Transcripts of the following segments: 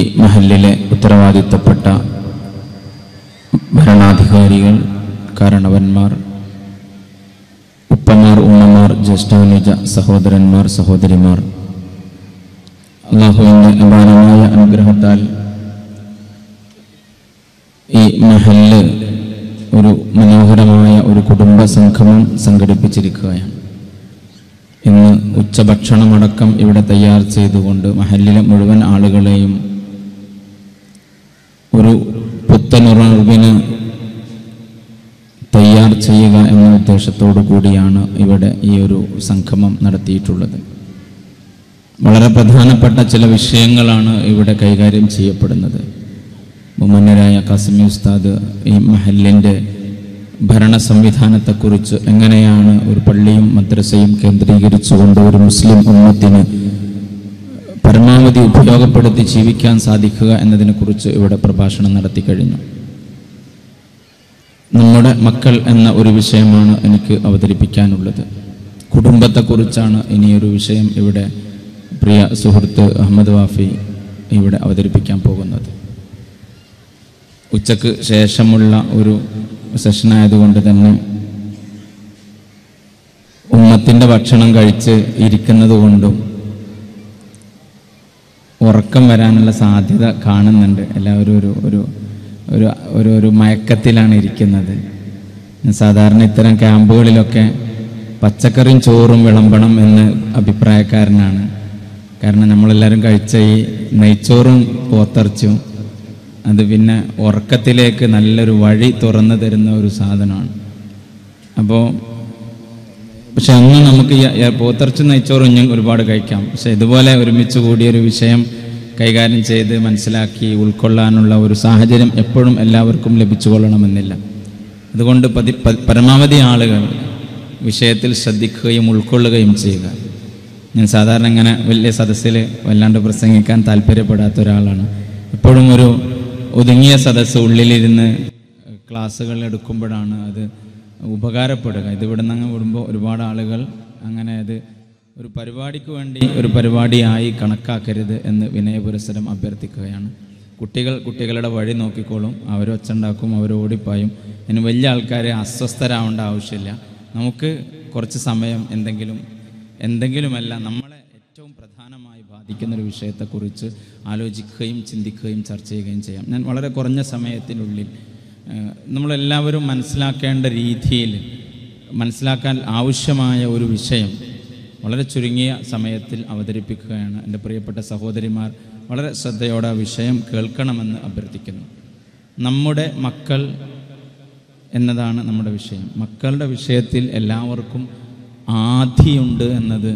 മഹലിലെ ഉത്തരവാദിത്തപ്പെട്ട ഭരണാധികാരികൾ കാരണവന്മാർ ഉപ്പമാർ ഉമ്മമാർ ജ്യേഷ്ഠാനുജ സഹോദരന്മാർ സഹോദരിമാർ അള്ളാഹുവിൻ്റെ അപാരമായ അനുഗ്രഹത്താൽ ഈ മഹല്ല് ഒരു മനോഹരമായ ഒരു കുടുംബ സംഗമം സംഘടിപ്പിച്ചിരിക്കുകയാണ് ഇന്ന് ഉച്ചഭക്ഷണമടക്കം ഇവിടെ തയ്യാർ ചെയ്തുകൊണ്ട് മഹല്ലിലെ മുഴുവൻ ആളുകളെയും ഒരു പുത്തനുറവിന് തയ്യാർ ചെയ്യുക എന്ന ഉദ്ദേശത്തോടു കൂടിയാണ് ഇവിടെ ഈ ഒരു സംഗമം നടത്തിയിട്ടുള്ളത് വളരെ പ്രധാനപ്പെട്ട ചില വിഷയങ്ങളാണ് ഇവിടെ കൈകാര്യം ചെയ്യപ്പെടുന്നത് ബഹുമാന്യരായ കാസിമി ഉസ്താദ് ഈ മഹലിൻ്റെ ഭരണ സംവിധാനത്തെക്കുറിച്ച് എങ്ങനെയാണ് ഒരു പള്ളിയും മദ്രസയും കേന്ദ്രീകരിച്ചുകൊണ്ട് ഒരു മുസ്ലിം ഉമ്മത്തിന് പരമാവധി ഉപയോഗപ്പെടുത്തി ജീവിക്കാൻ സാധിക്കുക എന്നതിനെക്കുറിച്ച് ഇവിടെ പ്രഭാഷണം നടത്തി കഴിഞ്ഞു നമ്മുടെ മക്കൾ എന്ന ഒരു വിഷയമാണ് എനിക്ക് അവതരിപ്പിക്കാനുള്ളത് കുടുംബത്തെക്കുറിച്ചാണ് ഇനിയൊരു വിഷയം ഇവിടെ പ്രിയ സുഹൃത്ത് അഹമ്മദ് വാഫി ഇവിടെ അവതരിപ്പിക്കാൻ പോകുന്നത് ഉച്ചക്ക് ശേഷമുള്ള ഒരു സെഷനായതുകൊണ്ട് തന്നെ ഉമ്മത്തിൻ്റെ ഭക്ഷണം കഴിച്ച് ഇരിക്കുന്നത് കൊണ്ടും ഉറക്കം വരാനുള്ള സാധ്യത കാണുന്നുണ്ട് എല്ലാവരും ഒരു ഒരു ഒരു ഒരു ഒരു മയക്കത്തിലാണ് ഇരിക്കുന്നത് സാധാരണ ഇത്തരം ക്യാമ്പുകളിലൊക്കെ പച്ചക്കറിയും ചോറും വിളമ്പണം എന്ന് അഭിപ്രായക്കാരനാണ് കാരണം നമ്മളെല്ലാവരും കഴിച്ച ഈ നെയ്ച്ചോറും പോത്തർച്ചും അത് പിന്നെ ഉറക്കത്തിലേക്ക് നല്ലൊരു വഴി തുറന്നു തരുന്ന ഒരു സാധനമാണ് അപ്പോൾ പക്ഷെ അന്ന് നമുക്ക് ഈ ഈ പോത്തിറച്ചി നെയ്ച്ചോറും ഇനിയും ഒരുപാട് കഴിക്കാം പക്ഷെ ഇതുപോലെ ഒരുമിച്ച് കൂടിയൊരു വിഷയം കൈകാര്യം ചെയ്ത് മനസ്സിലാക്കി ഉൾക്കൊള്ളാനുള്ള ഒരു സാഹചര്യം എപ്പോഴും എല്ലാവർക്കും ലഭിച്ചു കൊള്ളണമെന്നില്ല അതുകൊണ്ട് പതി പ- പരമാവധി ആളുകൾ വിഷയത്തിൽ ശ്രദ്ധിക്കുകയും ഉൾക്കൊള്ളുകയും ചെയ്യുക ഞാൻ സാധാരണ ഇങ്ങനെ വലിയ സദസ്സിൽ വല്ലാണ്ട് പ്രസംഗിക്കാൻ താല്പര്യപ്പെടാത്ത ഒരാളാണ് എപ്പോഴും ഒരു ഒതുങ്ങിയ സദസ്സ് ഉള്ളിലിരുന്ന് ക്ലാസ്സുകൾ എടുക്കുമ്പോഴാണ് അത് ഉപകാരപ്പെടുക ഇത് ഇവിടെ നിന്ന് വിടുമ്പോൾ ഒരുപാട് ആളുകൾ അങ്ങനെ അത് ഒരു പരിപാടിക്ക് വേണ്ടി ഒരു പരിപാടിയായി കണക്കാക്കരുത് എന്ന് വിനയപുരസരം അഭ്യർത്ഥിക്കുകയാണ് കുട്ടികൾ കുട്ടികളുടെ വഴി നോക്കിക്കോളും അവർ ഒച്ചുണ്ടാക്കും അവർ ഓടിപ്പായും ഇനി വലിയ ആൾക്കാരെ അസ്വസ്ഥരാവേണ്ട ആവശ്യമില്ല നമുക്ക് കുറച്ച് സമയം എന്തെങ്കിലും എന്തെങ്കിലുമല്ല നമ്മളെ ഏറ്റവും പ്രധാനമായി ബാധിക്കുന്ന ഒരു വിഷയത്തെക്കുറിച്ച് ആലോചിക്കുകയും ചിന്തിക്കുകയും ചർച്ച ചെയ്യുകയും ചെയ്യാം ഞാൻ വളരെ കുറഞ്ഞ സമയത്തിനുള്ളിൽ ഏഹ്, നമ്മളെല്ലാവരും മനസ്സിലാക്കേണ്ട രീതിയിൽ മനസ്സിലാക്കാൻ ആവശ്യമായ ഒരു വിഷയം വളരെ ചുരുങ്ങിയ സമയത്തിൽ അവതരിപ്പിക്കുകയാണ് എൻ്റെ പ്രിയപ്പെട്ട സഹോദരിമാർ വളരെ ശ്രദ്ധയോടെ ആ വിഷയം കേൾക്കണമെന്ന് അഭ്യർത്ഥിക്കുന്നു നമ്മുടെ മക്കൾ എന്നതാണ് നമ്മുടെ വിഷയം മക്കളുടെ വിഷയത്തിൽ എല്ലാവർക്കും ആധിയുണ്ട് എന്നത്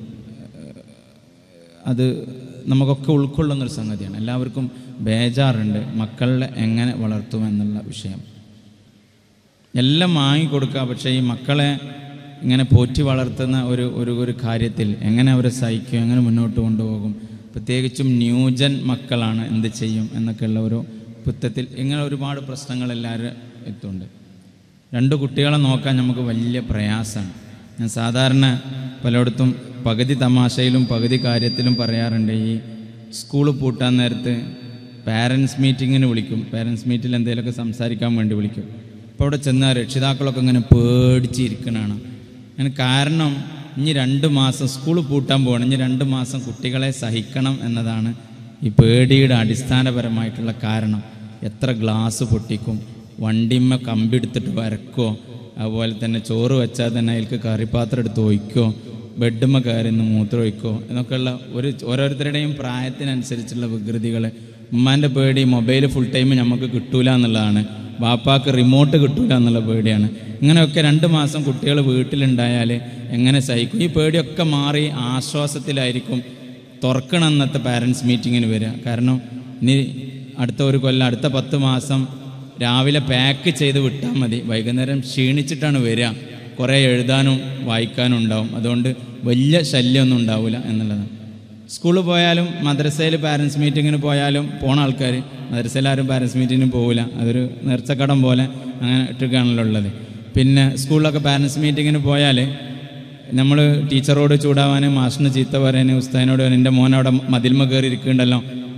അത് നമുക്കൊക്കെ ഉൾക്കൊള്ളുന്നൊരു സംഗതിയാണ് എല്ലാവർക്കും ബേജാറുണ്ട് മക്കളെ എങ്ങനെ വളർത്തുമെന്നുള്ള വിഷയം എല്ലാം വാങ്ങിക്കൊടുക്കുക പക്ഷേ ഈ മക്കളെ ഇങ്ങനെ പോറ്റി വളർത്തുന്ന ഒരു ഒരു ഒരു കാര്യത്തിൽ എങ്ങനെ അവരെ സഹിക്കും എങ്ങനെ മുന്നോട്ട് കൊണ്ടുപോകും പ്രത്യേകിച്ചും ന്യൂജൻ മക്കളാണ് എന്ത് ചെയ്യും എന്നൊക്കെയുള്ള ഒരു പുത്തത്തിൽ ഇങ്ങനെ ഒരുപാട് പ്രശ്നങ്ങൾ എല്ലാവരും എത്തുന്നുണ്ട് രണ്ട് കുട്ടികളെ നോക്കാൻ നമുക്ക് വലിയ പ്രയാസമാണ് ഞാൻ സാധാരണ പലയിടത്തും പകുതി തമാശയിലും പകുതി കാര്യത്തിലും പറയാറുണ്ട് ഈ സ്കൂൾ പൂട്ടാൻ നേരത്ത് പാരൻസ് മീറ്റിങ്ങിന് വിളിക്കും പാരൻസ് മീറ്റിൽ എന്തെങ്കിലുമൊക്കെ സംസാരിക്കാൻ വേണ്ടി വിളിക്കും അപ്പോൾ അവിടെ ചെന്നാൽ രക്ഷിതാക്കളൊക്കെ ഇങ്ങനെ പേടിച്ചിരിക്കണതാണ് അതിന് കാരണം ഇനി രണ്ട് മാസം സ്കൂൾ പൂട്ടാൻ പോകണം ഇനി രണ്ട് മാസം കുട്ടികളെ സഹിക്കണം എന്നതാണ് ഈ പേടിയുടെ അടിസ്ഥാനപരമായിട്ടുള്ള കാരണം എത്ര ഗ്ലാസ് പൊട്ടിക്കും വണ്ടിമ്മ കമ്പെടുത്തിട്ട് വരക്കോ അതുപോലെ തന്നെ ചോറ് വെച്ചാൽ തന്നെ അതിലേക്ക് കറിപ്പാത്രം എടുത്ത് ഒഴിക്കോ ബെഡുമ്മ കയറി നിന്ന് മൂത്രം ഒഴിക്കോ എന്നൊക്കെയുള്ള ഒരു ഓരോരുത്തരുടെയും പ്രായത്തിനനുസരിച്ചുള്ള വികൃതികൾ ഉമ്മാൻ്റെ പേടി മൊബൈൽ ഫുൾ ടൈം നമുക്ക് കിട്ടൂല എന്നുള്ളതാണ് ബാപ്പാക്ക് റിമോട്ട് കിട്ടൂല എന്നുള്ള പേടിയാണ് ഇങ്ങനെയൊക്കെ രണ്ട് മാസം കുട്ടികൾ വീട്ടിലുണ്ടായാൽ എങ്ങനെ സഹിക്കും ഈ പേടിയൊക്കെ മാറി ആശ്വാസത്തിലായിരിക്കും തുറക്കണം അന്നത്തെ പാരൻസ് മീറ്റിങ്ങിന് വരിക കാരണം ഇനി അടുത്ത ഒരു കൊല്ലം അടുത്ത പത്ത് മാസം രാവിലെ പാക്ക് ചെയ്ത് വിട്ടാൽ മതി വൈകുന്നേരം ക്ഷീണിച്ചിട്ടാണ് വരിക കുറേ എഴുതാനും വായിക്കാനും ഉണ്ടാവും അതുകൊണ്ട് വലിയ ശല്യമൊന്നും ഉണ്ടാവില്ല എന്നുള്ളതാണ് സ്കൂളിൽ പോയാലും മദ്രസയിൽ പാരൻസ് മീറ്റിങ്ങിന് പോയാലും പോണ ആൾക്കാർ മദ്രസയിൽ ആരും പാരൻസ് മീറ്റിങ്ങിന് പോകില്ല അതൊരു നേർച്ചക്കടം പോലെ അങ്ങനെ ഇട്ടിട്ടാണല്ലോ ഉള്ളത് പിന്നെ സ്കൂളിലൊക്കെ പാരൻസ് മീറ്റിങ്ങിന് പോയാൽ നമ്മൾ ടീച്ചറോട് ചൂടാവാൻ മാഷിന് ചീത്ത പറയാൻ ഉസ്താദിനോട് പറയാൻ എൻ്റെ മോൻ അവിടെ മതിൽമ കയറി ഇരിക്കുന്നുണ്ടല്ലോ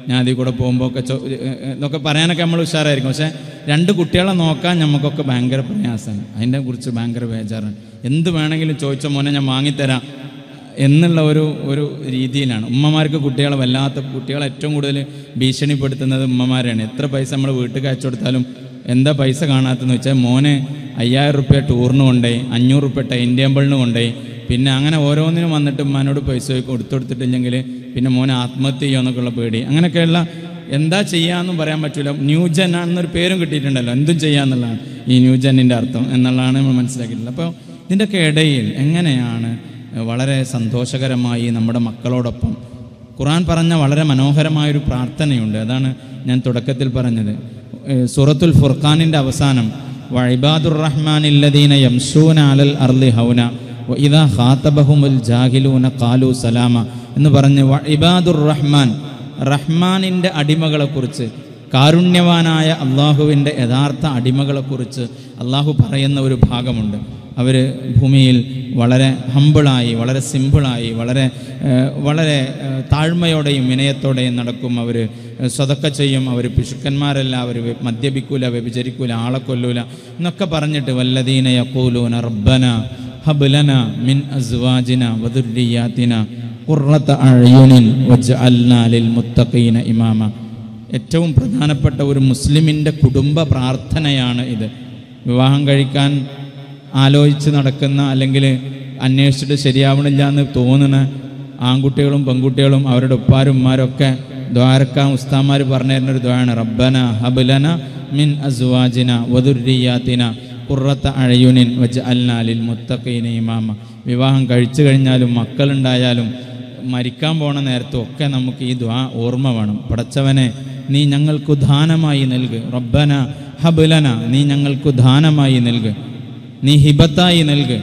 ഞാൻ അതിൽ കൂടെ പോകുമ്പോൾ ഒക്കെ ചോ എന്നൊക്കെ പറയാനൊക്കെ നമ്മൾ ഉഷാറായിരിക്കും പക്ഷേ രണ്ട് കുട്ടികളെ നോക്കാൻ നമുക്കൊക്കെ ഭയങ്കര പ്രയാസമാണ് അതിനെ കുറിച്ച് ഭയങ്കര ബേജാറാണ് എന്ത് വേണമെങ്കിലും ചോദിച്ച മോനെ ഞാൻ വാങ്ങിത്തരാം എന്നുള്ള ഒരു ഒരു രീതിയിലാണ് ഉമ്മമാർക്ക് കുട്ടികളെ വല്ലാത്ത കുട്ടികളെ ഏറ്റവും കൂടുതൽ ഭീഷണിപ്പെടുത്തുന്നത് ഉമ്മമാരാണ് എത്ര പൈസ നമ്മൾ വീട്ടിൽ അയച്ചു കൊടുത്താലും എന്താ പൈസ കാണാത്തെന്ന് വെച്ചാൽ മോന് അയ്യായിരം റുപ്യ ടൂറിന് കൊണ്ടുപോയി അഞ്ഞൂറ് റുപ്യ ടൈം ടേബിളിന് കൊണ്ടുപോയി പിന്നെ അങ്ങനെ ഓരോന്നിനും വന്നിട്ട് ഉമ്മാനോട് പൈസ കൊടുത്തു കൊടുത്തിട്ടില്ലെങ്കിൽ പിന്നെ മോനെ ആത്മഹത്യ ചെയ്യുമെന്നൊക്കെയുള്ള പേടി അങ്ങനെയൊക്കെയുള്ള എന്താ ചെയ്യാമെന്നും പറയാൻ പറ്റില്ല ന്യൂജൻ ആണെന്നൊരു പേരും കിട്ടിയിട്ടുണ്ടല്ലോ എന്തും ചെയ്യാന്നുള്ളതാണ് ഈ ന്യൂജനിൻ്റെ അർത്ഥം എന്നുള്ളതാണ് നമ്മൾ മനസ്സിലാക്കിയിട്ടുള്ളത് അപ്പോൾ ഇതിൻ്റെയൊക്കെ ഇടയിൽ എങ്ങനെയാണ് വളരെ സന്തോഷകരമായി നമ്മുടെ മക്കളോടൊപ്പം ഖുറാൻ പറഞ്ഞ വളരെ മനോഹരമായൊരു പ്രാർത്ഥനയുണ്ട് അതാണ് ഞാൻ തുടക്കത്തിൽ പറഞ്ഞത് ഏഹ് സൂറത്തുൽ ഫുർഖാനിൻ്റെ അവസാനം വൈബാദുർ റഹ്മാൻ ഇല്ലദീന യംസൂന അലൽ അർലി ഹൗന ഇതാ ഖാത്തബഹുമുൽ ജാഹിലൂന കാലു സലാമ എന്ന് പറഞ്ഞ് വൈബാദുർ റഹ്മാൻ റഹ്മാനിൻ്റെ അടിമകളെക്കുറിച്ച് കാരുണ്യവാനായ അള്ളാഹുവിൻ്റെ യഥാർത്ഥ അടിമകളെക്കുറിച്ച് അള്ളാഹു പറയുന്ന ഒരു ഭാഗമുണ്ട് അവർ ഭൂമിയിൽ വളരെ ഹമ്പിളായി വളരെ സിമ്പിളായി വളരെ ഏഹ്, വളരെ ഏഹ്, താഴ്മയോടെയും വിനയത്തോടെയും നടക്കും അവർ സ്വതക്ക ചെയ്യും അവർ പിശുക്കന്മാരല്ല അവർ മദ്യപിക്കൂല വ്യഭിചരിക്കൂല ആളെ കൊല്ലൂല എന്നൊക്കെ പറഞ്ഞിട്ട് വല്ലദീന യക്കൂലൂന റബ്ബന ഹബ്ലന മിൻ അസ്വാജിന വദുര്രിയാത്തിന ഖുർറത അഅ്യുനിൻ വജ്അൽനാ ലിൽ മുത്തഖീന ഇമാമ ഏറ്റവും പ്രധാനപ്പെട്ട ഒരു മുസ്ലിമിൻ്റെ കുടുംബ പ്രാർത്ഥനയാണ് ഇത് വിവാഹം കഴിക്കാൻ ആലോചിച്ച് നടക്കുന്ന അല്ലെങ്കിൽ അന്വേഷിച്ചിട്ട് ശരിയാവണില്ല എന്ന് തോന്നുന്ന ആൺകുട്ടികളും പെൺകുട്ടികളും അവരുടെ ഉപ്പാരും ഉമ്മാരും ഒക്കെ ദ്വാരക്കാൻ ഉസ്താമാർ പറഞ്ഞു തരുന്ന ഒരു ദ്വാരാണ് റബ്ബന ഹബുലന മിൻ അസ്വാജിന വധുര്യാത്തിന കുറത്ത അഴയുനിൻ വജ് അൽനാലിൽ മുത്തഖീന ഇമാമ വിവാഹം കഴിച്ചു കഴിഞ്ഞാലും മക്കളുണ്ടായാലും മരിക്കാൻ പോണ നേരത്തും ഒക്കെ നമുക്ക് ഈ ദ്വാ ഓർമ്മ വേണം പടച്ചവനെ നീ ഞങ്ങൾക്ക് ദാനമായി നൽക് റബ്ബന ഹബുലന നീ ഞങ്ങൾക്ക് ദാനമായി നൽക് നീ ഹിബത്തായി നൽക്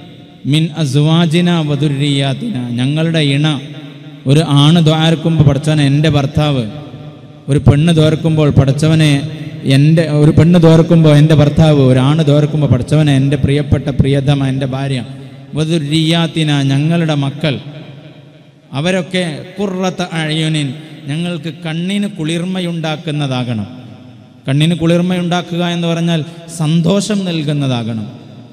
മിൻ അസ്വാജിന വധുര്യാത്തിന ഞങ്ങളുടെ ഇണ ഒരു ആണ് ദ്വാരക്കുമ്പോൾ പടച്ചവനെ എൻ്റെ ഭർത്താവ് ഒരു പെണ്ണ് തോർക്കുമ്പോൾ പടച്ചവനെ എൻ്റെ ഒരു പെണ്ണ് തോർക്കുമ്പോൾ എൻ്റെ ഭർത്താവ് ഒരു ആണ് തോർക്കുമ്പോൾ പടച്ചവനെ എൻ്റെ പ്രിയപ്പെട്ട പ്രിയതമ എൻ്റെ ഭാര്യ വധുര്യാത്തിന ഞങ്ങളുടെ മക്കൾ അവരൊക്കെ കുറത്ത അഴയുനിൻ ഞങ്ങൾക്ക് കണ്ണിന് കുളിർമയുണ്ടാക്കുന്നതാകണം കണ്ണിന് കുളിർമയുണ്ടാക്കുക എന്ന് പറഞ്ഞാൽ സന്തോഷം നൽകുന്നതാകണം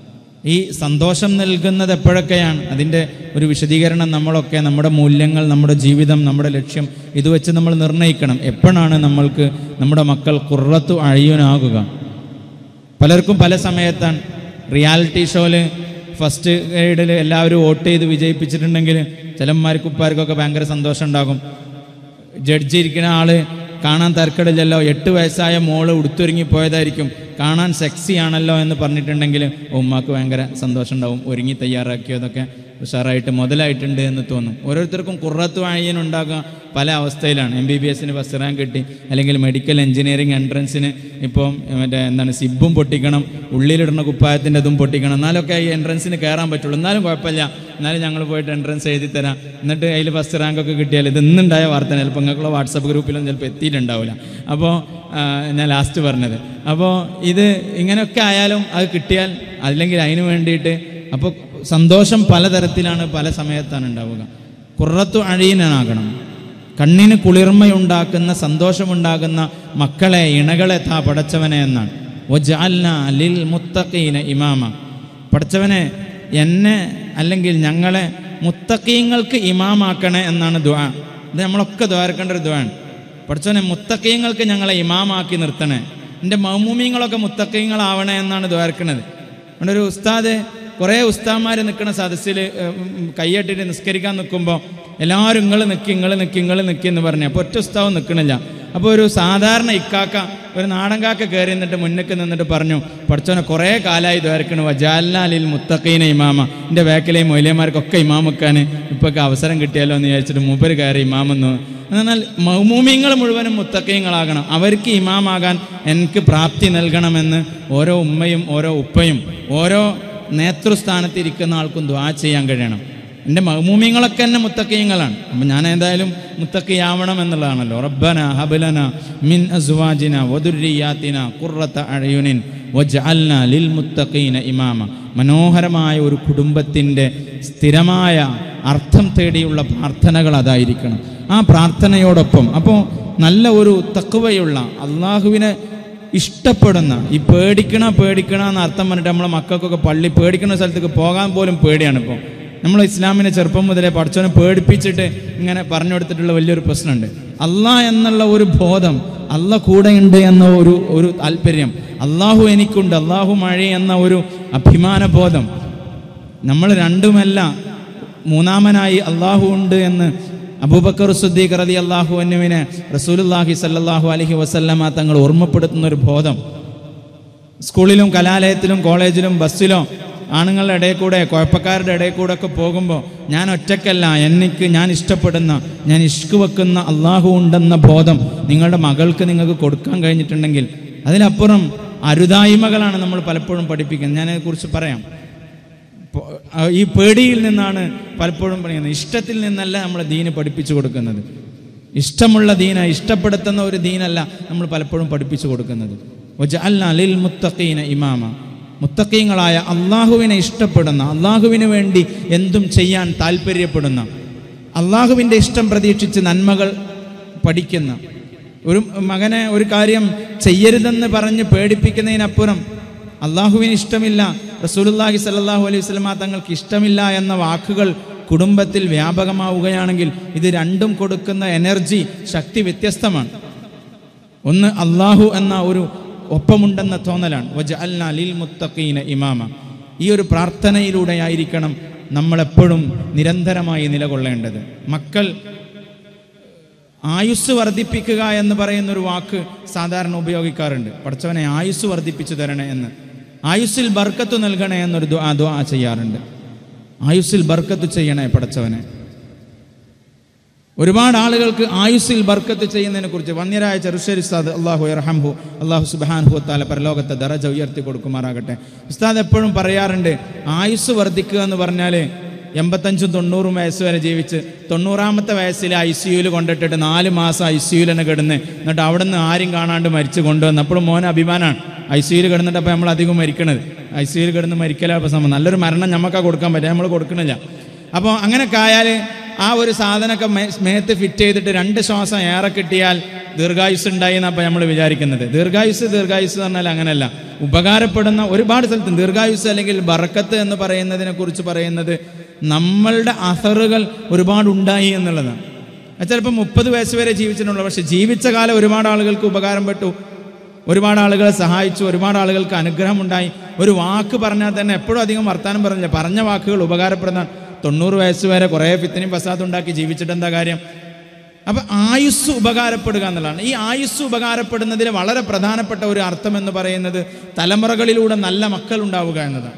ഈ സന്തോഷം നൽകുന്നത് എപ്പോഴൊക്കെയാണ് അതിൻ്റെ ഒരു വിശദീകരണം നമ്മളൊക്കെ നമ്മുടെ മൂല്യങ്ങൾ നമ്മുടെ ജീവിതം നമ്മുടെ ലക്ഷ്യം ഇത് വെച്ച് നമ്മൾ നിർണ്ണയിക്കണം എപ്പോഴാണ് നമ്മൾക്ക് നമ്മുടെ മക്കൾ കുറത്തു അഴിയനാകുക പലർക്കും പല സമയത്താണ് റിയാലിറ്റി ഷോയിൽ ഫസ്റ്റ് ഗ്രേഡിൽ എല്ലാവരും വോട്ട് ചെയ്ത് വിജയിപ്പിച്ചിട്ടുണ്ടെങ്കിൽ ചിലന്മാർക്കും ഉപ്പാർക്കൊക്കെ ഭയങ്കര സന്തോഷം ഉണ്ടാകും ജഡ്ജി ഇരിക്കുന്ന ആള് കാണാൻ തരക്കടില്ലല്ലോ എട്ട് വയസ്സായ മോള് ഉടുത്തൊരുങ്ങി പോയതായിരിക്കും കാണാൻ സെക്സി ആണല്ലോ എന്ന് പറഞ്ഞിട്ടുണ്ടെങ്കിൽ ഉമ്മാക്ക് ഭയങ്കര സന്തോഷം ഉണ്ടാവും ഒരുങ്ങി തയ്യാറാക്കിയതൊക്കെ ഉഷാറായിട്ട് മുതലായിട്ടുണ്ട് എന്ന് തോന്നും ഓരോരുത്തർക്കും കുറത്ത് വായനുണ്ടാകുക പല അവസ്ഥയിലാണ് എം ബി ബി എസിന് ഫസ്റ്റ് റാങ്ക് കിട്ടി അല്ലെങ്കിൽ മെഡിക്കൽ എഞ്ചിനീയറിംഗ് എൻട്രൻസിന് ഇപ്പം മറ്റേ എന്താണ് സിബും പൊട്ടിക്കണം ഉള്ളിലിടുന്ന കുപ്പായത്തിൻ്റെ ഇതും പൊട്ടിക്കണം എന്നാലൊക്കെ ഈ എൻട്രൻസിന് കയറാൻ പറ്റുള്ളൂ എന്നാലും കുഴപ്പമില്ല എന്നാലും ഞങ്ങൾ പോയിട്ട് എൻട്രൻസ് എഴുതി തരാം എന്നിട്ട് അതിൽ ഫസ്റ്റ് റാങ്ക് ഒക്കെ കിട്ടിയാൽ ഇത് ഇന്നുണ്ടായ വാർത്ത ചിലപ്പോൾ നിങ്ങൾക്കുള്ള വാട്സപ്പ് ഗ്രൂപ്പിലൊന്നും ചിലപ്പോൾ എത്തിയിട്ടുണ്ടാവില്ല അപ്പോൾ ഞാൻ ലാസ്റ്റ് പറഞ്ഞത് അപ്പോൾ ഇത് ഇങ്ങനെയൊക്കെ ആയാലും അത് കിട്ടിയാൽ അല്ലെങ്കിൽ അതിന് വേണ്ടിയിട്ട് അപ്പോൾ സന്തോഷം പലതരത്തിലാണ് പല സമയത്താണ് ഉണ്ടാവുക കുറത്തു അഴീനാകണം കണ്ണിന് കുളിർമയുണ്ടാക്കുന്ന സന്തോഷമുണ്ടാകുന്ന മക്കളെ ഇണകളെ താ പടച്ചവനെ എന്നാണ് ഒജാൽന ലിൽ മുത്തഖീന ഇമാമ പടച്ചവനെ എന്നെ അല്ലെങ്കിൽ ഞങ്ങളെ മുത്തക്കീങ്ങൾക്ക് ഇമാമാക്കണേ എന്നാണ് ദ്വാ ഇത് നമ്മളൊക്കെ ദ്വാരക്കേണ്ട ഒരു ദ്വാണ് പഠിച്ചോനെ മുത്തക്കീങ്ങൾക്ക് ഞങ്ങളെ ഇമാമാക്കി നിർത്തണേ എൻ്റെ മൗമൂമിങ്ങളൊക്കെ മുത്തക്കീങ്ങളാവണേ എന്നാണ് ദ്വാരക്കണത് അതുകൊണ്ട് ഒരു ഉസ്താദ് കുറേ ഉസ്താദ്മാർ നിൽക്കുന്ന സദസ്സിൽ കൈയ്യട്ടിട്ട് നിസ്കരിക്കാൻ നിൽക്കുമ്പോൾ എല്ലാവരും നിങ്ങൾ നിൽക്കി നിങ്ങൾ നിൽക്കി നിങ്ങൾ നിൽക്കി എന്ന് പറഞ്ഞു അപ്പോൾ ഒറ്റ ഉസ്താവും നിൽക്കണില്ല അപ്പോൾ ഒരു സാധാരണ ഇക്കാക്ക ഒരു നാടൻ കാക്ക കയറി നിന്നിട്ട് മുന്നിക്ക് നിന്നിട്ട് പറഞ്ഞു പഠിച്ചോനെ കുറേ കാലമായി ദ്വാരക്കണു വജാലിൽ മുത്തക്കീന ഇമാമ എൻ്റെ ബാക്കിലെയും മൊയിലേമാർക്കൊക്കെ ഇമാമുക്കാൻ ഇപ്പോൾ അവസരം കിട്ടിയല്ലോ എന്ന് വിചാരിച്ചിട്ട് മൂപ്പര് കയറി ഇമാമെന്ന് എന്നാൽ മൗമൂമിങ്ങൾ മുഴുവനും മുത്തക്കയങ്ങളാകണം അവർക്ക് ഇമാമാകാൻ എനിക്ക് പ്രാപ്തി നൽകണമെന്ന് ഓരോ ഉമ്മയും ഓരോ ഉപ്പയും ഓരോ നേതൃസ്ഥാനത്ത് ഇരിക്കുന്ന ആൾക്കും ദ്വാ ചെയ്യാൻ കഴിയണം എൻ്റെ മഹമൂമിങ്ങളൊക്കെ തന്നെ മുത്തക്കയങ്ങളാണ് അപ്പം ഞാൻ ഏതായാലും മുത്തക്കയാവണം എന്നുള്ളതാണല്ലോ റബ്ബന ഹബലന മിൻ അസ്വാജിന വദുര്രിയാത്തിന ഖുർറത അഴയുനിൻ വജ്അൽന ലിൽ മുത്തഖീന ഇമാമ മനോഹരമായ ഒരു കുടുംബത്തിൻ്റെ സ്ഥിരമായ അർത്ഥം തേടിയുള്ള പ്രാർത്ഥനകൾ അതായിരിക്കണം ആ പ്രാർത്ഥനയോടൊപ്പം അപ്പോൾ നല്ല ഒരു തക്കുവയുള്ള അള്ളാഹുവിനെ ഇഷ്ടപ്പെടുന്ന ഈ പേടിക്കണ പേടിക്കണ എന്ന് അർത്ഥം പറഞ്ഞിട്ട് നമ്മളെ മക്കൾക്കൊക്കെ പള്ളി പേടിക്കുന്ന സ്ഥലത്തേക്ക് പോകാൻ പോലും പേടിയാണ് ഇപ്പോൾ നമ്മൾ ഇസ്ലാമിനെ ചെറുപ്പം മുതലേ പഠിച്ചവനെ പേടിപ്പിച്ചിട്ട് ഇങ്ങനെ പറഞ്ഞു കൊടുത്തിട്ടുള്ള വലിയൊരു പ്രശ്നമുണ്ട് അള്ളാ എന്നുള്ള ഒരു ബോധം അല്ല കൂടെയുണ്ട് എന്ന ഒരു ഒരു താല്പര്യം അള്ളാഹു എനിക്കുണ്ട് അള്ളാഹു മഴ എന്ന ഒരു അഭിമാന ബോധം നമ്മൾ രണ്ടുമല്ല മൂന്നാമനായി അള്ളാഹു ഉണ്ട് എന്ന് അബൂബക്കർ സുദ്ദീഖ് റതി അള്ളാഹു അനുവിനെ റസൂലുല്ലാഹി സല്ലാഹു അലഹി വസല്ലമ തങ്ങൾ ഓർമ്മപ്പെടുത്തുന്ന ഒരു ബോധം സ്കൂളിലും കലാലയത്തിലും കോളേജിലും ബസ്സിലോ ആണുങ്ങളുടെ ഇടയിൽ കൂടെ കുഴപ്പക്കാരുടെ ഇടയിൽ കൂടെ ഒക്കെ പോകുമ്പോൾ ഞാൻ ഒറ്റക്കല്ല എനിക്ക് ഞാൻ ഇഷ്ടപ്പെടുന്ന ഞാൻ ഇഷ്ക് വെക്കുന്ന അള്ളാഹു ഉണ്ടെന്ന ബോധം നിങ്ങളുടെ മകൾക്ക് നിങ്ങൾക്ക് കൊടുക്കാൻ കഴിഞ്ഞിട്ടുണ്ടെങ്കിൽ അതിനപ്പുറം അരുതായ്മകളാണ് നമ്മൾ പലപ്പോഴും പഠിപ്പിക്കുന്നത് ഞാനതിനെക്കുറിച്ച് പറയാം പോ- ആ, ഈ പേടിയിൽ നിന്നാണ് പലപ്പോഴും പറയുന്നത് ഇഷ്ടത്തിൽ നിന്നല്ല നമ്മൾ ദീന് പഠിപ്പിച്ചു കൊടുക്കുന്നത് ഇഷ്ടമുള്ള ദീന ഇഷ്ടപ്പെടുത്തുന്ന ഒരു ദീനല്ല നമ്മൾ പലപ്പോഴും പഠിപ്പിച്ചു കൊടുക്കുന്നത് വജഅൽനാ ലിൽ മുത്തഖീന ഇമാമ മുത്തക്കീങ്ങളായ അള്ളാഹുവിനെ ഇഷ്ടപ്പെടുന്ന അള്ളാഹുവിന് വേണ്ടി എന്തും ചെയ്യാൻ താല്പര്യപ്പെടുന്ന അള്ളാഹുവിൻ്റെ ഇഷ്ടം പ്രതീക്ഷിച്ച് നന്മകൾ പഠിക്കുന്ന ഒരു മകനെ ഒരു കാര്യം ചെയ്യരുതെന്ന് പറഞ്ഞ് പേടിപ്പിക്കുന്നതിനപ്പുറം അള്ളാഹുവിന് ഇഷ്ടമില്ല റസൂലുല്ലാഹി സല്ലല്ലാഹു അലൈഹി വസല്ലമ തങ്ങൾക്ക് ഇഷ്ടമില്ല എന്ന വാക്കുകൾ കുടുംബത്തിൽ വ്യാപകമാവുകയാണെങ്കിൽ ഇത് രണ്ടും കൊടുക്കുന്ന എനർജി ശക്തി വ്യത്യസ്തമാണ് ഒന്ന് അള്ളാഹു എന്ന ഒരു ഒപ്പമുണ്ടെന്ന തോന്നലാണ് വജഅൽനാ ലിൽ മുത്തഖീന ഇമാമ ഈ ഒരു പ്രാർത്ഥനയിലൂടെയായിരിക്കണം നമ്മളെപ്പോഴും നിരന്തരമായി നിലകൊള്ളേണ്ടത് മക്കൾ ആയുസ് വർദ്ധിപ്പിക്കുക എന്ന് പറയുന്ന ഒരു വാക്ക് സാധാരണ ഉപയോഗിക്കാറുണ്ട് പഠിച്ചവനെ ആയുസ് വർദ്ധിപ്പിച്ചു തരണേ എന്ന് ആയുസ്സിൽ ബർക്കത്ത് നൽകണേ എന്നൊരു ദുആ ദുആ ചെയ്യാറുണ്ട് ആയുസ്സിൽ ബർക്കത്ത് ചെയ്യണേ പഠിച്ചവനെ ഒരുപാട് ആളുകൾക്ക് ആയുസ്സിൽ ബർക്കത്ത് ചെയ്യുന്നതിനെ കുറിച്ച് വന്യരായ ചെറുശ്ശേരി ഉസ്താദ് അള്ളാഹു ഇർഹംഹു അള്ളാഹു സുബാൻഹു താല പരലോകത്തെ ദറജ ഉയർത്തി കൊടുക്കുമാറാകട്ടെ ഉസ്താദ് എപ്പോഴും പറയാറുണ്ട് ആയുസ് വർദ്ധിക്കുക എന്ന് പറഞ്ഞാൽ എൺപത്തഞ്ചും തൊണ്ണൂറും വയസ്സ് വരെ ജീവിച്ച് തൊണ്ണൂറാമത്തെ വയസ്സിൽ ഐ സി യുയിൽ കൊണ്ടിട്ടിട്ട് നാല് മാസം ഐ സി യുയിൽ തന്നെ കിടന്ന് എന്നിട്ട് അവിടെ നിന്ന് ആരും കാണാണ്ട് മരിച്ച് കൊണ്ടുവന്ന് അപ്പോഴും മോൻ അഭിമാനമാണ് ഐ സി യുയിൽ കിടന്നിട്ട് അപ്പോൾ നമ്മൾ അധികം മരിക്കണത് ഐ സി യുയിൽ കിടന്ന് മരിക്കലാണ് ഇപ്പോൾ സംഭവം നല്ലൊരു മരണം നമുക്കാ കൊടുക്കാൻ പറ്റുക നമ്മൾ കൊടുക്കണില്ല അപ്പോൾ അങ്ങനെയൊക്കെ ആയാൽ ആ ഒരു സാധനമൊക്കെ മേ- മേത്ത് ഫിറ്റ് ചെയ്തിട്ട് രണ്ട് ശ്വാസം ഏറെ കിട്ടിയാൽ ദീർഘായുസ് ഉണ്ടായി എന്നാണ് അപ്പോൾ നമ്മൾ വിചാരിക്കുന്നത് ദീർഘായുസ് ദീർഘായുസ് എന്ന് പറഞ്ഞാൽ അങ്ങനെയല്ല ഉപകാരപ്പെടുന്ന ഒരുപാട് സ്ഥലത്ത് ദീർഘായുസ് അല്ലെങ്കിൽ ബറക്കത്ത് എന്ന് പറയുന്നതിനെ കുറിച്ച് പറയുന്നത് നമ്മളുടെ അസറുകൾ ഒരുപാട് ഉണ്ടായി എന്നുള്ളതാണ് അത് ചിലപ്പോൾ മുപ്പത് വയസ്സ് വരെ ജീവിച്ചിട്ടുള്ളൂ പക്ഷെ ജീവിച്ച കാലം ഒരുപാട് ആളുകൾക്ക് ഉപകാരം പെട്ടു ഒരുപാട് ആളുകളെ സഹായിച്ചു ഒരുപാട് ആളുകൾക്ക് അനുഗ്രഹം ഉണ്ടായി ഒരു വാക്ക് പറഞ്ഞാൽ തന്നെ എപ്പോഴും അധികം വർത്താനം പറഞ്ഞില്ല പറഞ്ഞ വാക്കുകൾ ഉപകാരപ്പെടുന്ന തൊണ്ണൂറ് വയസ്സ് വരെ കുറേ ഫിത്തിനും ഫസാദ് ഉണ്ടാക്കി ജീവിച്ചിട്ട് എന്താ കാര്യം അപ്പം ആയുസ് ഉപകാരപ്പെടുക എന്നുള്ളതാണ് ഈ ആയുസ് ഉപകാരപ്പെടുന്നതിൽ വളരെ പ്രധാനപ്പെട്ട ഒരു അർത്ഥം എന്ന് പറയുന്നത് തലമുറകളിലൂടെ നല്ല മക്കൾ ഉണ്ടാവുക എന്നതാണ്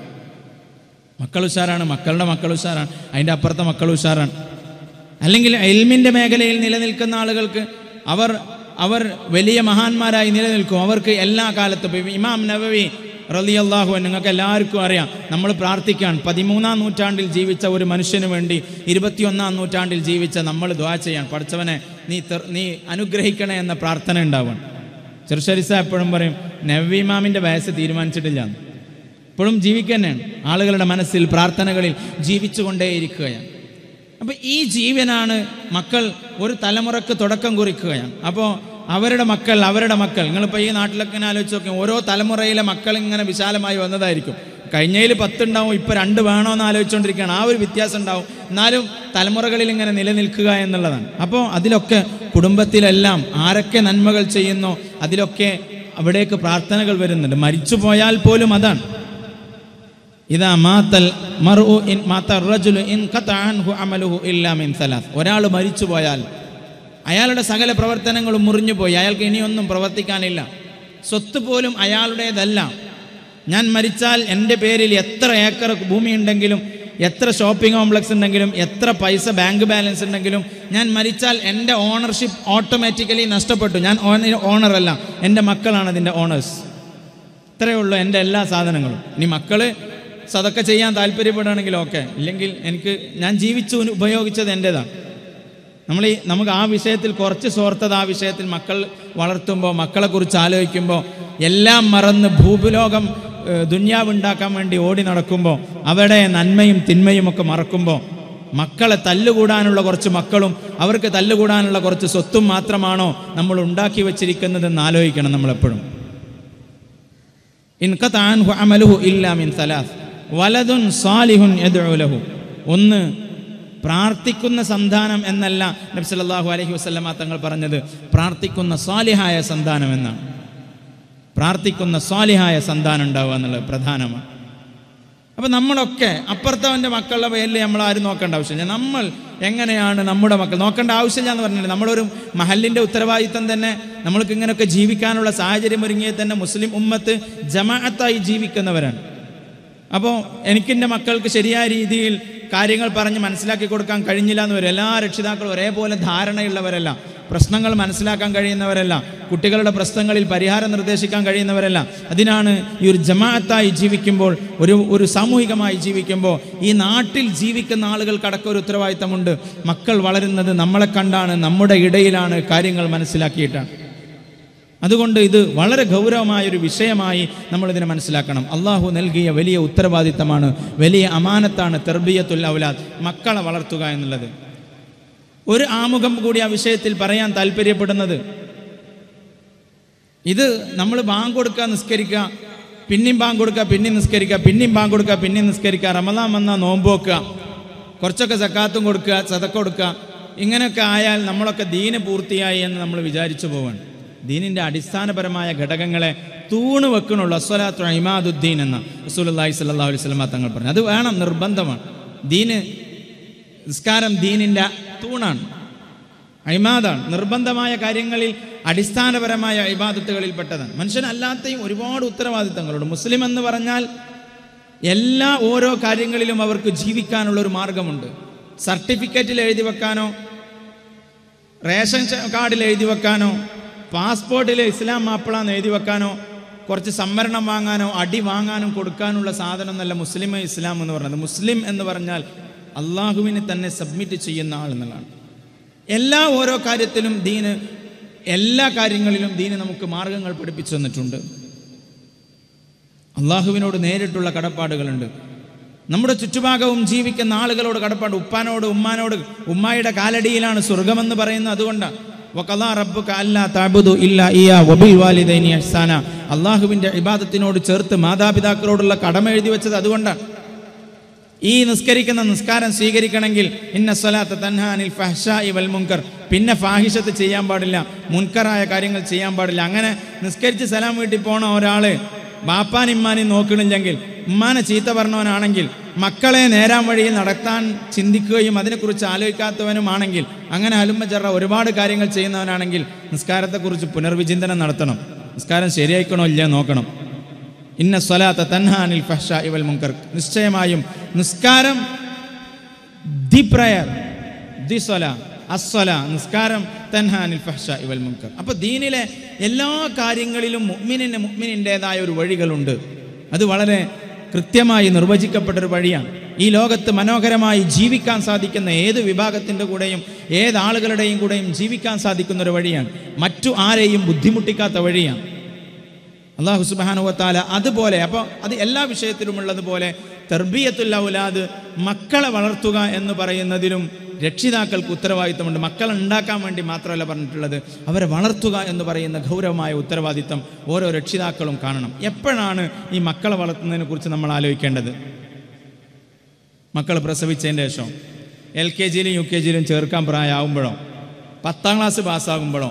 മക്കൾ ഉഷാറാണ് മക്കളുടെ മക്കൾ ഉഷാറാണ് അതിൻ്റെ അപ്പുറത്തെ മക്കൾ ഉഷാറാണ് അല്ലെങ്കിൽ എൽമിൻ്റെ മേഖലയിൽ നിലനിൽക്കുന്ന ആളുകൾക്ക് അവർ അവർ വലിയ മഹാന്മാരായി നിലനിൽക്കും അവർക്ക് എല്ലാ കാലത്തും ഇപ്പം ഇമാം നവവി റലിയല്ലാഹു നിങ്ങൾക്ക് എല്ലാവർക്കും അറിയാം നമ്മൾ പ്രാർത്ഥിക്കാൻ പതിമൂന്നാം നൂറ്റാണ്ടിൽ ജീവിച്ച ഒരു മനുഷ്യന് വേണ്ടി ഇരുപത്തിയൊന്നാം നൂറ്റാണ്ടിൽ ജീവിച്ച നമ്മൾ ദ്വാ ചെയ്യാൻ പഠിച്ചവനെ നീ തെർ- നീ അനുഗ്രഹിക്കണേ എന്ന പ്രാർത്ഥന ഉണ്ടാവണം ചെറുശ്ശേരി സാഹ് എപ്പോഴും പറയും നവ്വി ഇമാമിൻ്റെ വയസ്സ് തീരുമാനിച്ചിട്ടില്ല എന്ന്. ഇപ്പോഴും ജീവിക്കന്നെയാണ് ആളുകളുടെ മനസ്സിൽ പ്രാർത്ഥനകളിൽ ജീവിച്ചുകൊണ്ടേയിരിക്കുകയാണ് അപ്പോൾ ഈ ജീവനാണ് മക്കൾ ഒരു തലമുറക്ക് തുടക്കം കുറിക്കുകയാണ് അപ്പോൾ അവരുടെ മക്കൾ അവരുടെ മക്കൾ നിങ്ങളിപ്പോൾ ഈ നാട്ടിലൊക്കെ ഇങ്ങനെ ആലോചിച്ച് നോക്കി ഓരോ തലമുറയിലെ മക്കൾ ഇങ്ങനെ വിശാലമായി വന്നതായിരിക്കും കഴിഞ്ഞതിൽ പത്തുണ്ടാവും ഇപ്പോൾ രണ്ട് വേണമെന്ന് ആലോചിച്ചുകൊണ്ടിരിക്കുകയാണ് ആ ഒരു വ്യത്യാസം ഉണ്ടാവും എന്നാലും തലമുറകളിൽ ഇങ്ങനെ നിലനിൽക്കുക എന്നുള്ളതാണ് അപ്പോൾ അതിലൊക്കെ കുടുംബത്തിലെല്ലാം ആരൊക്കെ നന്മകൾ ചെയ്യുന്നോ അതിലൊക്കെ അവിടേക്ക് പ്രാർത്ഥനകൾ വരുന്നുണ്ട് മരിച്ചു പോയാൽ പോലും അതാണ് ഇതാ മാത്തൽ മർഉ ഇൻ മാത്ത റജുലു ഇൻ ഖതഅ അൻഹു അമലുഹു ഇല്ലാ മിൻ സലാസ് ഒരാൾ മരിച്ചു പോയാൽ അയാളുടെ സകല പ്രവർത്തനങ്ങളും മുറിഞ്ഞു പോയി അയാൾക്ക് ഇനിയൊന്നും പ്രവർത്തിക്കാനില്ല സ്വത്ത് പോലും അയാളുടേതല്ല ഞാൻ മരിച്ചാൽ എൻ്റെ പേരിൽ എത്ര ഏക്കർ ഭൂമി ഉണ്ടെങ്കിലും എത്ര ഷോപ്പിംഗ് കോംപ്ലക്സ് ഉണ്ടെങ്കിലും എത്ര പൈസ ബാങ്ക് ബാലൻസ് ഉണ്ടെങ്കിലും ഞാൻ മരിച്ചാൽ എൻ്റെ ഓണർഷിപ്പ് ഓട്ടോമാറ്റിക്കലി നഷ്ടപ്പെട്ടു ഞാൻ ഓണറല്ല എൻ്റെ മക്കളാണ് അതിൻ്റെ ഓണേഴ്സ് ഇത്രയേ ഉള്ളൂ എൻ്റെ എല്ലാ സാധനങ്ങളും ഇനി മക്കള് സതൊക്കെ ചെയ്യാൻ താല്പര്യപ്പെടുകയാണെങ്കിൽ ഓക്കെ ഇല്ലെങ്കിൽ എനിക്ക് ഞാൻ ജീവിച്ചു ഉപയോഗിച്ചത് എൻ്റെതാണ് നമ്മൾ ഈ നമുക്ക് ആ വിഷയത്തിൽ കുറച്ച് സ്വാർത്ഥത ആ വിഷയത്തിൽ മക്കൾ വളർത്തുമ്പോൾ മക്കളെക്കുറിച്ച് ആലോചിക്കുമ്പോൾ എല്ലാം മറന്ന് ഭൂപുലോകം ഏഹ്, ദുന്യാവ് ഉണ്ടാക്കാൻ വേണ്ടി ഓടി നടക്കുമ്പോൾ അവിടെ നന്മയും തിന്മയും ഒക്കെ മറക്കുമ്പോൾ മക്കളെ തല്ലുകൂടാനുള്ള കുറച്ച് മക്കളും അവർക്ക് തല്ലുകൂടാനുള്ള കുറച്ച് സ്വത്തും മാത്രമാണോ നമ്മൾ ഉണ്ടാക്കി വെച്ചിരിക്കുന്നതെന്ന് ആലോചിക്കണം നമ്മളെപ്പോഴും ഇൻഖതാൻഹു അമലുഹു ഇല്ലാ മിൻ സലാസ് വലതുൻ സാലിഹുൻ യദ്ഉ ലഹു ഒന്ന് പ്രാർത്ഥിക്കുന്ന സന്താനം എന്നല്ല നബി സല്ലല്ലാഹു അലൈഹി വസല്ലമ തങ്ങൾ പറഞ്ഞത് പ്രാർത്ഥിക്കുന്ന സാലിഹായ സന്താനം എന്നാണ് പ്രാർത്ഥിക്കുന്ന സാലിഹായ സന്താനം ഉണ്ടാവുക എന്നുള്ളത് പ്രധാനമാണ് അപ്പം നമ്മളൊക്കെ അപ്പുറത്തവൻ്റെ മക്കളുടെ പേരിൽ നമ്മൾ ആരും നോക്കേണ്ട ആവശ്യമില്ല നമ്മൾ എങ്ങനെയാണ് നമ്മുടെ മക്കൾ നോക്കേണ്ട ആവശ്യമില്ല എന്ന് പറഞ്ഞില്ല നമ്മളൊരു മഹലിൻ്റെ ഉത്തരവാദിത്തം തന്നെ നമ്മൾക്ക് ഇങ്ങനെയൊക്കെ ജീവിക്കാനുള്ള സാഹചര്യം ഒരുങ്ങിയത് തന്നെ മുസ്ലിം ഉമ്മത്ത് ജമാഅത്തായി ജീവിക്കുന്നവരാണ് അപ്പോൾ എനിക്കെൻ്റെ മക്കൾക്ക് ശരിയായ രീതിയിൽ കാര്യങ്ങൾ പറഞ്ഞ് മനസ്സിലാക്കി കൊടുക്കാൻ കഴിഞ്ഞില്ല എന്ന് വരും എല്ലാ രക്ഷിതാക്കളും ഒരേപോലെ ധാരണയുള്ളവരല്ല പ്രശ്നങ്ങൾ മനസ്സിലാക്കാൻ കഴിയുന്നവരല്ല കുട്ടികളുടെ പ്രശ്നങ്ങളിൽ പരിഹാരം നിർദ്ദേശിക്കാൻ കഴിയുന്നവരല്ല അതിനാണ് ഈ ഒരു ജമാഅത്തായി ജീവിക്കുമ്പോൾ ഒരു ഒരു സാമൂഹികമായി ജീവിക്കുമ്പോൾ ഈ നാട്ടിൽ ജീവിക്കുന്ന ആളുകൾക്കടക്കം ഒരു ഉത്തരവാദിത്തമുണ്ട് മക്കൾ വളരുന്നത് നമ്മളെ കണ്ടാണ് നമ്മുടെ ഇടയിലാണ് കാര്യങ്ങൾ മനസ്സിലാക്കിയിട്ടാണ് അതുകൊണ്ട് ഇത് വളരെ ഗൗരവമായ ഒരു വിഷയമായി നമ്മൾ ഇതിനെ മനസ്സിലാക്കണം അള്ളാഹു നൽകിയ വലിയ ഉത്തരവാദിത്തമാണ് വലിയ അമാനത്താണ് തെർബിയത്തുൽ ഔലാദ് മക്കളെ വളർത്തുക എന്നുള്ളത് ഒരു ആമുഖം കൂടി ആ വിഷയത്തിൽ പറയാൻ താല്പര്യപ്പെടുന്നത് ഇത് നമ്മൾ ബാങ്ക് കൊടുക്കുക നിസ്കരിക്കുക പിന്നെയും ബാങ്ക് കൊടുക്കുക പിന്നെയും നിസ്കരിക്കുക പിന്നെയും ബാങ്ക് കൊടുക്കുക പിന്നെയും നിസ്കരിക്കുക റമദാൻ വന്നാൽ നോമ്പ് വെക്കുക കുറച്ചൊക്കെ സക്കാത്തും കൊടുക്കുക സതക്ക കൊടുക്കുക ഇങ്ങനെയൊക്കെ ആയാൽ നമ്മളൊക്കെ ദീന് പൂർത്തിയായി എന്ന് നമ്മൾ വിചാരിച്ചു പോവാണ് ദീനിൻ്റെ അടിസ്ഥാനപരമായ ഘടകങ്ങളെ തൂണ് വെക്കണുള്ളൂ അസ്വലാത്തു ഇമാദുദ്ദീൻ എന്ന റസൂലുള്ളാഹി സ്വല്ലല്ലാഹു അലൈഹി വസല്ലമ തങ്ങൾ പറഞ്ഞു അത് വേണം നിർബന്ധമാണ് ദീന് നിസ്കാരം ദീനിൻ്റെ തൂണാണ് അഴിമാദാണ് നിർബന്ധമായ കാര്യങ്ങളിൽ അടിസ്ഥാനപരമായ ഇബാദത്തുകളിൽപ്പെട്ടതാണ് മനുഷ്യനല്ലാത്തയും ഒരുപാട് ഉത്തരവാദിത്തങ്ങളുണ്ട് മുസ്ലിം എന്ന് പറഞ്ഞാൽ എല്ലാ ഓരോ കാര്യങ്ങളിലും അവർക്ക് ജീവിക്കാനുള്ള ഒരു മാർഗമുണ്ട് സർട്ടിഫിക്കറ്റിൽ എഴുതി വെക്കാനോ റേഷൻ ച- കാർഡിൽ എഴുതി വെക്കാനോ പാസ്പോർട്ടിൽ ഇസ്ലാം മാപ്പിളാന്ന് എഴുതി വെക്കാനോ കുറച്ച് സംവരണം വാങ്ങാനോ അടി വാങ്ങാനും കൊടുക്കാനുള്ള സാധനം എന്നല്ല മുസ്ലിം ഇസ്ലാം എന്ന് പറയുന്നത് മുസ്ലിം എന്ന് പറഞ്ഞാൽ അള്ളാഹുവിനെ തന്നെ സബ്മിറ്റ് ചെയ്യുന്ന ആൾ എന്നുള്ളതാണ് എല്ലാ ഓരോ കാര്യത്തിലും ദീന് എല്ലാ കാര്യങ്ങളിലും ദീന് നമുക്ക് മാർഗങ്ങൾ പഠിപ്പിച്ചു തന്നിട്ടുണ്ട് അള്ളാഹുവിനോട് നേരിട്ടുള്ള കടപ്പാടുകളുണ്ട് നമ്മുടെ ചുറ്റുഭാഗവും ജീവിക്കുന്ന ആളുകളോട് കടപ്പാട് ഉപ്പാനോട് ഉമ്മാനോട് ഉമ്മായുടെ കാലടിയിലാണ് സ്വർഗമെന്ന് പറയുന്നത് അതുകൊണ്ടാണ് വഖലാ റബ്ബുക അല്ലാ തഅബുദു ഇല്ലാ ഇയ്യാ വബിൽ വാലിദൈനി ഇഹ്സാന അള്ളാഹുവിൻ്റെ ഇബാദത്തിനോട് ചേർത്ത് മാതാപിതാക്കളോടുള്ള കടമ എഴുതി വെച്ചത് അതുകൊണ്ടാണ് ഈ നിസ്കരിക്കുന്ന നിസ്കാരം സ്വീകരിക്കണമെങ്കിൽ ഇന്ന സ്വലാത്ത തൻഹാനിൽ ഫഹ്ഷായി വൽ മുൻകർ പിന്നെ ഫാഹിഷത്ത് ചെയ്യാൻ പാടില്ല മുൻകറായ കാര്യങ്ങൾ ചെയ്യാൻ പാടില്ല അങ്ങനെ നിസ്കരിച്ച് സലാം വീട്ടിൽ പോണ ഒരാൾ ബാപ്പാൻ ഇമ്മാനും നോക്കണില്ലെങ്കിൽ ഉമ്മാനെ ചീത്ത പറഞ്ഞവനാണെങ്കിൽ മക്കളെ നേരാൻ വഴിയിൽ നടത്താൻ ചിന്തിക്കുകയും അതിനെക്കുറിച്ച് ആലോചിക്കാത്തവനുമാണെങ്കിൽ അങ്ങനെ അലുമ്പച്ചറ ഒരുപാട് കാര്യങ്ങൾ ചെയ്യുന്നവനാണെങ്കിൽ നിസ്കാരത്തെക്കുറിച്ച് പുനർവിചിന്തനം നടത്തണം നിസ്കാരം ശരിയായിക്കണോ ഇല്ലയോ നോക്കണം ഇന്ന സ്വലാത്ത തൻഹാനിൽ ഫഹ്ഷ ഇവൽ മുങ്കർ നിശ്ചയമായും നിസ്കാരം ദി പ്രയർ ദി സ്വല അസ്വല നിസ്കാരം തൻഹാനിൽ ഫഹ്ഷ ഇവൽ മുങ്കർ അപ്പോൾ ദീനിലെ എല്ലാ കാര്യങ്ങളിലും മുഅ്മിനിന് മുഅ്മിനിൻ്റെതായ ഒരു വഴികളുണ്ട് അത് വളരെ കൃത്യമായി നിർവചിക്കപ്പെട്ടൊരു വഴിയാണ് ഈ ലോകത്ത് മനോഹരമായി ജീവിക്കാൻ സാധിക്കുന്ന ഏത് വിഭാഗത്തിൻ്റെ കൂടെയും ഏത് ആളുകളുടെയും കൂടെയും ജീവിക്കാൻ സാധിക്കുന്ന ഒരു വഴിയാണ് മറ്റു ആരെയും ബുദ്ധിമുട്ടിക്കാത്ത വഴിയാണ് അള്ളാഹു സുബാനുവത്താല അതുപോലെ അപ്പോൾ അത് എല്ലാ വിഷയത്തിലുമുള്ളതുപോലെ തെർബിയത്തുൽ ഔലാദ് മക്കളെ വളർത്തുക എന്ന് പറയുന്നതിലും രക്ഷിതാക്കൾക്ക് ഉത്തരവാദിത്തമുണ്ട് മക്കളെ ഉണ്ടാക്കാൻ വേണ്ടി മാത്രമല്ല പറഞ്ഞിട്ടുള്ളത് അവരെ വളർത്തുക എന്ന് പറയുന്ന ഗൗരവമായ ഉത്തരവാദിത്തം ഓരോ രക്ഷിതാക്കളും കാണണം എപ്പോഴാണ് ഈ മക്കളെ വളർത്തുന്നതിനെ കുറിച്ച് നമ്മൾ ആലോചിക്കേണ്ടത് മക്കൾ പ്രസവിച്ചതിൻ്റെ ശേഷം എൽ കെ ജിയിലും യു കെ ജിയിലും ചേർക്കാൻ പ്രായമാകുമ്പോഴോ പത്താം ക്ലാസ് പാസ്സാകുമ്പോഴോ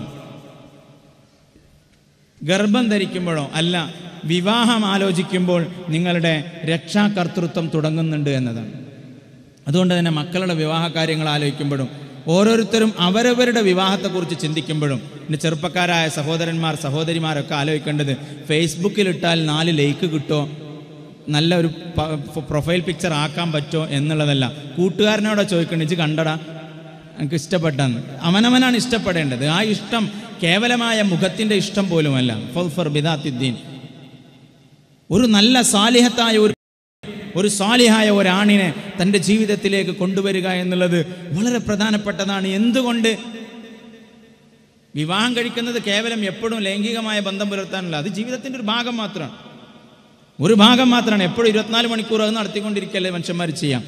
ഗർഭം ധരിക്കുമ്പോഴോ അല്ല വിവാഹം ആലോചിക്കുമ്പോൾ നിങ്ങളുടെ രക്ഷാകർത്തൃത്വം തുടങ്ങുന്നുണ്ട് എന്നതാണ് അതുകൊണ്ട് തന്നെ മക്കളുടെ വിവാഹ കാര്യങ്ങൾ ആലോചിക്കുമ്പോഴും ഓരോരുത്തരും അവരവരുടെ വിവാഹത്തെക്കുറിച്ച് ചിന്തിക്കുമ്പോഴും പിന്നെ ചെറുപ്പക്കാരായ സഹോദരന്മാർ സഹോദരിമാരൊക്കെ ആലോചിക്കേണ്ടത് ഫേസ്ബുക്കിലിട്ടാൽ നാല് ലൈക്ക് കിട്ടോ നല്ല ഒരു പ- പ്രൊഫൈൽ പിക്ചർ ആക്കാൻ പറ്റുമോ എന്നുള്ളതല്ല കൂട്ടുകാരനോട് ചോദിക്കണ്ട ഇച്ച് കണ്ടടാ എനിക്ക് ഇഷ്ടപ്പെട്ടെന്ന് അവനവനാണ് ഇഷ്ടപ്പെടേണ്ടത് ആ ഇഷ്ടം കേവലമായ മുഖത്തിൻ്റെ ഇഷ്ടം പോലുമല്ല ഫർ ബിദാത്തിദ്ദീൻ ഒരു നല്ല സാലിഹത്തായ ഒരു ഒരു സാലിഹായ ഒരാണിനെ തൻ്റെ ജീവിതത്തിലേക്ക് കൊണ്ടുവരിക എന്നുള്ളത് വളരെ പ്രധാനപ്പെട്ടതാണ് എന്തുകൊണ്ട് വിവാഹം കഴിക്കുന്നത് കേവലം എപ്പോഴും ലൈംഗികമായ ബന്ധം പുലർത്താനല്ല അത് ജീവിതത്തിൻ്റെ ഒരു ഭാഗം മാത്രമാണ് ഒരു ഭാഗം മാത്രമാണ് എപ്പോഴും ഇരുപത്തിനാല് മണിക്കൂർ അത് നടത്തിക്കൊണ്ടിരിക്കല്ലേ മനുഷ്യന്മാർ ചെയ്യാം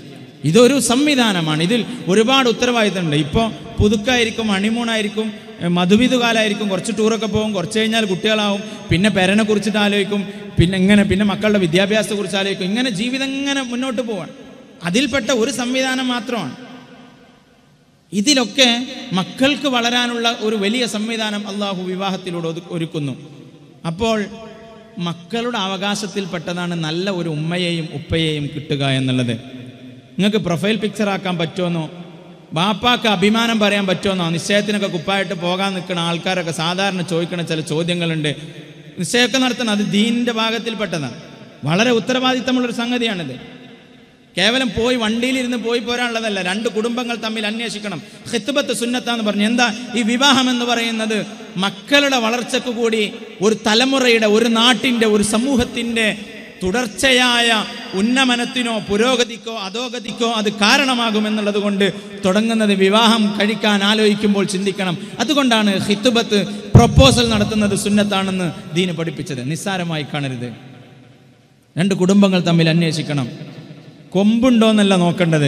ഇതൊരു സംവിധാനമാണ് ഇതിൽ ഒരുപാട് ഉത്തരവാദിത്തമുണ്ട് ഇപ്പോൾ പുതുക്കായിരിക്കും ഹണിമൂണായിരിക്കും എ, മധുവിധുകാലായിരിക്കും കുറച്ച് ടൂറൊക്കെ പോകും കുറച്ച് കഴിഞ്ഞാൽ കുട്ടികളാവും പിന്നെ പെരനെ കുറിച്ചിട്ട് ആലോചിക്കും പിന്നെ ഇങ്ങനെ പിന്നെ മക്കളുടെ വിദ്യാഭ്യാസത്തെ കുറിച്ച് ആലോചിക്കും ഇങ്ങനെ ജീവിതം ഇങ്ങനെ മുന്നോട്ട് പോവാണ് അതിൽപ്പെട്ട ഒരു സംവിധാനം മാത്രമാണ് ഇതിലൊക്കെ മക്കൾക്ക് വളരാനുള്ള ഒരു വലിയ സംവിധാനം അള്ളാഹു വിവാഹത്തിലൂടെ ഒതു- ഒരുക്കുന്നു അപ്പോൾ മക്കളുടെ അവകാശത്തിൽപ്പെട്ടതാണ് നല്ല ഒരു ഉമ്മയെയും ഉപ്പയെയും കിട്ടുക എന്നുള്ളത് നിങ്ങൾക്ക് പ്രൊഫൈൽ പിക്ചർ ആക്കാൻ പറ്റുമെന്നോ ബാപ്പാക്ക് അഭിമാനം പറയാൻ പറ്റുമെന്നോ നിശ്ചയത്തിനൊക്കെ കുപ്പായിട്ട് പോകാൻ നിൽക്കുന്ന ആൾക്കാരൊക്കെ സാധാരണ ചോദിക്കുന്ന ചില ചോദ്യങ്ങളുണ്ട് നിശ്ചയമൊക്കെ നടത്തണം അത് ദീനിൻ്റെ ഭാഗത്തിൽപ്പെട്ടതാണ് വളരെ ഉത്തരവാദിത്തമുള്ളൊരു സംഗതിയാണിത് കേവലം പോയി വണ്ടിയിലിരുന്ന് പോയി പോരാനുള്ളതല്ല രണ്ട് കുടുംബങ്ങൾ തമ്മിൽ അന്വേഷിക്കണം ഹിത്തുബത്ത് സുന്നത്താന്ന് പറഞ്ഞു എന്താ ഈ വിവാഹം എന്ന് പറയുന്നത് മക്കളുടെ വളർച്ചയ്ക്ക് കൂടി ഒരു തലമുറയുടെ ഒരു നാട്ടിൻ്റെ ഒരു സമൂഹത്തിൻ്റെ തുടർച്ചയായ ഉന്നമനത്തിനോ പുരോഗതിക്കോ അധോഗതിക്കോ അത് കാരണമാകുമെന്നുള്ളത് കൊണ്ട് തുടങ്ങുന്നത് വിവാഹം കഴിക്കാൻ ആലോചിക്കുമ്പോൾ ചിന്തിക്കണം അതുകൊണ്ടാണ് ഹിത്തുബത്ത് പ്രൊപ്പോസൽ നടത്തുന്നത് സുന്നത്താണെന്ന് ദീന് പഠിപ്പിച്ചത് നിസ്സാരമായി കാണരുത് രണ്ട് കുടുംബങ്ങൾ തമ്മിൽ അന്വേഷിക്കണം കൊമ്പുണ്ടോ എന്നല്ല നോക്കേണ്ടത്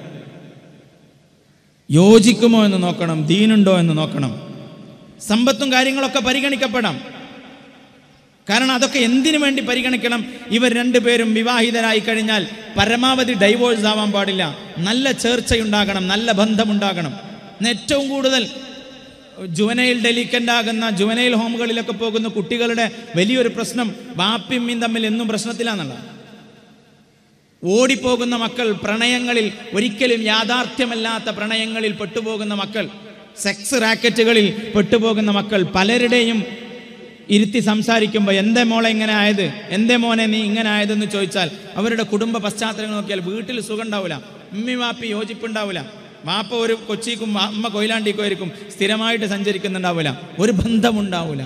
യോജിക്കുമോ എന്ന് നോക്കണം ദീനുണ്ടോ എന്ന് നോക്കണം സമ്പത്തും കാര്യങ്ങളൊക്കെ പരിഗണിക്കപ്പെടാം കാരണം അതൊക്കെ എന്തിനു വേണ്ടി പരിഗണിക്കണം ഇവർ രണ്ടുപേരും വിവാഹിതരായി കഴിഞ്ഞാൽ പരമാവധി ഡൈവോഴ്സ് ആവാൻ പാടില്ല നല്ല ചേർച്ചയുണ്ടാകണം നല്ല ബന്ധമുണ്ടാകണം ഇന്ന് ഏറ്റവും കൂടുതൽ ജുവനൈൽ ഡെലിക്കൻ്റ് ആകുന്ന ജുവനൈൽ ഹോമുകളിലൊക്കെ പോകുന്ന കുട്ടികളുടെ വലിയൊരു പ്രശ്നം ബാപ്പിയമ്മയും തമ്മിൽ എന്നും പ്രശ്നത്തിലാണെന്നുള്ള ഓടിപ്പോകുന്ന മക്കൾ പ്രണയങ്ങളിൽ ഒരിക്കലും യാഥാർത്ഥ്യമല്ലാത്ത പ്രണയങ്ങളിൽ പെട്ടുപോകുന്ന മക്കൾ സെക്സ് റാക്കറ്റുകളിൽ പെട്ടുപോകുന്ന മക്കൾ പലരുടെയും ഇരുത്തി സംസാരിക്കുമ്പോൾ എന്തേ മോളെ ഇങ്ങനെ ആയത് എന്തേ മോനെ നീ ഇങ്ങനെ ആയതെന്ന് ചോദിച്ചാൽ അവരുടെ കുടുംബ പശ്ചാത്തലങ്ങൾ നോക്കിയാൽ വീട്ടിൽ സുഖം ഉണ്ടാവില്ല ഉമ്മി വാപ്പി യോജിപ്പുണ്ടാവില്ല വാപ്പ ഒരു കൊച്ചിക്കും അമ്മ കൊയിലാണ്ടിക്കും ആയിരിക്കും സ്ഥിരമായിട്ട് സഞ്ചരിക്കുന്നുണ്ടാവില്ല ഒരു ബന്ധമുണ്ടാവില്ല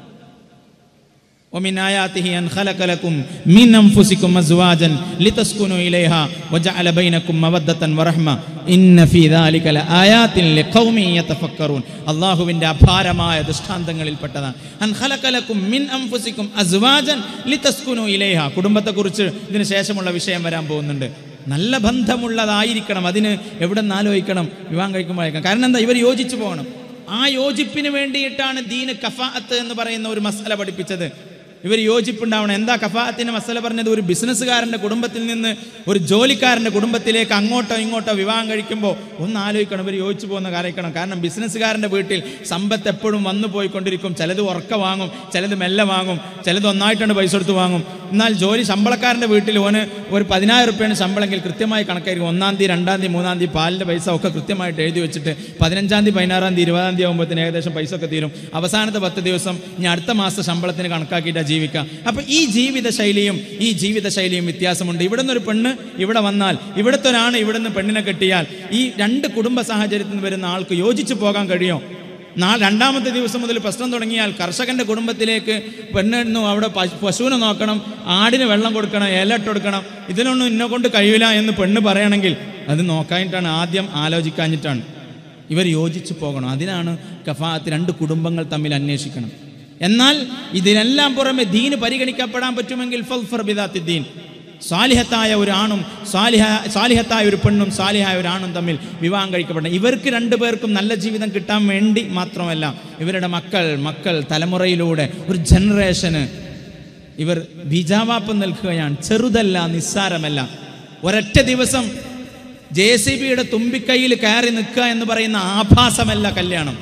ومن آياته أن خلق لكم من أنفسكم أزواجا لتسكنوا إليها وجعل بينكم مودة ورحمة إن في ذلك لآيات لقوم يتفكرون അള്ളാഹുവിൻ്റെ അപാരമായ ദൃഷ്ടാന്തങ്ങളിൽപ്പെട്ടതാണ് അൻ ഖലഖലക്കും മിൻ അൻഫുസിക്കും അസ്വാജൻ ലിതസ്കുനു ഇലൈഹ കുടുംബത്തെക്കുറിച്ച് ഇതിന് ശേഷമുള്ള വിഷയം വരാൻ പോകുന്നുണ്ട് നല്ല ബന്ധമുള്ളതായിരിക്കണം അതിന് എവിടെ നിന്ന് ആലോചിക്കണം വിവാഹം കഴിക്കുമ്പോഴേക്കാം കാരണം എന്താ ഇവർ യോജിച്ചു പോകണം ആ യോജിപ്പിന് വേണ്ടിയിട്ടാണ് ദീന് കഫാഅത്ത് എന്ന് പറയുന്ന ഒരു മസല പഠിപ്പിച്ചത് ഇവർ യോജിപ്പുണ്ടാവണം എന്താ കഫാഅത്തിന്റെ മസല പറഞ്ഞത് ഒരു ബിസിനസ്സുകാരൻ്റെ കുടുംബത്തിൽ നിന്ന് ഒരു ജോലിക്കാരൻ്റെ കുടുംബത്തിലേക്ക് അങ്ങോട്ടോ ഇങ്ങോട്ടോ വിവാഹം കഴിക്കുമ്പോൾ ഒന്ന് ആലോചിക്കണം ഇവർ യോജിച്ചു പോകുന്ന കാര്യക്കണം കാരണം ബിസിനസ്സുകാരൻ്റെ വീട്ടിൽ സമ്പത്ത് എപ്പോഴും വന്നു പോയിക്കൊണ്ടിരിക്കും ചിലത് ഉറക്ക വാങ്ങും ചിലത് മെല്ലെ വാങ്ങും ചിലത് ഒന്നായിട്ടാണ് പൈസ കൊടുത്ത് വാങ്ങും എന്നാൽ ജോലി ശമ്പളക്കാരൻ്റെ വീട്ടിൽ ഓന് ഒരു പതിനായിരം റുപ്യാണ് ശമ്പളമെങ്കിൽ കൃത്യമായി കണക്കായിരിക്കും ഒന്നാം തീയതി രണ്ടാം തീയതി മൂന്നാം തീയതി പാലിൻ്റെ പൈസ ഒക്കെ കൃത്യമായിട്ട് എഴുതി വെച്ചിട്ട് പതിനഞ്ചാം തീയതി പതിനാറാം തീയതി ഇരുപതാം തീയതി ആകുമ്പോഴത്തേന് ഏകദേശം പൈസ ഒക്കെ തീരും അവസാനത്തെ പത്ത് ദിവസം ഇനി അടുത്ത മാസത്തെ ശമ്പളത്തിന് കണക്കാക്കിയിട്ടാണ് ജീവിക്കുക അപ്പോൾ ഈ ജീവിത ശൈലിയും ഈ ജീവിത ശൈലിയും വ്യത്യാസമുണ്ട് ഇവിടെ നിന്നൊരു പെണ്ണ് ഇവിടെ വന്നാൽ ഇവിടുത്തെ ഒരാണ് ഇവിടെ നിന്ന് പെണ്ണിനെ കെട്ടിയാൽ ഈ രണ്ട് കുടുംബ സാഹചര്യത്തിൽ നിന്ന് വരുന്ന ആൾക്ക് യോജിച്ചു പോകാൻ കഴിയും നാ രണ്ടാമത്തെ ദിവസം മുതൽ പ്രശ്നം തുടങ്ങിയാൽ കർഷകന്റെ കുടുംബത്തിലേക്ക് പെണ്ണെണ്ണു അവിടെ പശു- പശുവിനെ നോക്കണം ആടിന് വെള്ളം കൊടുക്കണം ഇലട്ട് കൊടുക്കണം ഇതിനൊന്നും ഇന്നെ കൊണ്ട് കഴിയില്ല എന്ന് പെണ്ണ് പറയണമെങ്കിൽ അത് നോക്കാനിട്ടാണ് ആദ്യം ആലോചിക്കാഞ്ഞിട്ടാണ് ഇവർ യോജിച്ചു പോകണം അതിനാണ് കഫാത്ത് രണ്ട് കുടുംബങ്ങൾ തമ്മിൽ അന്വേഷിക്കണം എന്നാൽ ഇതിനെല്ലാം പുറമെ ദീന് പരിഗണിക്കപ്പെടാൻ പറ്റുമെങ്കിൽ ഫൽഫർ ബിദാത്തി ദീൻ സ്വാലിഹത്തായ ഒരു ആണും സ്വാലിഹ സ്വാലിഹത്തായ ഒരു പെണ്ണും സ്വാലിഹായ ഒരു ആണും തമ്മിൽ വിവാഹം കഴിക്കപ്പെടണം ഇവർക്ക് രണ്ടു പേർക്കും നല്ല ജീവിതം കിട്ടാൻ വേണ്ടി മാത്രമല്ല ഇവരുടെ മക്കൾ മക്കൾ തലമുറയിലൂടെ ഒരു ജനറേഷന് ഇവർ ബീജാവാപ്പം നൽകുകയാണ് ചെറുതല്ല നിസ്സാരമല്ല ഒരൊറ്റ ദിവസം ജെ സി ബിയുടെ തുമ്പിക്കൈയിൽ കയറി നിൽക്കുക എന്ന് പറയുന്ന ആഭാസമല്ല കല്യാണം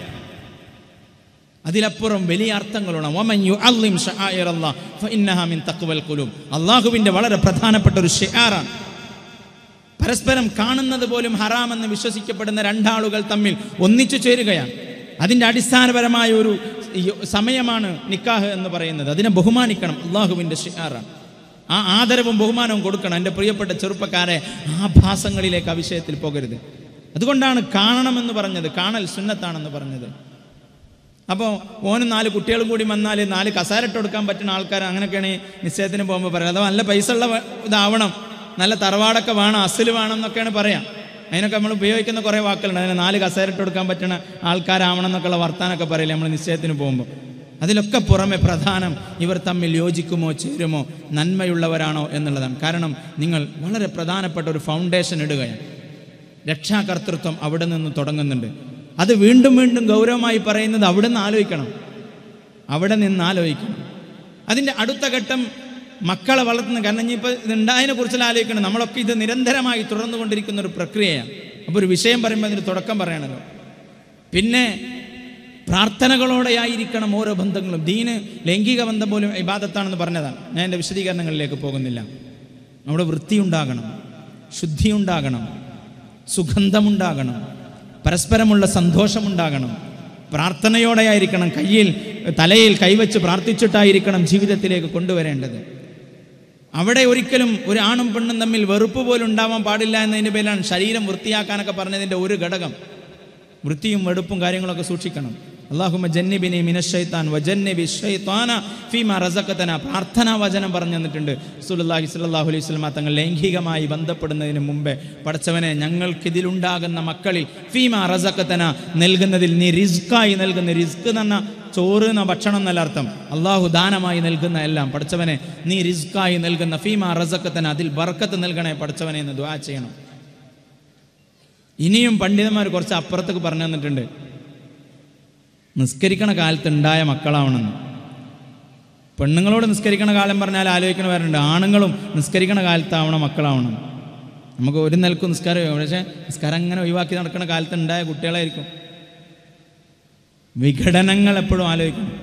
അതിലപ്പുറം വലിയ അർത്ഥങ്ങളുണ്ട് വമൻ യുഅള്ളിം ശആയിറല്ലാഹ് ഫഇന്നഹാ മിൻ തഖ്വൽ ഖുലൂബ് അള്ളാഹുവിൻ്റെ വളരെ പ്രധാനപ്പെട്ട ഒരു ഷിആറാണ് പരസ്പരം കാണുന്നത് പോലും ഹറാമെന്ന് വിശ്വസിക്കപ്പെടുന്ന രണ്ടാളുകൾ തമ്മിൽ ഒന്നിച്ചു ചേരുകയാണ് അതിൻ്റെ അടിസ്ഥാനപരമായ ഒരു യ- സമയമാണ് നിക്കാഹ് എന്ന് പറയുന്നത് അതിനെ ബഹുമാനിക്കണം അള്ളാഹുവിൻ്റെ ഷിആറാണ് ആ ആദരവും ബഹുമാനവും കൊടുക്കണം എൻ്റെ പ്രിയപ്പെട്ട ചെറുപ്പക്കാരെ ആഭാസങ്ങളിലേക്ക് ആ വിഷയത്തിൽ പോകരുത് അതുകൊണ്ടാണ് കാണണമെന്ന് പറഞ്ഞത് കാണൽ സുന്നത്താണെന്ന് പറഞ്ഞത് അപ്പോൾ ഓന് നാല് കുട്ടികളും കൂടി വന്നാൽ നാല് കസാരട്ട് കൊടുക്കാൻ പറ്റുന്ന ആൾക്കാർ അങ്ങനെയൊക്കെയാണ് ഈ നിശ്ചയത്തിന് പോകുമ്പോൾ പറയുന്നത് അഥവാ നല്ല പൈസ ഉള്ള വ- ഇതാവണം നല്ല തറവാടൊക്കെ വേണം അസിൽ വേണം എന്നൊക്കെയാണ് പറയാം അതിനൊക്കെ നമ്മൾ ഉപയോഗിക്കുന്ന കുറേ വാക്കുകളുണ്ട് അതിന് നാല് കസേരട്ട് കൊടുക്കാൻ പറ്റുന്ന ആൾക്കാരാവണം എന്നൊക്കെയുള്ള വർത്താനൊക്കെ പറയില്ലേ നമ്മൾ നിശ്ചയത്തിന് പോകുമ്പോൾ അതിലൊക്കെ പുറമെ പ്രധാനം ഇവർ തമ്മിൽ യോജിക്കുമോ ചേരുമോ നന്മയുള്ളവരാണോ എന്നുള്ളതാണ് കാരണം നിങ്ങൾ വളരെ പ്രധാനപ്പെട്ട ഒരു ഫൗണ്ടേഷൻ ഇടുകയാണ് രക്ഷാകർത്തൃത്വം അവിടെ നിന്ന് തുടങ്ങുന്നുണ്ട് അത് വീണ്ടും വീണ്ടും ഗൗരവമായി പറയുന്നത് അവിടെ നിന്ന് ആലോചിക്കണം അവിടെ നിന്ന് ആലോചിക്കണം അതിൻ്റെ അടുത്ത ഘട്ടം മക്കളെ വളർത്തുന്ന കാരണം ഇനിയിപ്പോൾ ഇതുണ്ടായതിനെ കുറിച്ചുള്ള ആലോചിക്കണം നമ്മളൊക്കെ ഇത് നിരന്തരമായി തുടർന്നുകൊണ്ടിരിക്കുന്ന ഒരു പ്രക്രിയയാണ് അപ്പോൾ ഒരു വിഷയം പറയുമ്പോൾ അതിന് തുടക്കം പറയണല്ലോ പിന്നെ പ്രാർത്ഥനകളോടെയായിരിക്കണം ഓരോ ബന്ധങ്ങളും ദീന് ലൈംഗിക ബന്ധം പോലും ഇബാദത്താണെന്ന് പറഞ്ഞതാണ് ഞാൻ എൻ്റെ വിശദീകരണങ്ങളിലേക്ക് പോകുന്നില്ല നമ്മുടെ വൃത്തിയുണ്ടാകണം ശുദ്ധിയുണ്ടാകണം സുഗന്ധമുണ്ടാകണം പരസ്പരമുള്ള സന്തോഷമുണ്ടാകണം പ്രാർത്ഥനയോടെയായിരിക്കണം കയ്യിൽ തലയിൽ കൈവച്ച് പ്രാർത്ഥിച്ചിട്ടായിരിക്കണം ജീവിതത്തിലേക്ക് കൊണ്ടുവരേണ്ടത് അവിടെ ഒരിക്കലും ഒരു ആണും പെണ്ണും തമ്മിൽ വെറുപ്പ് പോലും ഉണ്ടാവാൻ പാടില്ല എന്നതിൻ്റെ പേരിലാണ് ശരീരം വൃത്തിയാക്കാനൊക്കെ പറഞ്ഞതിൻ്റെ ഒരു ഘടകം വൃത്തിയും വെടുപ്പും കാര്യങ്ങളൊക്കെ സൂക്ഷിക്കണം അള്ളാഹുമ ജന്നിബിനി മിനഷൈത്താൻ വജന്നിബി ഷൈത്താന ഫീമ റസക്കത്തന പ്രാർത്ഥനാ വചനം പറഞ്ഞു തന്നിട്ടുണ്ട് സുലുല്ലാഹി സ്വല്ലല്ലാഹു അലൈഹി വസല്ലമ തങ്ങൾ ലൈംഗികമായി ബന്ധപ്പെടുന്നതിന് മുമ്പേ പഠിച്ചവനെ ഞങ്ങൾക്കിതിലുണ്ടാകുന്ന മക്കളിൽ ഫീമ റസക്കത്തന നൽകുന്നതിൽ നീ റിസ്ക്കായി നൽകുന്ന റിസ്ക് എന്ന് പറഞ്ഞാൽ ചോറ് എന്ന ഭക്ഷണം എന്നല്ല അർത്ഥം അള്ളാഹു ദാനമായി നൽകുന്ന എല്ലാം പഠിച്ചവനെ നീ റിസ്ക്കായി നൽകുന്ന ഫീമ റസക്കത്തന അതിൽ ബർക്കത്ത് നൽകണേ പഠിച്ചവനെ എന്ന് ദുആ ചെയ്യണം ഇനിയും പണ്ഡിതന്മാർ കുറച്ച് അപ്പുറത്തേക്ക് പറഞ്ഞു തന്നിട്ടുണ്ട് നിസ്കരിക്കണ കാലത്ത് ഉണ്ടായ മക്കളാവണമെന്ന് പെണ്ണുങ്ങളോട് നിസ്കരിക്കണ കാലം പറഞ്ഞാൽ ആലോചിക്കണ പേരുണ്ട് ആണുങ്ങളും നിസ്കരിക്കണ കാലത്താവണം മക്കളാവണം നമുക്ക് ഒരു നിലക്കും നിസ്കാരം പക്ഷേ നിസ്കാരം അങ്ങനെ ഒഴിവാക്കി നടക്കുന്ന കാലത്ത് ഉണ്ടായ കുട്ടികളായിരിക്കും വിഘടനങ്ങൾ എപ്പോഴും ആലോചിക്കണം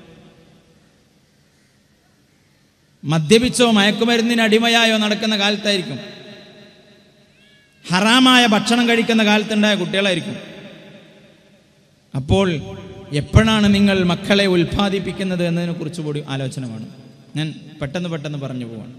മദ്യപിച്ചോ മയക്കുമരുന്നിന് അടിമയായോ നടക്കുന്ന കാലത്തായിരിക്കും ഹറാമായ ഭക്ഷണം കഴിക്കുന്ന കാലത്തുണ്ടായ കുട്ടികളായിരിക്കും അപ്പോൾ എപ്പോഴാണ് നിങ്ങൾ മക്കളെ ഉൽപ്പാദിപ്പിക്കുന്നത് എന്നതിനെ കുറിച്ച് കൂടി ആലോചന വേണം ഞാൻ പെട്ടെന്ന് പെട്ടെന്ന് പറഞ്ഞു പോവാണ്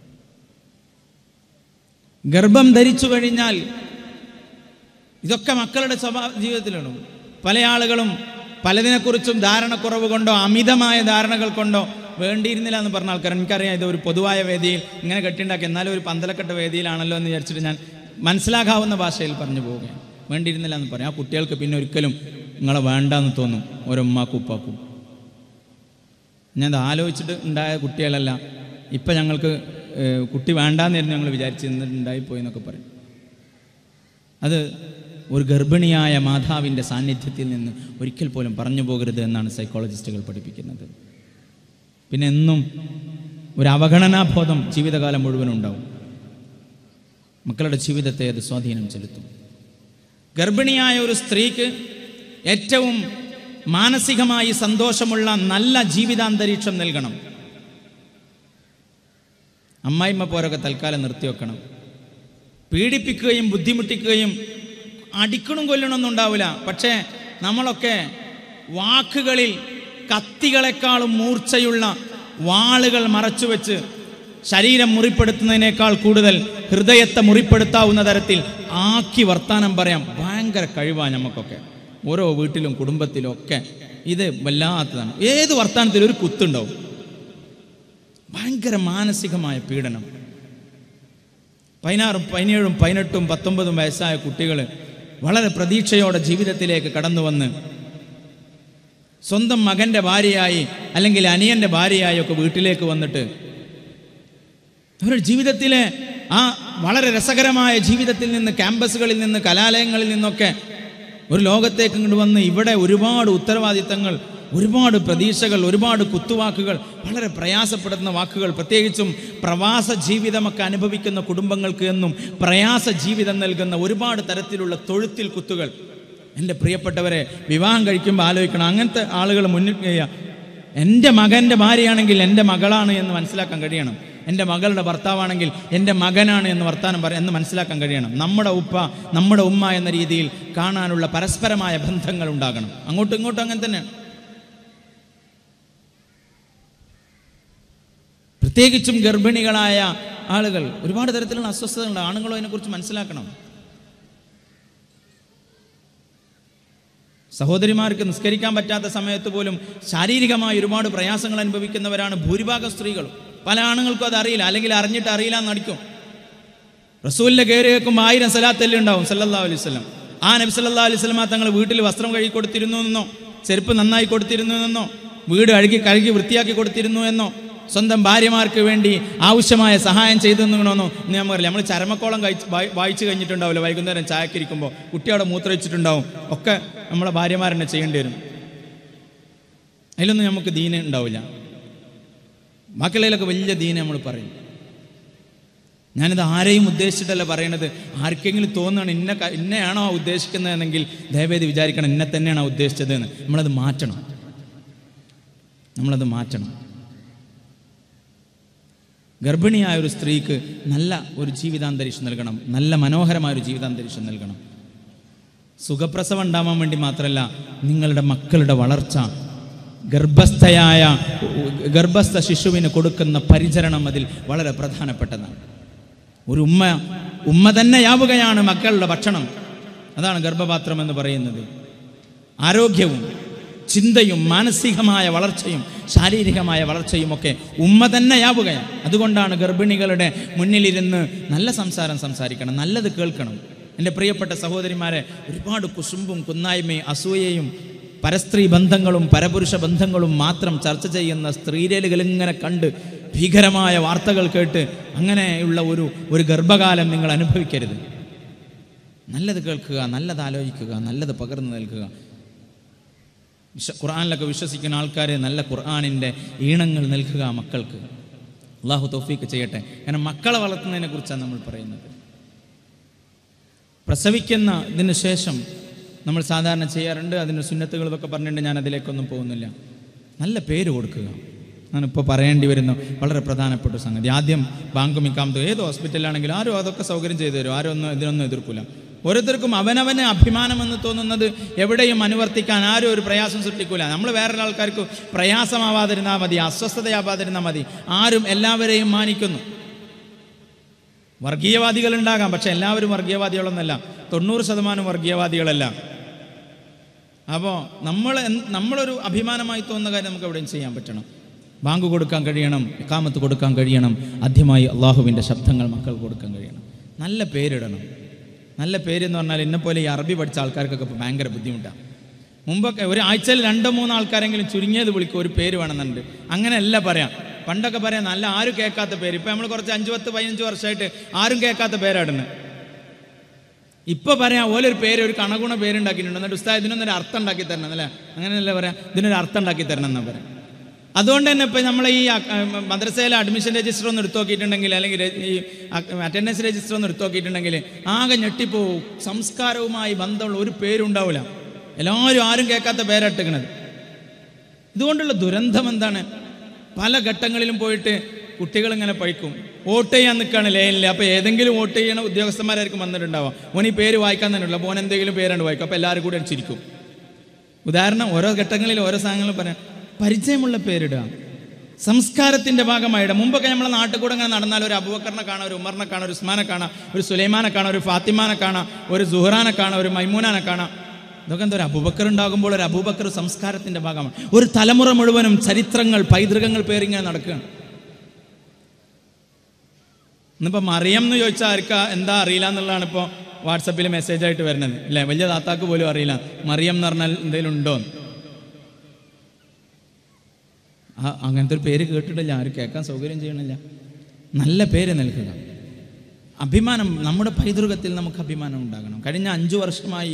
ഗർഭം ധരിച്ചു കഴിഞ്ഞാൽ ഇതൊക്കെ മക്കളുടെ സ്വഭാവ ജീവിതത്തിലാണ് പല ആളുകളും പലതിനെക്കുറിച്ചും ധാരണക്കുറവ് കൊണ്ടോ അമിതമായ ധാരണകൾ കൊണ്ടോ വേണ്ടിയിരുന്നില്ല എന്ന് പറഞ്ഞ ആൾക്കാർ എനിക്കറിയാം ഇത് ഒരു പൊതുവായ വേദിയിൽ ഇങ്ങനെ കെട്ടിണ്ടാക്കി എന്നാലും ഒരു പന്തലക്കെട്ട വേദിയിലാണല്ലോ എന്ന് വിചാരിച്ചിട്ട് ഞാൻ മനസ്സിലാക്കാവുന്ന ഭാഷയിൽ പറഞ്ഞു പോവുകയാണ് വേണ്ടിയിരുന്നില്ല എന്ന് പറയാം ആ കുട്ടികൾക്ക് പിന്നെ ഒരിക്കലും നിങ്ങളെ വേണ്ടാന്ന് തോന്നും ഓരോമ്മാക്കും ഉപ്പാക്കും ഞാൻ അത് ആലോചിച്ചിട്ട് ഉണ്ടായ കുട്ടികളല്ല ഇപ്പം ഞങ്ങൾക്ക് ഏഹ്, കുട്ടി വേണ്ടാന്നായിരുന്നു ഞങ്ങൾ വിചാരിച്ചിരുന്നിട്ട് ഉണ്ടായിപ്പോയി എന്നൊക്കെ പറയും അത് ഒരു ഗർഭിണിയായ മാതാവിൻ്റെ സാന്നിധ്യത്തിൽ നിന്ന് ഒരിക്കൽ പോലും പറഞ്ഞു പോകരുത് എന്നാണ് സൈക്കോളജിസ്റ്റുകൾ പഠിപ്പിക്കുന്നത് പിന്നെ എന്നും ഒരു അവഗണനാബോധം ജീവിതകാലം മുഴുവനും ഉണ്ടാവും മക്കളുടെ ജീവിതത്തെ അത് സ്വാധീനം ചെലുത്തും ഗർഭിണിയായ ഒരു സ്ത്രീക്ക് ഏറ്റവും മാനസികമായി സന്തോഷമുള്ള നല്ല ജീവിതാന്തരീക്ഷം നൽകണം അമ്മായിമ്മ പോരൊക്കെ തൽക്കാലം നിർത്തിവെക്കണം പീഡിപ്പിക്കുകയും ബുദ്ധിമുട്ടിക്കുകയും അടിക്കണും കൊല്ലണമൊന്നും ഉണ്ടാവില്ല പക്ഷേ നമ്മളൊക്കെ വാക്കുകളിൽ കത്തികളെക്കാളും മൂർച്ചയുള്ള വാളുകൾ മറച്ചുവെച്ച് ശരീരം മുറിപ്പെടുത്തുന്നതിനേക്കാൾ കൂടുതൽ ഹൃദയത്തെ മുറിപ്പെടുത്താവുന്ന തരത്തിൽ ആക്കി വർത്താനം പറയാം ഭയങ്കര കഴിവാണ് നമുക്കൊക്കെ ഓരോ വീട്ടിലും കുടുംബത്തിലും ഒക്കെ ഇത് വല്ലാത്തതാണ് ഏത് വർത്താനത്തിലും ഒരു കുത്തുണ്ടാവും ഭയങ്കര മാനസികമായ പീഡനം പതിനാറും പതിനേഴും പതിനെട്ടും പത്തൊമ്പതും വയസ്സായ കുട്ടികൾ വളരെ പ്രതീക്ഷയോടെ ജീവിതത്തിലേക്ക് കടന്നു വന്ന് സ്വന്തം മകൻ്റെ ഭാര്യയായി അല്ലെങ്കിൽ അനിയൻ്റെ ഭാര്യയായി ഒക്കെ വീട്ടിലേക്ക് വന്നിട്ട് അവരുടെ ജീവിതത്തിലെ ആ വളരെ രസകരമായ ജീവിതത്തിൽ നിന്ന് ക്യാമ്പസുകളിൽ നിന്ന് കലാലയങ്ങളിൽ നിന്നൊക്കെ ഒരു ലോകത്തേക്ക് ഇങ്ങോട്ട് വന്ന് ഇവിടെ ഒരുപാട് ഉത്തരവാദിത്തങ്ങൾ ഒരുപാട് പ്രതീക്ഷകൾ ഒരുപാട് കുത്തുവാക്കുകൾ വളരെ പ്രയാസപ്പെടുത്തുന്ന വാക്കുകൾ പ്രത്യേകിച്ചും പ്രവാസ ജീവിതമൊക്കെ അനുഭവിക്കുന്ന കുടുംബങ്ങൾക്ക് എന്നും പ്രയാസ ജീവിതം നൽകുന്ന ഒരുപാട് തരത്തിലുള്ള തൊഴുത്തിൽ കുത്തുകൾ എൻ്റെ പ്രിയപ്പെട്ടവരെ വിവാഹം കഴിക്കുമ്പോൾ ആലോചിക്കണം അങ്ങനത്തെ ആളുകൾ മുന്നിൽ ചെയ്യുക എൻ്റെ മകൻ്റെ ഭാര്യയാണെങ്കിൽ എൻ്റെ മകളാണ് എന്ന് മനസ്സിലാക്കാൻ കഴിയണം എൻ്റെ മകളുടെ ഭർത്താവാണെങ്കിൽ എൻ്റെ മകനാണ് എന്ന് വർത്താനം പറ എന്ന് മനസ്സിലാക്കാൻ കഴിയണം നമ്മുടെ ഉപ്പ നമ്മുടെ ഉമ്മ എന്ന രീതിയിൽ കാണാനുള്ള പരസ്പരമായ ബന്ധങ്ങൾ ഉണ്ടാകണം അങ്ങോട്ടും ഇങ്ങോട്ടും അങ്ങനെ തന്നെ പ്രത്യേകിച്ചും ഗർഭിണികളായ ആളുകൾ ഒരുപാട് തരത്തിലുള്ള അസ്വസ്ഥതകളുണ്ട് ആണുങ്ങളും അതിനെക്കുറിച്ച് മനസ്സിലാക്കണം സഹോദരിമാർക്ക് നിസ്കരിക്കാൻ പറ്റാത്ത സമയത്ത് പോലും ശാരീരികമായി ഒരുപാട് പ്രയാസങ്ങൾ അനുഭവിക്കുന്നവരാണ് ഭൂരിഭാഗം സ്ത്രീകളും പല ആണുങ്ങൾക്കും അത് അറിയില്ല അല്ലെങ്കിൽ അറിഞ്ഞിട്ട് അറിയില്ല എന്ന് നടിക്കും റസൂലിന്റെ കയറി വെക്കുമ്പോൾ ആയിരം സലാത്തല്ലേ ഉണ്ടാവും സല്ലല്ലാഹു അലൈഹി വസല്ലം ആ നബി സല്ലല്ലാഹു അലൈഹി വസല്ലമ തങ്ങൾ വീട്ടിൽ വസ്ത്രം കഴുകി കൊടുത്തിരുന്നു എന്നോ ചെരുപ്പ് നന്നായി കൊടുത്തിരുന്നു എന്നോ വീട് അഴുകി കഴുകി വൃത്തിയാക്കി കൊടുത്തിരുന്നു എന്നോ സ്വന്തം ഭാര്യമാർക്ക് വേണ്ടി ആവശ്യമായ സഹായം ചെയ്തു നിന്നോന്നോ എന്ന് ഞാൻ പറയില്ല നമ്മൾ ചരമക്കോളം കഴിച്ച് വായി- വായിച്ച് കഴിഞ്ഞിട്ടുണ്ടാവില്ല വൈകുന്നേരം ചായക്കിരിക്കുമ്പോൾ കുട്ടി അവിടെ മൂത്രയിച്ചിട്ടുണ്ടാവും ഒക്കെ നമ്മളെ ഭാര്യമാരെന്നെ ചെയ്യേണ്ടി വരും അതിലൊന്നും നമുക്ക് ദീന ഉണ്ടാവില്ല ബാക്കിയുള്ളതിലൊക്കെ വലിയ ദീന നമ്മൾ പറയും ഞാനിത് ആരെയും ഉദ്ദേശിച്ചിട്ടല്ല പറയണത് ആർക്കെങ്കിലും തോന്നുകയാണ് ഇന്ന ക- ഇന്നയാണോ ഉദ്ദേശിക്കുന്നതെങ്കിൽ ദയവേദി വിചാരിക്കണം ഇന്നെ തന്നെയാണോ ഉദ്ദേശിച്ചത് എന്ന് നമ്മളത് മാറ്റണം നമ്മളത് മാറ്റണം ഗർഭിണിയായ ഒരു സ്ത്രീക്ക് നല്ല ഒരു ജീവിതാന്തരീക്ഷം നൽകണം നല്ല മനോഹരമായ ഒരു ജീവിതാന്തരീക്ഷം നൽകണം സുഖപ്രസവം ഉണ്ടാവാൻ വേണ്ടി മാത്രമല്ല നിങ്ങളുടെ മക്കളുടെ വളർച്ച ഗർഭസ്ഥയായ ഗർഭസ്ഥ ശിശുവിന് കൊടുക്കുന്ന പരിചരണം അതിൽ വളരെ പ്രധാനപ്പെട്ടതാണ് ഒരു ഉമ്മ ഉമ്മ തന്നെയാവുകയാണ് മക്കളുടെ ഭക്ഷണം അതാണ് ഗർഭപാത്രം എന്ന് പറയുന്നത് ആരോഗ്യവും ചിന്തയും മാനസികമായ വളർച്ചയും ശാരീരികമായ വളർച്ചയും ഒക്കെ ഉമ്മ തന്നെയാവുകയാണ് അതുകൊണ്ടാണ് ഗർഭിണികളുടെ മുന്നിലിരുന്ന് നല്ല സംസാരം സംസാരിക്കണം നല്ലത് കേൾക്കണം എൻ്റെ പ്രിയപ്പെട്ട സഹോദരിമാരെ ഒരുപാട് കുശുമ്പും കുന്നായ്മയും അസൂയയും പരസ്ത്രീ ബന്ധങ്ങളും പരപുരുഷ ബന്ധങ്ങളും മാത്രം ചർച്ച ചെയ്യുന്ന സ്ത്രീരലുകൾ ഇങ്ങനെ കണ്ട് ഭീകരമായ വാർത്തകൾ കേട്ട് അങ്ങനെയുള്ള ഒരു ഒരു ഗർഭകാലം നിങ്ങൾ അനുഭവിക്കരുത് നല്ലത് കേൾക്കുക നല്ലത് ആലോചിക്കുക നല്ലത് പകർന്നു നൽകുക വിശ്വ ഖുർആനിലൊക്കെ വിശ്വസിക്കുന്ന ആൾക്കാർ നല്ല ഖുർആനിൻ്റെ ഈണങ്ങൾ നൽകുക മക്കൾക്ക് അള്ളാഹു തൗഫീക്ക് ചെയ്യട്ടെ കാരണം മക്കളെ വളർത്തുന്നതിനെ കുറിച്ചാണ് നമ്മൾ പറയുന്നത് പ്രസവിക്കുന്ന ഇതിന് ശേഷം നമ്മൾ സാധാരണ ചെയ്യാറുണ്ട് അതിന് സുന്നത്തുകൾ ഇതൊക്കെ പറഞ്ഞിട്ട് ഞാൻ അതിലേക്കൊന്നും പോകുന്നില്ല നല്ല പേര് കൊടുക്കുക ഞാനിപ്പോൾ പറയേണ്ടി വരുന്ന വളരെ പ്രധാനപ്പെട്ട ഒരു സംഗതി ആദ്യം ബാങ്കും ഇക്കാമത്തും ഏത് ഹോസ്പിറ്റലിലാണെങ്കിലും ആരും അതൊക്കെ സൗകര്യം ചെയ്തു തരും ആരും ഒന്നും ഇതിനൊന്നും എതിർക്കില്ല ഓരോരുത്തർക്കും അവനവന് അഭിമാനമെന്ന് തോന്നുന്നത് എവിടെയും അനുവർത്തിക്കാൻ ആരും ഒരു പ്രയാസം സൃഷ്ടിക്കൂല നമ്മൾ വേറെ ആൾക്കാർക്ക് പ്രയാസമാവാതിരുന്നാൽ മതി അസ്വസ്ഥതയാവാതിരുന്നാൽ മതി ആരും എല്ലാവരെയും മാനിക്കുന്നു വർഗീയവാദികൾ ഉണ്ടാകാം പക്ഷെ എല്ലാവരും വർഗീയവാദികളൊന്നല്ല തൊണ്ണൂറ് ശതമാനം വർഗീയവാദികളല്ല അപ്പോൾ നമ്മൾ എന്ത്- നമ്മളൊരു അഭിമാനമായി തോന്നുന്ന കാര്യം നമുക്ക് എവിടെയും ചെയ്യാൻ പറ്റണം ബാങ്ക് കൊടുക്കാൻ കഴിയണം ഇക്കാമത്ത് കൊടുക്കാൻ കഴിയണം ആദ്യമായി അള്ളാഹുവിൻ്റെ ശബ്ദങ്ങൾ മക്കൾക്ക് കൊടുക്കാൻ കഴിയണം നല്ല പേരിടണം നല്ല പേര് എന്ന് പറഞ്ഞാൽ എന്നെപ്പോലെ ഈ അറബി പഠിച്ച ആൾക്കാർക്കൊക്കെ ഇപ്പോൾ ഭയങ്കര ബുദ്ധിമുട്ടാണ് മുമ്പൊക്കെ ഒരു ആഴ്ചയിൽ രണ്ടോ മൂന്നോ ആൾക്കാരെങ്കിലും ചുരുങ്ങിയത് വിളിക്കും ഒരു പേര് വേണമെന്നുണ്ട് അങ്ങനെയല്ല പറയാം പണ്ടൊക്കെ പറയാം നല്ല ആരും കേൾക്കാത്ത പേര് ഇപ്പം നമ്മൾ കുറച്ച് അഞ്ച് പത്ത് പതിനഞ്ച് വർഷമായിട്ട് ആരും കേൾക്കാത്ത പേരാടുന്നത് ഇപ്പൊ പറയാം ഓലൊരു പേര് ഒരു കണകുണ പേരുണ്ടാക്കിയിട്ടുണ്ട് എന്നിട്ട് ഉസ്താദ് ഇതിനൊന്നൊരു അർത്ഥം ഉണ്ടാക്കി തരണം അല്ലേ അങ്ങനെയല്ലേ പറയാം ഇതിനൊരു അർത്ഥം ഉണ്ടാക്കി തരണം എന്നാ പറയാം അതുകൊണ്ട് തന്നെ ഇപ്പം നമ്മൾ ഈ അ- മദ്രസയിലെ അഡ്മിഷൻ രജിസ്റ്റർ ഒന്ന് എടുത്തു നോക്കിയിട്ടുണ്ടെങ്കിൽ അല്ലെങ്കിൽ രെ- ഈ അറ്റൻഡൻസ് രജിസ്റ്റർ ഒന്ന് എടുത്തു നോക്കിയിട്ടുണ്ടെങ്കിൽ ആകെ ഞെട്ടിപ്പോവും സംസ്കാരവുമായി ബന്ധമുള്ള ഒരു പേരും ഉണ്ടാവില്ല എല്ലാവരും ആരും കേൾക്കാത്ത പേരട്ടിക്കണത് ഇതുകൊണ്ടുള്ള ദുരന്തം എന്താണ് പല ഘട്ടങ്ങളിലും പോയിട്ട് കുട്ടികൾ ഇങ്ങനെ പഴിക്കും വോട്ട് ചെയ്യാൻ നിൽക്കുകയാണ് ലൈനിൽ അപ്പോൾ ഏതെങ്കിലും വോട്ട് ചെയ്യണ ഉദ്യോഗസ്ഥന്മാരായിരിക്കും വന്നിട്ടുണ്ടാവാം ഓൻ ഈ പേര് വായിക്കാൻ തന്നെ ഉള്ളൂ അപ്പോൾ ഓൻ എന്തെങ്കിലും പേരാണ് വായിക്കും അപ്പോൾ എല്ലാവരും കൂടെ ചിരിക്കും ഉദാഹരണം ഓരോ ഘട്ടങ്ങളിൽ ഓരോ സാധനങ്ങളും പറയാം പരിചയമുള്ള പേരിടുക സംസ്കാരത്തിന്റെ ഭാഗമായിട്ട് മുമ്പൊക്കെ നമ്മളെ നാട്ടിൽ കൂടെ ഇങ്ങനെ നടന്നാൽ ഒരു അബൂബക്കറിനെ കാണാം ഒരു ഉമറിനെ കാണാം ഒരു ഉസ്മാനെ കാണാം ഒരു സുലൈമാനെ കാണാം ഒരു ഫാത്തിമാനെ കാണാം ഒരു സുഹറാനെ കാണാം ഒരു മൈമൂനാനെ കാണാം ഇതൊക്കെ എന്താ ഒരു അബൂബക്കർ ഉണ്ടാകുമ്പോൾ ഒരു അബൂബക്കർ സംസ്കാരത്തിന്റെ ഭാഗമാണ് ഒരു തലമുറ മുഴുവനും ചരിത്രങ്ങൾ പൈതൃകങ്ങൾ പേരിങ്ങനെ നടക്കുകയാണ് ഇന്നിപ്പോൾ മറിയം എന്ന് ചോദിച്ചാൽ ആർക്കാ എന്താ അറിയില്ല എന്നുള്ളതാണ് ഇപ്പോൾ വാട്സപ്പിൽ മെസ്സേജ് ആയിട്ട് വരുന്നത് അല്ലേ വലിയ താത്താക്ക് പോലും അറിയില്ല മറിയം എന്ന് പറഞ്ഞാൽ എന്തെങ്കിലും ഉണ്ടോ എന്ന്. ആ അങ്ങനത്തെ ഒരു പേര് കേട്ടിട്ടില്ല ആരും കേൾക്കാൻ സൗകര്യം ചെയ്യണില്ല നല്ല പേര് നൽകുക അഭിമാനം നമ്മുടെ പൈതൃകത്തിൽ നമുക്ക് അഭിമാനം ഉണ്ടാകണം കഴിഞ്ഞ അഞ്ചു വർഷമായി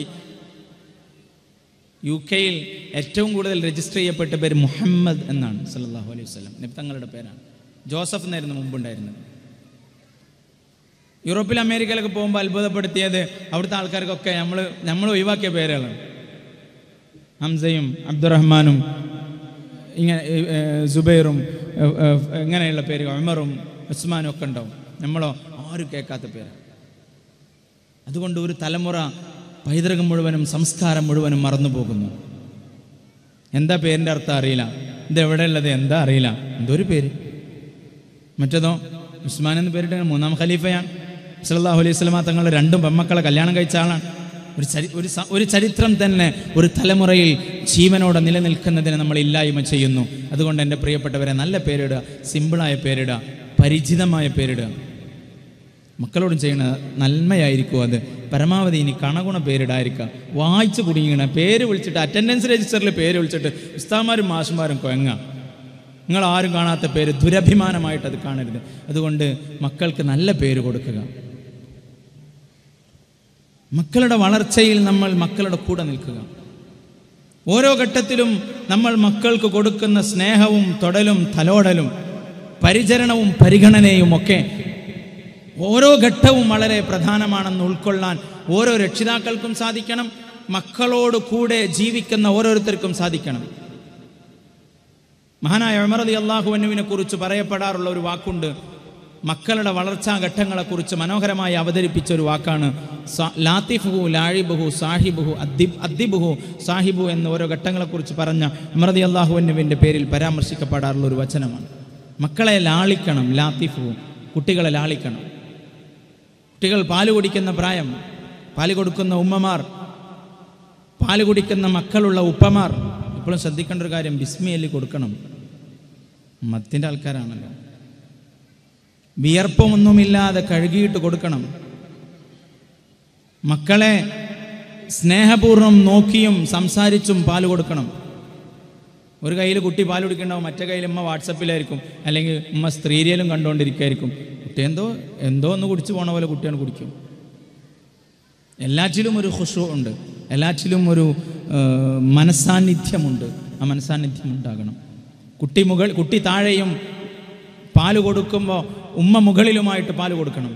യു കെയിൽ ഏറ്റവും കൂടുതൽ രജിസ്റ്റർ ചെയ്യപ്പെട്ട പേര് മുഹമ്മദ് എന്നാണ് സല്ലല്ലാഹു അലൈഹി വസല്ലം നബി തങ്ങളുടെ പേരാണ് ജോസഫ് എന്നായിരുന്നു മുമ്പുണ്ടായിരുന്നത് യൂറോപ്പിൽ അമേരിക്കയിലൊക്കെ പോകുമ്പോൾ അത്ഭുതപ്പെടുത്തിയത് അവിടുത്തെ ആൾക്കാർക്കൊക്കെ നമ്മൾ നമ്മൾ ഒഴിവാക്കിയ പേരുകളാണ് ഹംസയും അബ്ദുറഹ്മാനും ഇങ്ങനെ ഏ, ഏ, സുബൈറും ഏ, ഏ, ഇങ്ങനെയുള്ള പേരുകൾ ഉമറും ഉസ്മാനും ഒക്കെ ഉണ്ടാവും നമ്മളോ ആരും കേൾക്കാത്ത പേര് അതുകൊണ്ട് ഒരു തലമുറ പൈതൃകം മുഴുവനും സംസ്കാരം മുഴുവനും മറന്നു പോകുന്നു എന്താ പേരിൻ്റെ അർത്ഥം അറിയില്ല ഇത് എവിടെയുള്ളത് എന്താ അറിയില്ല എന്തൊരു പേര് മറ്റേതോ ഉസ്മാൻ എന്ന് പേരിട്ട് മൂന്നാം ഖലീഫയാണ് സല്ലല്ലാഹു അലൈഹി സ്വലമ തങ്ങളുടെ രണ്ടും പെമ്മക്കളെ കല്യാണം കഴിച്ച ആളാണ് ഒരു ചരി ഒരു സ- ഒരു ചരിത്രം തന്നെ ഒരു തലമുറയിൽ ജീവനോടെ നിലനിൽക്കുന്നതിന് നമ്മൾ ഇല്ലായ്മ ചെയ്യുന്നു അതുകൊണ്ട് എൻ്റെ പ്രിയപ്പെട്ടവരെ നല്ല പേരിടുക സിമ്പിളായ പേരിടുക പരിചിതമായ പേരിടുക മക്കളോടും ചെയ്യണ നന്മയായിരിക്കും അത് പരമാവധി ഇനി കണകുണ പേരിടായിരിക്കുക വായിച്ചു കുടുങ്ങിയണ പേര് വിളിച്ചിട്ട് അറ്റൻഡൻസ് രജിസ്റ്ററിൽ പേര് വിളിച്ചിട്ട് ഉസ്താമാരും മാഷുമാരും കൊയങ്ങ നിങ്ങൾ ആരും കാണാത്ത പേര് ദുരഭിമാനമായിട്ട് അത് കാണരുത് അതുകൊണ്ട് മക്കൾക്ക് നല്ല പേര് കൊടുക്കുക മക്കളുടെ വളർച്ചയിൽ നമ്മൾ മക്കളുടെ കൂടെ നിൽക്കുക ഓരോ ഘട്ടത്തിലും നമ്മൾ മക്കൾക്ക് കൊടുക്കുന്ന സ്നേഹവും തൊടലും തലോടലും പരിചരണവും പരിഗണനയും ഒക്കെ ഓരോ ഘട്ടവും വളരെ പ്രധാനമാണെന്ന് ഉൾക്കൊള്ളാൻ ഓരോ രക്ഷിതാക്കൾക്കും സാധിക്കണം മക്കളോട് കൂടെ ജീവിക്കുന്ന ഓരോരുത്തർക്കും സാധിക്കണം മഹാനായ ഉമർ അലി അള്ളാഹുവിനുവിനെ കുറിച്ച് പറയപ്പെടാറുള്ള ഒരു വാക്കുണ്ട് മക്കളുടെ വളർച്ചാ ഘട്ടങ്ങളെക്കുറിച്ച് മനോഹരമായി അവതരിപ്പിച്ച ഒരു വാക്കാണ് സ- ലാത്തിഫുഹു ലാഴിബുഹു സാഹിബുഹു അദ്ദിബ് അദ്ദിബുഹു സാഹിബു എന്ന ഓരോ ഘട്ടങ്ങളെക്കുറിച്ച് പറഞ്ഞ ഉമർ അലി അള്ളാഹുവിനുവിൻ്റെ പേരിൽ പരാമർശിക്കപ്പെടാറുള്ള ഒരു വചനമാണ് മക്കളെ ലാളിക്കണം ലാത്തിഫുഹു കുട്ടികളെ ലാളിക്കണം കുട്ടികൾ പാല് കുടിക്കുന്ന പ്രായം പാല് കൊടുക്കുന്ന ഉമ്മമാർ പാല് കുടിക്കുന്ന മക്കളുള്ള ഉപ്പമാർ ഇപ്പോഴും ശ്രദ്ധിക്കേണ്ട ഒരു കാര്യം ബിസ്മിയല്ലി കൊടുക്കണം മത്തിൻ്റെ ആൾക്കാരാണല്ലോ വിയർപ്പമൊന്നുമില്ലാതെ കഴുകിയിട്ട് കൊടുക്കണം മക്കളെ സ്നേഹപൂർവ്വം നോക്കിയും സംസാരിച്ചും പാല് കൊടുക്കണം ഒരു കയ്യിൽ കുട്ടി പാൽ കുടിക്കണ്ടാവും മറ്റേ കയ്യിൽ ഉമ്മ വാട്സപ്പിലായിരിക്കും അല്ലെങ്കിൽ ഉമ്മ സ്ത്രീരിയലും കണ്ടുകൊണ്ടിരിക്കുകയായിരിക്കും കുട്ടി എന്തോ എന്തോ ഒന്ന് കുടിച്ചു പോണ പോലെ കുട്ടിയാണ് കുടിക്കും എല്ലാറ്റിലും ഒരു ഹുഷു ഉണ്ട് എല്ലാറ്റിലും ഒരു ആ, മനസ്സാന്നിധ്യമുണ്ട് ആ മനസ്സാന്നിധ്യം ഉണ്ടാകണം കുട്ടി മുകൾ കുട്ടി താഴെയും പാല് കൊടുക്കുമ്പോൾ ഉമ്മ മുകളിലുമായിട്ട് പാല് കൊടുക്കണം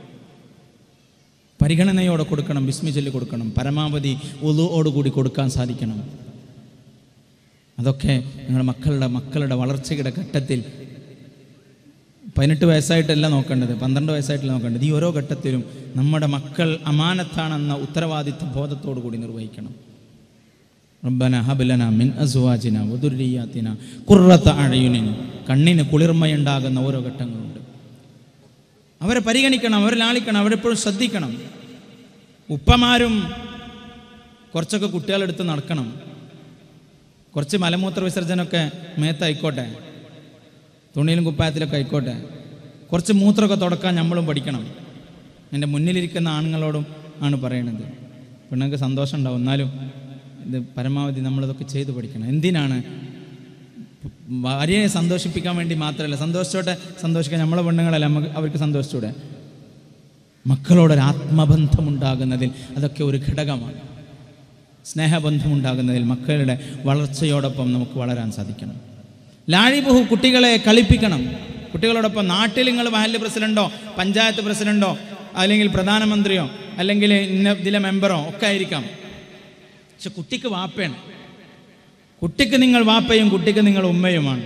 പരിഗണനയോടെ കൊടുക്കണം ബിസ്മി ചൊല്ലി കൊടുക്കണം പരമാവധി ഉളുവോടുകൂടി കൊടുക്കാൻ സാധിക്കണം അതൊക്കെ നിങ്ങളുടെ മക്കളുടെ മക്കളുടെ വളർച്ചയുടെ ഘട്ടത്തിൽ പതിനെട്ട് വയസ്സായിട്ടല്ല നോക്കേണ്ടത് പന്ത്രണ്ട് വയസ്സായിട്ടല്ല നോക്കേണ്ടത് ഈ ഓരോ ഘട്ടത്തിലും നമ്മുടെ മക്കൾ അമാനത്താണെന്ന ഉത്തരവാദിത്വ ബോധത്തോടു കൂടി നിർവഹിക്കണം റബ്ബന ഹബലന മിൻ അസുവാജിന വധുരിയാത്തിന കുറത്ത അഴയുനിന് കണ്ണിന് കുളിർമയുണ്ടാകുന്ന ഓരോ ഘട്ടങ്ങളുണ്ട് അവരെ പരിഗണിക്കണം അവരെ ലാളിക്കണം അവരെപ്പോഴും ശ്രദ്ധിക്കണം ഉപ്പമാരും കുറച്ചൊക്കെ കുട്ടികളെടുത്ത് നടക്കണം കുറച്ച് മലമൂത്ര വിസർജനമൊക്കെ മേത്തായിക്കോട്ടെ തുണിയിലും കുപ്പായത്തിലൊക്കെ ആയിക്കോട്ടെ കുറച്ച് മൂത്രമൊക്കെ തുടക്കാൻ നമ്മളും പഠിക്കണം എൻ്റെ മുന്നിലിരിക്കുന്ന ആണുങ്ങളോടും ആണ് പറയണത് പെണ്ണുങ്ങൾക്ക് സന്തോഷം ഉണ്ടാവും എന്നാലും ഇത് പരമാവധി നമ്മളിതൊക്കെ ചെയ്ത് പഠിക്കണം എന്തിനാണ് ഭാര്യയെ സന്തോഷിപ്പിക്കാൻ വേണ്ടി മാത്രമല്ല സന്തോഷിച്ചോട്ടെ സന്തോഷിക്കാൻ നമ്മളെ പെണ്ണുങ്ങളല്ല നമുക്ക് അവർക്ക് സന്തോഷിച്ചൂടെ മക്കളോടൊരു ആത്മബന്ധമുണ്ടാകുന്നതിൽ അതൊക്കെ ഒരു ഘടകമാണ് സ്നേഹബന്ധമുണ്ടാകുന്നതിൽ മക്കളുടെ വളർച്ചയോടൊപ്പം നമുക്ക് വളരാൻ സാധിക്കണം ലാഴിബഹു കുട്ടികളെ കളിപ്പിക്കണം കുട്ടികളോടൊപ്പം നാട്ടിൽ നിങ്ങൾ മഹല്ല് പ്രസിഡന്റോ പഞ്ചായത്ത് പ്രസിഡന്റോ അല്ലെങ്കിൽ പ്രധാനമന്ത്രിയോ അല്ലെങ്കിൽ ഇന്ന ഇതിലെ മെമ്പറോ ഒക്കെ ആയിരിക്കാം പക്ഷെ കുട്ടിക്ക് വാപ്പയാണ് കുട്ടിക്ക് നിങ്ങൾ വാപ്പയും കുട്ടിക്ക് നിങ്ങൾ ഉമ്മയുമാണ്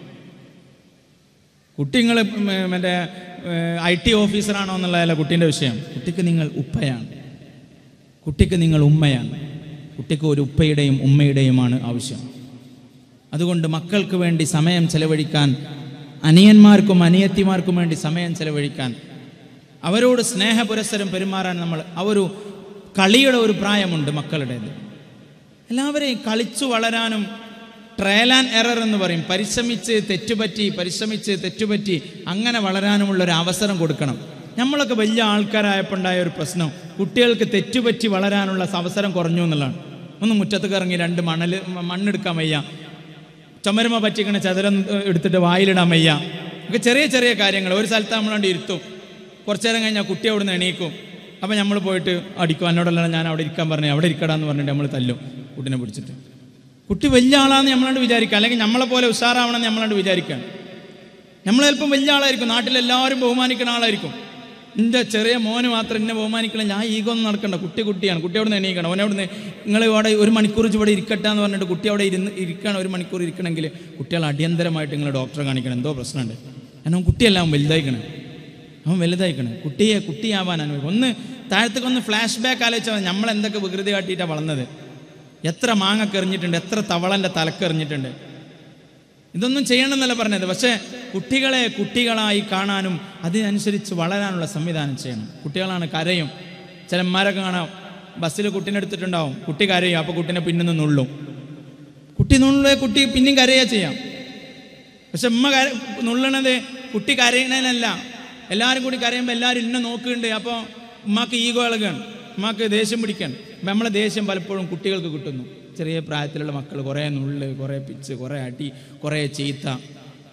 കുട്ടി നിങ്ങൾ മറ്റേ ഐ ടി ഓഫീസറാണോ എന്നുള്ളതല്ല കുട്ടീൻ്റെ വിഷയം കുട്ടിക്ക് നിങ്ങൾ ഉപ്പയാണ് കുട്ടിക്ക് നിങ്ങൾ ഉമ്മയാണ് കുട്ടിക്ക് ഒരു ഉപ്പയുടെയും ഉമ്മയുടെയുമാണ് ആവശ്യം അതുകൊണ്ട് മക്കൾക്ക് വേണ്ടി സമയം ചെലവഴിക്കാൻ അനിയന്മാർക്കും അനിയത്തിമാർക്കും വേണ്ടി സമയം ചെലവഴിക്കാൻ അവരോട് സ്നേഹപുരസ്സരം പെരുമാറാൻ നമ്മൾ ആ ഒരു കളിയുടെ ഒരു പ്രായമുണ്ട് മക്കളുടേത് എല്ലാവരെയും കളിച്ചു വളരാനും ട്രയൽ ആൻഡ് എറർ എന്ന് പറയും പരിശ്രമിച്ച് തെറ്റുപറ്റി പരിശ്രമിച്ച് തെറ്റുപറ്റി അങ്ങനെ വളരാനുമുള്ള ഒരു അവസരം കൊടുക്കണം നമ്മളൊക്കെ വലിയ ആൾക്കാരായപ്പോൾ ഉണ്ടായ ഒരു പ്രശ്നം കുട്ടികൾക്ക് തെറ്റുപറ്റി വളരാനുള്ള അവസരം കുറഞ്ഞു എന്നുള്ളതാണ് ഒന്ന് മുറ്റത്ത് ഇറങ്ങി രണ്ട് മണൽ മണ്ണെടുക്കാൻ വയ്യ ചുമരുമ പറ്റിക്കണ ചതുരം ഏഹ്, എടുത്തിട്ട് വായിലിടാൻ വയ്യ ഒക്കെ ചെറിയ ചെറിയ കാര്യങ്ങൾ ഒരു സ്ഥലത്ത് നമ്മളാണ്ട് ഇരുത്തും കുറച്ചു നേരം കഴിഞ്ഞാൽ കുട്ടി അവിടെ നിന്ന് എണീക്കും അപ്പം നമ്മൾ പോയിട്ട് അടിക്കും എന്നോടല്ല ഞാൻ അവിടെ ഇരിക്കാൻ പറഞ്ഞു അവിടെ ഇരിക്കടാന്ന് പറഞ്ഞിട്ട് നമ്മൾ തല്ലും കുട്ടിനെ പിടിച്ചിട്ട് കുട്ടി വലിയ ആളാന്ന് നമ്മളാണ്ട് വിചാരിക്കുക അല്ലെങ്കിൽ നമ്മളെ പോലെ ഉഷാറാവണമെന്ന് നമ്മളാണ്ട് വിചാരിക്കുക നമ്മൾ ചിലപ്പം വലിയ ആളായിരിക്കും നാട്ടിലെല്ലാവരും ബഹുമാനിക്കുന്ന ആളായിരിക്കും എൻ്റെ ചെറിയ മോന് മാത്രം എന്നെ ബഹുമാനിക്കണം ഞാൻ ഈഗോ ഒന്നും നടക്കണ്ട കുട്ടി കുട്ടിയാണ് കുട്ടി അവിടെ നിന്ന് എണീക്കണം ഓനെ അവിടെ നിന്ന് നിങ്ങൾ ഇവിടെ ഒരു മണിക്കൂർ ഇവിടെ ഇരിക്കട്ടെ എന്ന് പറഞ്ഞിട്ട് കുട്ടി അവിടെ ഇരുന്ന് ഇരിക്കണം ഒരു മണിക്കൂർ ഇരിക്കണമെങ്കിൽ കുട്ടികൾ അടിയന്തരമായിട്ട് നിങ്ങൾ ഡോക്ടറെ കാണിക്കണം എന്തോ പ്രശ്നമുണ്ട് കാരണം അവൻ കുട്ടിയല്ല അവൻ വലുതായിക്കണേ അവൻ വലുതായിക്കണേ കുട്ടിയെ കുട്ടിയാവാൻ അനുഭവം ഒന്ന് താഴത്തേക്ക് ഒന്ന് ഫ്ലാഷ് ബാക്ക് ആലോചിച്ചാൽ നമ്മൾ എന്തൊക്കെ വികൃതി കാട്ടിയിട്ടാണ് വളർന്നത് എത്ര മാങ്ങക്ക് എറിഞ്ഞിട്ടുണ്ട് എത്ര തവളൻ്റെ തലക്കെറിഞ്ഞിട്ടുണ്ട് ഇതൊന്നും ചെയ്യണമെന്നല്ല പറഞ്ഞത് പക്ഷേ കുട്ടികളെ കുട്ടികളായി കാണാനും അതിനനുസരിച്ച് വളരാനുള്ള സംവിധാനം ചെയ്യണം കുട്ടികളാണ് കരയും ചില അമ്മമാരൊക്കെ കാണാം ബസ്സിൽ കുട്ടീനെ എടുത്തിട്ടുണ്ടാവും കുട്ടി കരയും അപ്പോൾ കുട്ടീനെ പിന്നിൽ നിന്ന് നുള്ളും കുട്ടി നുള്ളേ കുട്ടി പിന്നെയും കരയാ ചെയ്യാം പക്ഷെ ഉമ്മ കര നുള്ളണത് കുട്ടി കരയണേനല്ല എല്ലാവരും കൂടി കരയുമ്പോൾ എല്ലാവരും ഇന്നെ നോക്കുന്നുണ്ട് അപ്പോൾ ഉമ്മാക്ക് ഈഗോ ഇളകാണ് ഉമ്മാക്ക് ദേഷ്യം പിടിക്കാൻ അപ്പം നമ്മളെ ദേഷ്യം പലപ്പോഴും കുട്ടികൾക്ക് കിട്ടുന്നു ചെറിയ പ്രായത്തിലുള്ള മക്കൾ കുറേ നുള്ള് കുറേ പിച്ച് കുറേ അടി കുറേ ചീത്ത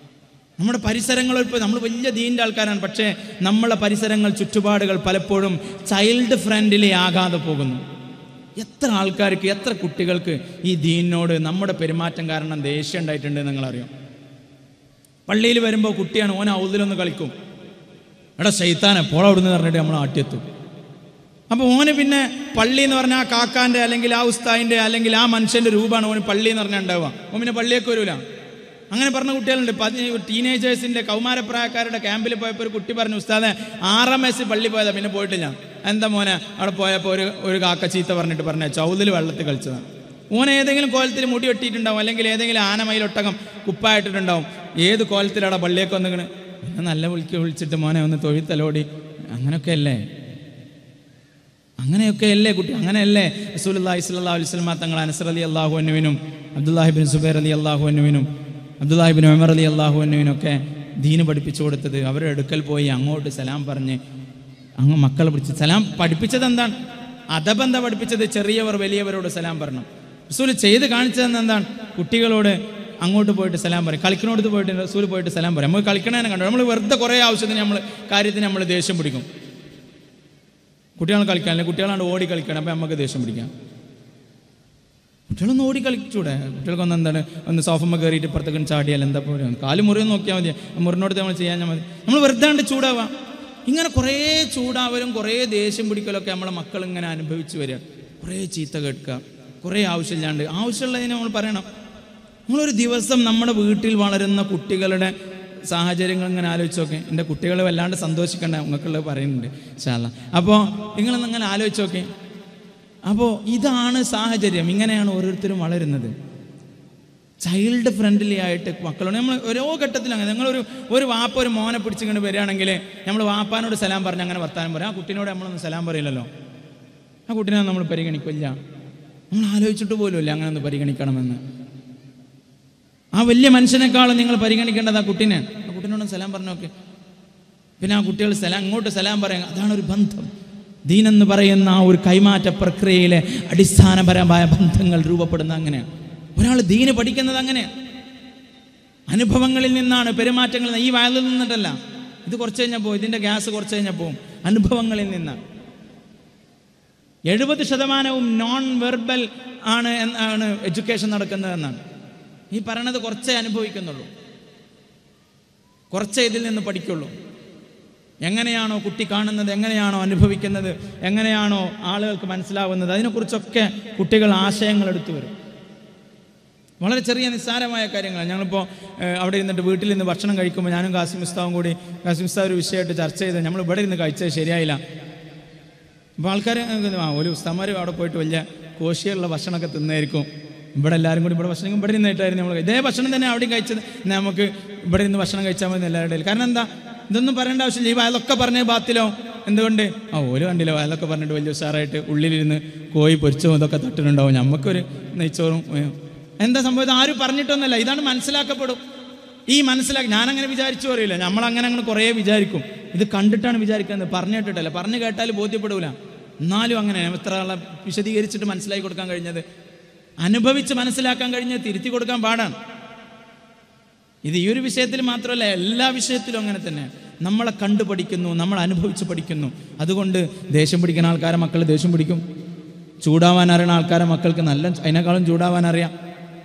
നമ്മുടെ പരിസരങ്ങൾ ഇപ്പോൾ നമ്മൾ വലിയ ദീൻ്റെ ആൾക്കാരാണ് പക്ഷേ നമ്മളെ പരിസരങ്ങൾ ചുറ്റുപാടുകൾ പലപ്പോഴും ചൈൽഡ് ഫ്രണ്ട്ലി ആകാതെ പോകുന്നു എത്ര ആൾക്കാർക്ക് എത്ര കുട്ടികൾക്ക് ഈ ദീനിനോട് നമ്മുടെ പെരുമാറ്റം കാരണം ദേഷ്യം ഉണ്ടായിട്ടുണ്ട് നിങ്ങളറിയാം പള്ളിയിൽ വരുമ്പോൾ കുട്ടിയാണ് ഓൻ ഔതിലൊന്ന് കളിക്കും എടാ ശൈത്താനെ പോള അവിടുന്ന് പറഞ്ഞിട്ട് നമ്മൾ ആട്ടിയെത്തും അപ്പോൾ ഓന് പിന്നെ പള്ളി എന്ന് പറഞ്ഞാൽ ആ കാക്കാൻ്റെ അല്ലെങ്കിൽ ആ ഉസ്താദിൻ്റെ അല്ലെങ്കിൽ ആ മനുഷ്യൻ്റെ രൂപമാണ് ഓന് പള്ളി എന്ന് പറഞ്ഞാൽ ഉണ്ടാവുക ഓൻ പിന്നെ പള്ളിയൊക്കെ വരൂല അങ്ങനെ പറഞ്ഞ കുട്ടികളുണ്ട് പതി ടീനേജേഴ്സിൻ്റെ കൗമാരപ്രായക്കാരുടെ ക്യാമ്പിൽ പോയപ്പോൾ ഒരു കുട്ടി പറഞ്ഞു ഉസ്താദെ ആറാം വയസ്സിൽ പള്ളി പോയതാ പിന്നെ പോയിട്ടില്ല എന്താ മോനെ അവിടെ പോയപ്പോൾ ഒരു ഒരു കാക്ക ചീത്ത പറഞ്ഞിട്ട് പറഞ്ഞ ചൗതിൽ വെള്ളത്തിൽ കളിച്ചതാണ് ഓൻ ഏതെങ്കിലും കോലത്തിൽ മുടി വെട്ടിയിട്ടുണ്ടാവും അല്ലെങ്കിൽ ഏതെങ്കിലും ആനമയിലൊട്ടകം കുപ്പായിട്ടിട്ടുണ്ടാവും ഏത് കോലത്തിലാണ് പള്ളിയൊക്കെ വന്നിങ്ങനെ നല്ല വിളിക്ക് വിളിച്ചിട്ട് മോനെ ഒന്ന് തൊഴിൽ തലോടി അങ്ങനെയൊക്കെ അല്ലേ അങ്ങനെയൊക്കെ അല്ലേ കുട്ടി അങ്ങനെയല്ലേ റസൂലുള്ളാഹി സ്വല്ലല്ലാഹു അലൈഹി വസല്ലം തങ്ങൾ അനസ് റളി അള്ളാഹു അനുവിനും അബ്ദുല്ലാഹിബിൻ സുബൈർ അലി അള്ളാഹു അനുവിനും അബ്ദുല്ലാഹിബിൻ ഉമർ അലി അള്ളാഹു അനുവിനും ഒക്കെ ദീന് പഠിപ്പിച്ചു കൊടുത്തത് അവരുടെ അടുക്കൽ പോയി അങ്ങോട്ട് സലാം പറഞ്ഞ് അങ്ങ് മക്കളെ പിടിച്ച് സലാം പഠിപ്പിച്ചത് എന്താണ് അദബെന്താ പഠിപ്പിച്ചത് ചെറിയവർ വലിയവരോട് സലാം പറഞ്ഞു റസൂൽ ചെയ്ത് കാണിച്ചതെന്ന് എന്താണ് കുട്ടികളോട് അങ്ങോട്ട് പോയിട്ട് സലാം പറയും കളിക്കണോടത്ത് പോയിട്ട് റസൂൽ പോയിട്ട് സലാം പറയും നമ്മൾ കളിക്കണേനെ കണ്ടു നമ്മൾ വെറുതെ കുറേ ആവശ്യത്തിന് നമ്മൾ കാര്യത്തിന് നമ്മൾ ദേഷ്യം പിടിക്കും കുട്ടികൾ കളിക്കാൻ അല്ലെങ്കിൽ കുട്ടികളാണ് ഓടി കളിക്കണം അപ്പം നമുക്ക് ദേഷ്യം പിടിക്കാം കുട്ടികളൊന്ന് ഓടി കളിച്ചൂടെ കുട്ടികൾക്കൊന്ന് എന്താണ് ഒന്ന് സോഫമ്മ കയറിയിട്ട് ഇപ്പുറത്തേക്ക് ചാടിയാൽ എന്താ പോലെ കാല് മുറിയൊന്ന് നോക്കിയാൽ മതി മുറിനോട് നമ്മൾ ചെയ്യാൻ മതി നമ്മൾ വെറുതെ കണ്ട് ചൂടാവാം ഇങ്ങനെ കുറേ ചൂടാവലും കുറേ ദേഷ്യം പിടിക്കലൊക്കെ നമ്മളെ മക്കൾ ഇങ്ങനെ അനുഭവിച്ച് വരിക കുറേ ചീത്ത കേൾക്കുക കുറേ ആവശ്യമില്ലാണ്ട് ആവശ്യമുള്ളതിനെ നമ്മൾ പറയണം നമ്മളൊരു ദിവസം നമ്മുടെ വീട്ടിൽ വളരുന്ന കുട്ടികളുടെ സാഹചര്യങ്ങൾ ഇങ്ങനെ ആലോചിച്ച് നോക്കെ എൻ്റെ കുട്ടികൾ വല്ലാണ്ട് സന്തോഷിക്കണ്ട നിങ്ങൾക്കുള്ളത് പറയുന്നുണ്ട് ശാല അപ്പോൾ നിങ്ങളൊന്ന് അങ്ങനെ ആലോചിച്ച് നോക്കെ അപ്പോൾ ഇതാണ് സാഹചര്യം ഇങ്ങനെയാണ് ഓരോരുത്തരും വളരുന്നത് ചൈൽഡ് ഫ്രണ്ട്ലി ആയിട്ട് മക്കളോട് നമ്മൾ ഓരോ ഘട്ടത്തിലും അങ്ങനെ നിങ്ങളൊരു ഒരു വാപ്പ ഒരു മോനെ പിടിച്ചിങ്ങനെ വരികയാണെങ്കിൽ നമ്മൾ വാപ്പാനോട് സലാം പറഞ്ഞ് അങ്ങനെ വർത്താനം പറയും ആ കുട്ടീനോട് നമ്മളൊന്നും സലാം പറയില്ലല്ലോ ആ കുട്ടീനെ നമ്മൾ പരിഗണിക്കില്ല നമ്മൾ ആലോചിച്ചിട്ട് പോലുമില്ല അങ്ങനെ ഒന്ന് പരിഗണിക്കണമെന്ന് ആ വലിയ മനുഷ്യനേക്കാളും നിങ്ങൾ പരിഗണിക്കേണ്ടത് ആ കുട്ടീനെ ആ കുട്ടീനോട് സലാം പറഞ്ഞു നോക്കെ പിന്നെ ആ കുട്ടികൾ സലാം അങ്ങോട്ട് സലാം പറയാം അതാണ് ഒരു ബന്ധം ദീനെന്ന് പറയുന്ന ആ ഒരു കൈമാറ്റ പ്രക്രിയയിലെ അടിസ്ഥാനപരമായ ബന്ധങ്ങൾ രൂപപ്പെടുന്ന അങ്ങനെയാണ് ഒരാൾ ദീന് പഠിക്കുന്നത് അങ്ങനെയാണ് അനുഭവങ്ങളിൽ നിന്നാണ് പെരുമാറ്റങ്ങളിൽ നിന്ന് ഈ വയലിൽ നിന്നിട്ടല്ല ഇത് കുറച്ച് കഴിഞ്ഞാൽ പോകും ഇതിൻ്റെ ഗ്യാസ് കുറച്ച് കഴിഞ്ഞാൽ പോകും അനുഭവങ്ങളിൽ നിന്നാണ് എഴുപത് ശതമാനവും നോൺ വെർബൽ ആണ് എന്നാണ് എഡ്യൂക്കേഷൻ നടക്കുന്നതെന്നാണ് ഈ പറയണത് കുറച്ചേ അനുഭവിക്കുന്നുള്ളൂ കുറച്ചേ ഇതിൽ നിന്ന് പഠിക്കുള്ളൂ എങ്ങനെയാണോ കുട്ടി കാണുന്നത് എങ്ങനെയാണോ അനുഭവിക്കുന്നത് എങ്ങനെയാണോ ആളുകൾക്ക് മനസ്സിലാവുന്നത് അതിനെക്കുറിച്ചൊക്കെ കുട്ടികൾ ആശയങ്ങൾ എടുത്തു വരും വളരെ ചെറിയ നിസ്സാരമായ കാര്യങ്ങളാണ് ഞങ്ങളിപ്പോൾ ഏഹ്, അവിടെ ഇരുന്നിട്ട് വീട്ടിൽ നിന്ന് ഭക്ഷണം കഴിക്കുമ്പോൾ ഞാനും കാസിം ഉസ്താവും കൂടി കാസിം ഉസ്താവ് ഒരു വിഷയമായിട്ട് ചർച്ച ചെയ്ത് നമ്മൾ ഇവിടെ ഇരുന്ന് കഴിച്ചത് ശരിയായില്ല അപ്പോൾ ആൾക്കാർ ആ ഒരു ഉസ്താമാർ അവിടെ പോയിട്ട് വലിയ കോശിയുള്ള ഭക്ഷണമൊക്കെ തിന്നായിരിക്കും ഇവിടെ എല്ലാവരും കൂടി ഇവിടെ ഭക്ഷണം ഇവിടെ നിന്നായിട്ടായിരുന്നു നമ്മൾ ഇതേ ഭക്ഷണം തന്നെ അവിടെയും കഴിച്ചത് എന്നാ നമുക്ക് ഇവിടെ നിന്ന് ഭക്ഷണം കഴിച്ചാൽ മതി എല്ലാവരുടെ ഇടയിൽ കാരണം എന്താ ഇതൊന്നും പറയേണ്ട ആവശ്യമില്ല ഈ വയലൊക്കെ പറഞ്ഞ ബാത്തിലോ എന്തുകൊണ്ട് ആ ഓല് കണ്ടില്ല വയലൊക്കെ പറഞ്ഞിട്ട് വലിയ ഉഷാറായിട്ട് ഉള്ളിലിരുന്ന് കോഴി പൊരിച്ചതും ഇതൊക്കെ തട്ടിട്ടുണ്ടാവും നമുക്കൊരു നെയ്ച്ചോറും ഏ, എന്താ സംഭവം ആരും പറഞ്ഞിട്ടൊന്നുമല്ല ഇതാണ് മനസ്സിലാക്കപ്പെടും ഈ മനസ്സിലാക്കി ഞാനങ്ങനെ വിചാരിച്ചു അറിയില്ല നമ്മൾ അങ്ങനെ അങ്ങനെ കുറേ വിചാരിക്കും ഇത് കണ്ടിട്ടാണ് വിചാരിക്കുന്നത് പറഞ്ഞു കേട്ടിട്ടല്ല പറഞ്ഞു കേട്ടാൽ ബോധ്യപ്പെടൂല എന്നാലും അങ്ങനെ എത്ര ആളെ വിശദീകരിച്ചിട്ട് മനസ്സിലാക്കി കൊടുക്കാൻ കഴിഞ്ഞത് അനുഭവിച്ച് മനസ്സിലാക്കാൻ കഴിഞ്ഞത് തിരുത്തി കൊടുക്കാൻ പാടാണ് ഇത് ഈ ഒരു വിഷയത്തിൽ മാത്രമല്ല എല്ലാ വിഷയത്തിലും അങ്ങനെ തന്നെ നമ്മളെ കണ്ടു പഠിക്കുന്നു നമ്മൾ അനുഭവിച്ച് പഠിക്കുന്നു അതുകൊണ്ട് ദേഷ്യം പിടിക്കുന്ന ആൾക്കാരെ മക്കൾ ദേഷ്യം പിടിക്കും ചൂടാവാൻ അറിയുന്ന ആൾക്കാരെ മക്കൾക്ക് നല്ല അതിനേക്കാളും ചൂടാവാൻ അറിയാം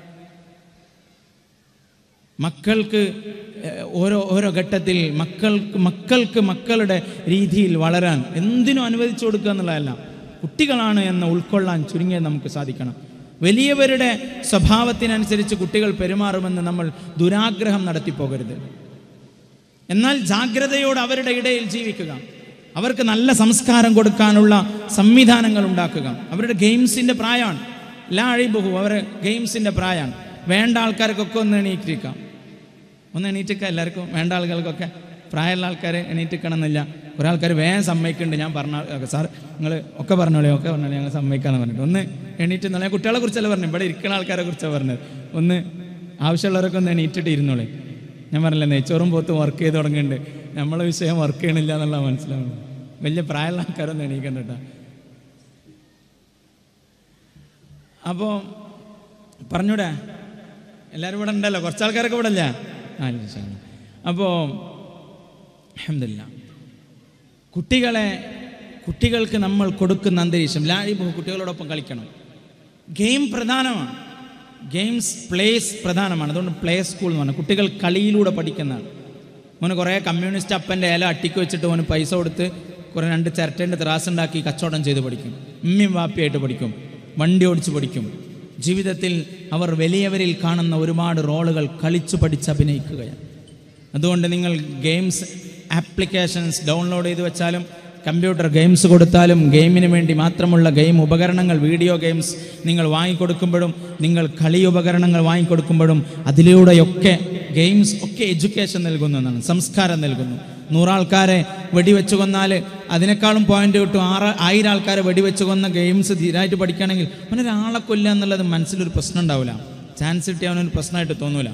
മക്കൾക്ക് ഏഹ്, ഓരോ ഓരോ ഘട്ടത്തിൽ മക്കൾക്ക് മക്കൾക്ക് മക്കളുടെ രീതിയിൽ വളരാൻ എന്തിനും അനുവദിച്ചു കൊടുക്കുക എന്നുള്ളതല്ല കുട്ടികളാണ് എന്ന് ഉൾക്കൊള്ളാൻ ചുരുങ്ങിയത് നമുക്ക് സാധിക്കണം വലിയവരുടെ സ്വഭാവത്തിനനുസരിച്ച് കുട്ടികൾ പെരുമാറുമെന്ന് നമ്മൾ ദുരാഗ്രഹം നടത്തിപ്പോകരുത് എന്നാൽ ജാഗ്രതയോട് അവരുടെ ഇടയിൽ ജീവിക്കുക അവർക്ക് നല്ല സംസ്കാരം കൊടുക്കാനുള്ള സംവിധാനങ്ങൾ ഉണ്ടാക്കുക അവരുടെ ഗെയിംസിൻ്റെ പ്രായമാണ് എല്ലാ അഴിബഹു അവർ ഗെയിംസിൻ്റെ പ്രായമാണ് വേണ്ട ആൾക്കാർക്കൊക്കെ ഒന്ന് എണീറ്റിരിക്കാം ഒന്ന് എണീറ്റിക്കുക എല്ലാവർക്കും വേണ്ട ആളുകൾക്കൊക്കെ പ്രായമുള്ള ആൾക്കാർ എണീറ്റിക്കണം എന്നില്ല കുറേ ആൾക്കാർ വേഗം സമ്മതിക്കുന്നുണ്ട് ഞാൻ പറഞ്ഞ സാർ നിങ്ങൾ ഒക്കെ പറഞ്ഞോളേ ഒക്കെ പറഞ്ഞോളേ ഞങ്ങൾ സമ്മതിക്കാന്ന് പറഞ്ഞിട്ട് ഒന്ന് എണീറ്റ് എന്നുള്ള കുട്ടികളെ കുറിച്ചല്ല പറഞ്ഞു ഇവിടെ ഇരിക്കുന്ന ആൾക്കാരെ കുറിച്ചാണ് പറഞ്ഞത് ഒന്ന് ആവശ്യമുള്ളവരൊക്കെ ഒന്ന് എണീറ്റിട്ട് ഇരുന്നോളേ ഞാൻ പറഞ്ഞില്ല നെയ്ച്ചോറും പോത്ത് വർക്ക് ചെയ്ത് തുടങ്ങിയിട്ടുണ്ട് നമ്മളെ വിഷയം വർക്ക് ചെയ്യണില്ല എന്നുള്ള മനസ്സിലാവുന്നു വലിയ പ്രായമുള്ള ആൾക്കാരൊന്നും എണീക്കണ്ട കേട്ടോ അപ്പോൾ പറഞ്ഞൂടെ എല്ലാവരും ഇവിടെ ഉണ്ടല്ലോ കുറച്ച് ആൾക്കാരൊക്കെ ഇവിടെ അല്ലേ ആ ഇൻഷാ അല്ലാ. അപ്പോൾ അഹമ്മദില്ല കുട്ടികളെ കുട്ടികൾക്ക് നമ്മൾ കൊടുക്കുന്ന അന്തരീക്ഷം ലാഴിബു കുട്ടികളോടൊപ്പം കളിക്കണം ഗെയിം പ്രധാനമാണ് ഗെയിംസ് പ്ലേസ് പ്രധാനമാണ് അതുകൊണ്ട് പ്ലേ സ്കൂൾ എന്ന് പറഞ്ഞാൽ കുട്ടികൾ കളിയിലൂടെ പഠിക്കുന്നതാണ് മോന് കുറേ കമ്മ്യൂണിസ്റ്റ് അപ്പൻ്റെ ഇല അട്ടിക്ക് വെച്ചിട്ട് മോന് പൈസ കൊടുത്ത് കുറേ രണ്ട് ചിരട്ടേൻ്റെ ത്രാസ് ഉണ്ടാക്കി കച്ചവടം ചെയ്ത് പഠിക്കും ഉമ്മയും വാപ്പിയായിട്ട് പഠിക്കും വണ്ടി ഓടിച്ച് പഠിക്കും ജീവിതത്തിൽ അവർ വലിയവരിൽ കാണുന്ന ഒരുപാട് റോളുകൾ കളിച്ചു പഠിച്ച് അഭിനയിക്കുകയാണ് അതുകൊണ്ട് നിങ്ങൾ ഗെയിംസ് ആപ്ലിക്കേഷൻസ് ഡൗൺലോഡ് ചെയ്ത് വെച്ചാലും കമ്പ്യൂട്ടർ ഗെയിംസ് കൊടുത്താലും ഗെയിമിന് വേണ്ടി മാത്രമുള്ള ഗെയിം ഉപകരണങ്ങൾ വീഡിയോ ഗെയിംസ് നിങ്ങൾ വാങ്ങിക്കൊടുക്കുമ്പോഴും നിങ്ങൾ കളി ഉപകരണങ്ങൾ വാങ്ങിക്കൊടുക്കുമ്പോഴും അതിലൂടെയൊക്കെ ഗെയിംസ് ഒക്കെ എഡ്യൂക്കേഷൻ നൽകുന്നു എന്നാണ് സംസ്കാരം നൽകുന്നു നൂറാൾക്കാരെ വെടിവെച്ച് കൊന്നാൽ അതിനേക്കാളും പോയിന്റ് കിട്ടും ആറ് ആയിരം ആൾക്കാരെ വെടിവെച്ച് കൊന്ന ഗെയിംസ് ധീരായിട്ട് പഠിക്കുകയാണെങ്കിൽ അവനൊരാളെ കൊല്ലുക എന്നുള്ളത് മനസ്സിലൊരു പ്രശ്നം ഉണ്ടാവില്ല ചാൻസ് കിട്ടിയ അവനൊരു പ്രശ്നമായിട്ട് തോന്നൂല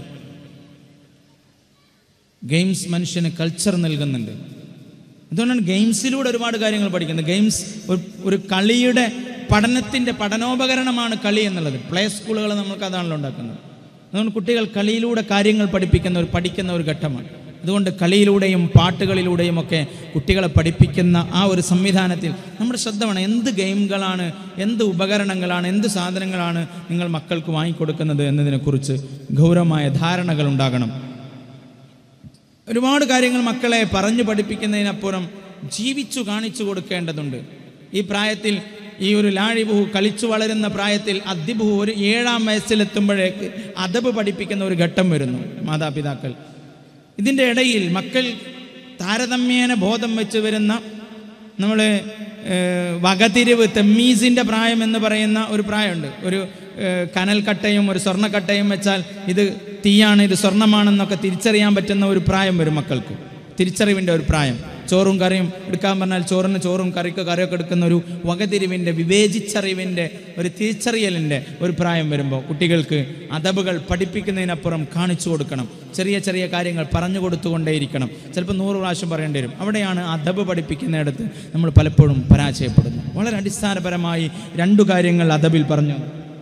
ഗെയിംസ് മനുഷ്യന് കൾച്ചർ നൽകുന്നുണ്ട് അതുകൊണ്ടാണ് ഗെയിംസിലൂടെ ഒരുപാട് കാര്യങ്ങൾ പഠിക്കുന്നത് ഗെയിംസ് ഒരു ഒരു കളിയുടെ പഠനത്തിൻ്റെ പഠനോപകരണമാണ് കളി എന്നുള്ളത് പ്ലേ സ്കൂളുകൾ നമുക്ക് അതാണല്ലോ ഉണ്ടാക്കുന്നത് അതുകൊണ്ട് കുട്ടികൾ കളിയിലൂടെ കാര്യങ്ങൾ പഠിപ്പിക്കുന്ന ഒരു പഠിക്കുന്ന ഒരു ഘട്ടമാണ് അതുകൊണ്ട് കളിയിലൂടെയും പാട്ടുകളിലൂടെയും ഒക്കെ കുട്ടികളെ പഠിപ്പിക്കുന്ന ആ ഒരു സംവിധാനത്തിൽ നമ്മുടെ ശ്രദ്ധ വേണം എന്ത് ഗെയിമുകളാണ് എന്ത് ഉപകരണങ്ങളാണ് എന്ത് സാധനങ്ങളാണ് നിങ്ങൾ മക്കൾക്ക് വാങ്ങിക്കൊടുക്കുന്നത് എന്നതിനെക്കുറിച്ച് ഗൗരവമായ ധാരണകൾ ഉണ്ടാകണം ഒരുപാട് കാര്യങ്ങൾ മക്കളെ പറഞ്ഞു പഠിപ്പിക്കുന്നതിനപ്പുറം ജീവിച്ചു കാണിച്ചു കൊടുക്കേണ്ടതുണ്ട് ഈ പ്രായത്തിൽ ഈ ഒരു ലാഴിബുഹു കളിച്ചു വളരുന്ന പ്രായത്തിൽ അദ്ദിബുഹു ഒരു ഏഴാം വയസ്സിലെത്തുമ്പോഴേക്ക് അതബ് പഠിപ്പിക്കുന്ന ഒരു ഘട്ടം വരുന്നു മാതാപിതാക്കൾ ഇതിൻ്റെ ഇടയിൽ മക്കൾ താരതമ്യേന ബോധം വെച്ച് വരുന്ന നമ്മൾ വകതിരിവ് തെമ്മീസിൻ്റെ പ്രായം എന്ന് പറയുന്ന ഒരു പ്രായമുണ്ട് ഒരു ഏഹ്, കനൽക്കട്ടയും ഒരു സ്വർണ്ണക്കട്ടയും വെച്ചാൽ ഇത് തീയാണ് ഇത് സ്വർണ്ണമാണെന്നൊക്കെ തിരിച്ചറിയാൻ പറ്റുന്ന ഒരു പ്രായം വരും മക്കൾക്ക് തിരിച്ചറിവിൻ്റെ ഒരു പ്രായം ചോറും കറിയും എടുക്കാൻ പറഞ്ഞാൽ ചോറിന് ചോറും കറിക്ക് കറിയൊക്കെ എടുക്കുന്ന ഒരു വകതിരിവിൻ്റെ വിവേചിച്ചറിവിൻ്റെ ഒരു തിരിച്ചറിയലിൻ്റെ ഒരു പ്രായം വരുമ്പോൾ കുട്ടികൾക്ക് അതബുകൾ പഠിപ്പിക്കുന്നതിനപ്പുറം കാണിച്ചു കൊടുക്കണം ചെറിയ ചെറിയ കാര്യങ്ങൾ പറഞ്ഞു കൊടുത്തുകൊണ്ടേയിരിക്കണം ചിലപ്പോൾ നൂറ് പ്രാവശ്യം പറയേണ്ടി വരും അവിടെയാണ് അതബ് പഠിപ്പിക്കുന്നിടത്ത് നമ്മൾ പലപ്പോഴും പരാജയപ്പെടുന്നു വളരെ അടിസ്ഥാനപരമായി രണ്ടു കാര്യങ്ങൾ അതബിൽ പറഞ്ഞു